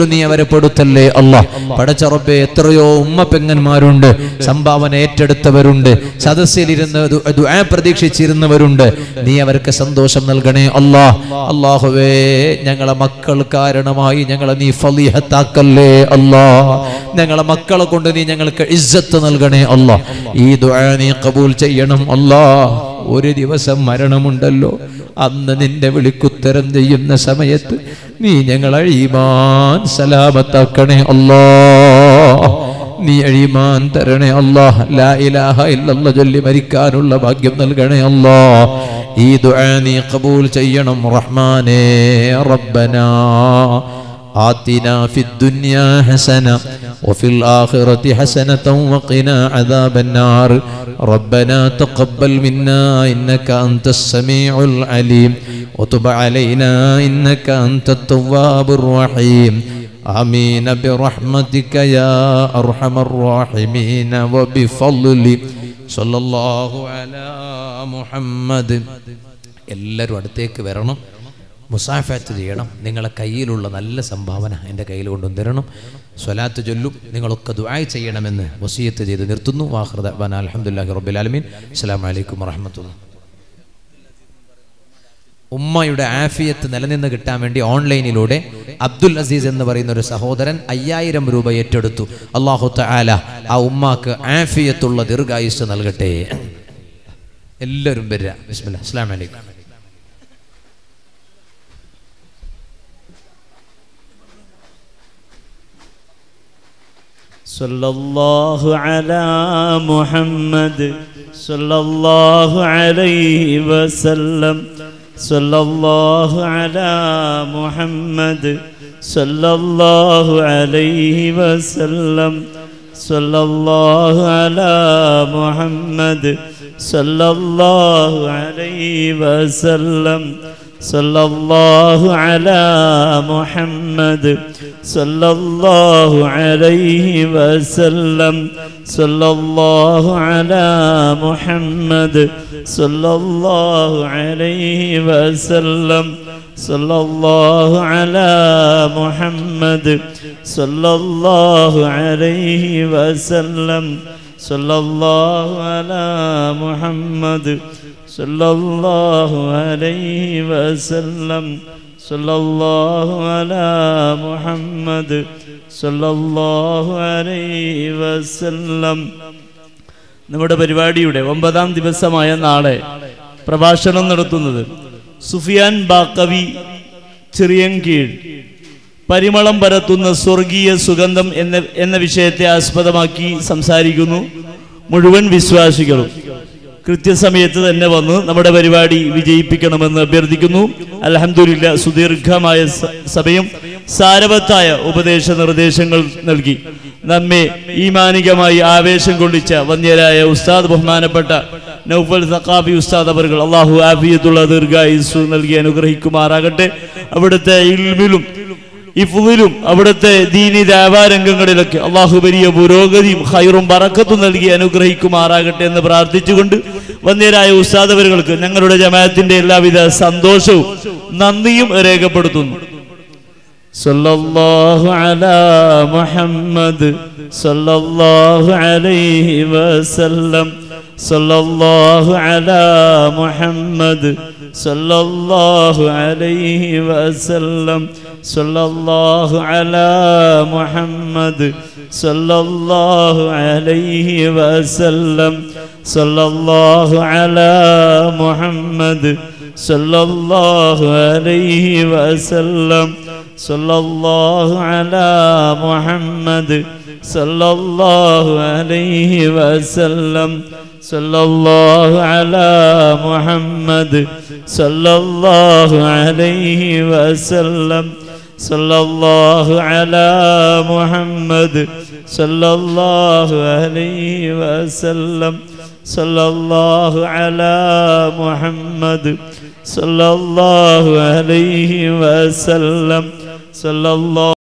വിഷമത്തിലും നീ അവരെ പെടുത്തല്ലേ അല്ല പടച്ചറബെ എത്രയോ ഉമ്മ പെങ്ങന്മാരുണ്ട് സംഭാവന ഏറ്റെടുത്തവരുണ്ട് സദസ്സിലിരുന്ന് ദു- ദുആ പ്രതീക്ഷിച്ചിരുന്നവരുണ്ട് നീ അവർക്ക് സന്തോഷം നൽകണേ അല്ലാ അള്ളാഹുവേ ഞങ്ങളെ മക്കൾ കാരണമായി ഞങ്ങളെ നീ ഫലിഹത്താക്കല്ലേ അല്ലാ ഞങ്ങളെ മക്കളെ കൊണ്ട് നീ ഞങ്ങൾക്ക് ഇജ്ജത്ത് നൽകണേ അല്ലാ ഈ ദുആ നീ കബൂൽ ചെയ്യണം അല്ലാ ഒരു ദിവസം മരണമുണ്ടല്ലോ അന്ന് നിന്റെ വിളിക്കുത്തരം ചെയ്യുന്ന സമയത്ത് നീ ഞങ്ങളെ ഈമാൻ സലാമത്താക്കണേ അല്ലാ നീ അഴിമാൻ തരണേ അല്ലാ ലാ ഇലാഹ ഇല്ലല്ല ചൊല്ലി മരിക്കാനുള്ള ഭാഗ്യം നൽകണേ അല്ലാ ഈ ദുആ നീ കബൂൽ ചെയ്യണം റഹ്മാനേ റബ്ബനാ آتنا في الدنيا حسنة وفي الآخرة حسنة وقنا عذاب النار ربنا تقبل منا إنك أنت السميع العليم وتب علينا إنك أنت التواب الرحيم آمين برحمتك يا أرحم الراحمين وبفضل صلى الله على محمد എല്ലാവരും അടുത്തേക്ക് വരണം മുസാഫത്ത് ചെയ്യണം നിങ്ങളെ കയ്യിലുള്ള നല്ല സംഭാവന എൻ്റെ കയ്യിൽ കൊണ്ടുവന്ന് തരണം സ്വലാത്ത് ചൊല്ലും നിങ്ങളൊക്കെ ദുആയ് ചെയ്യണമെന്ന് വസീയത്ത് ചെയ്ത് നിർത്തുന്നു വാഹൃദ ബന അലഹമുല്ലാഹി റബ്ബുലാലമീൻ അസ്സാം വലൈക്കും വറഹമത്തുള്ള ഉമ്മയുടെ ആഫിയത്ത് നിലനിന്ന് കിട്ടാൻ വേണ്ടി ഓൺലൈനിലൂടെ അബ്ദുൽ അസീസ് എന്ന് പറയുന്ന ഒരു സഹോദരൻ അയ്യായിരം രൂപ ഏറ്റെടുത്തു അള്ളാഹു തആല ആ ഉമ്മാക്ക് ആഫിയത്തുള്ള ദീർഘായുസ് നൽകട്ടെ എല്ലാവരും വരിക ബിസ്മില്ല അസ്സാം വലൈക്കും صلى الله على محمد صلى الله عليه وسلم صلى الله على محمد صلى الله عليه وسلم صلى الله على محمد صلى الله عليه وسلم صلى الله على محمد صلى الله عليه وسلم صلى الله على محمد صلى الله عليه وسلم صلى الله على محمد صلى الله عليه وسلم صلى الله على محمد صلى الله عليه وسلم صلى الله على محمد صلى الله عليه وسلم നമ്മുടെ പരിപാടിയുടെ ഒമ്പതാം ദിവസമായ നാളെ പ്രഭാഷണം നടത്തുന്നത് സുഫിയാൻ ബാക്കവി ചെറിയൻകീഴ് പരിമളം പരത്തുന്ന സ്വർഗീയ സുഗന്ധം എന്ന എന്ന വിഷയത്തെ ആസ്പദമാക്കി സംസാരിക്കുന്നു മുഴുവൻ വിശ്വാസികളും കൃത്യസമയത്ത് തന്നെ വന്ന് നമ്മുടെ പരിപാടി വിജയിപ്പിക്കണമെന്ന് അഭ്യർത്ഥിക്കുന്നു അലഹമില്ല സുദീർഘമായ സ- സമയം സാരവത്തായ ഉപദേശ നിർദ്ദേശങ്ങൾ നൽകി നമ്മെ ഈമാനികമായി ആവേശം കൊള്ളിച്ച വന്യരായ ഉസ്താദ് ബഹുമാനപ്പെട്ട നൗഫൽ സഖാബി ഉസ്താദ് അവർകൾ അള്ളാഹു ആഫിയത്തുള്ള ദീർഘായുസ് നൽകി അനുഗ്രഹിക്കുമാറാകട്ടെ അവിടുത്തെ ഇൽമിലും ഇഫുവിലും അവിടുത്തെ ദീനി ദേവാരംഗങ്ങളിലൊക്കെ അള്ളാഹു വലിയ പുരോഗതിയും ഹൈറും ബറക്കത്തും നൽകി അനുഗ്രഹിക്കുമാറാകട്ടെ എന്ന് പ്രാർത്ഥിച്ചുകൊണ്ട് വന്യരായ ഉസ്താദവരുകൾക്ക് ഞങ്ങളുടെ ജമാഅത്തിന്റെ എല്ലാവിധ സന്തോഷവും നന്ദിയും രേഖപ്പെടുത്തുന്നു സല്ലല്ലാഹു അലാ മുഹമ്മദ് സല്ലല്ലാഹു അലൈഹി വസല്ലം സല്ലല്ലാഹു അലാ മുഹമ്മദ് സല്ലല്ലാഹു അലൈഹി വസല്ലം സല്ലല്ലാഹു അലാ മുഹമ്മദ് സല്ലല്ലാഹു അലൈഹി വസല്ലം സല്ലല്ലാഹു അലാ മുഹമ്മദ് സല്ലല്ലാഹു അലൈഹി വസല്ലം സല്ലല്ലാഹു അലാ മുഹമ്മദ് സല്ലല്ലാഹു അലൈഹി വസല്ലം സല്ലല്ലാഹു അലാ മുഹമ്മദ് സല്ലല്ലാഹു അലൈഹി വസല്ലം സല്ലല്ലാഹു അലാ മുഹമ്മദ് സല്ലല്ലാഹു അലൈഹി വസല്ലം സല്ലല്ലാഹു അലാ മുഹമ്മദ് സല്ലല്ലാഹു അലൈഹി വസല്ലം സല്ലല്ലാഹു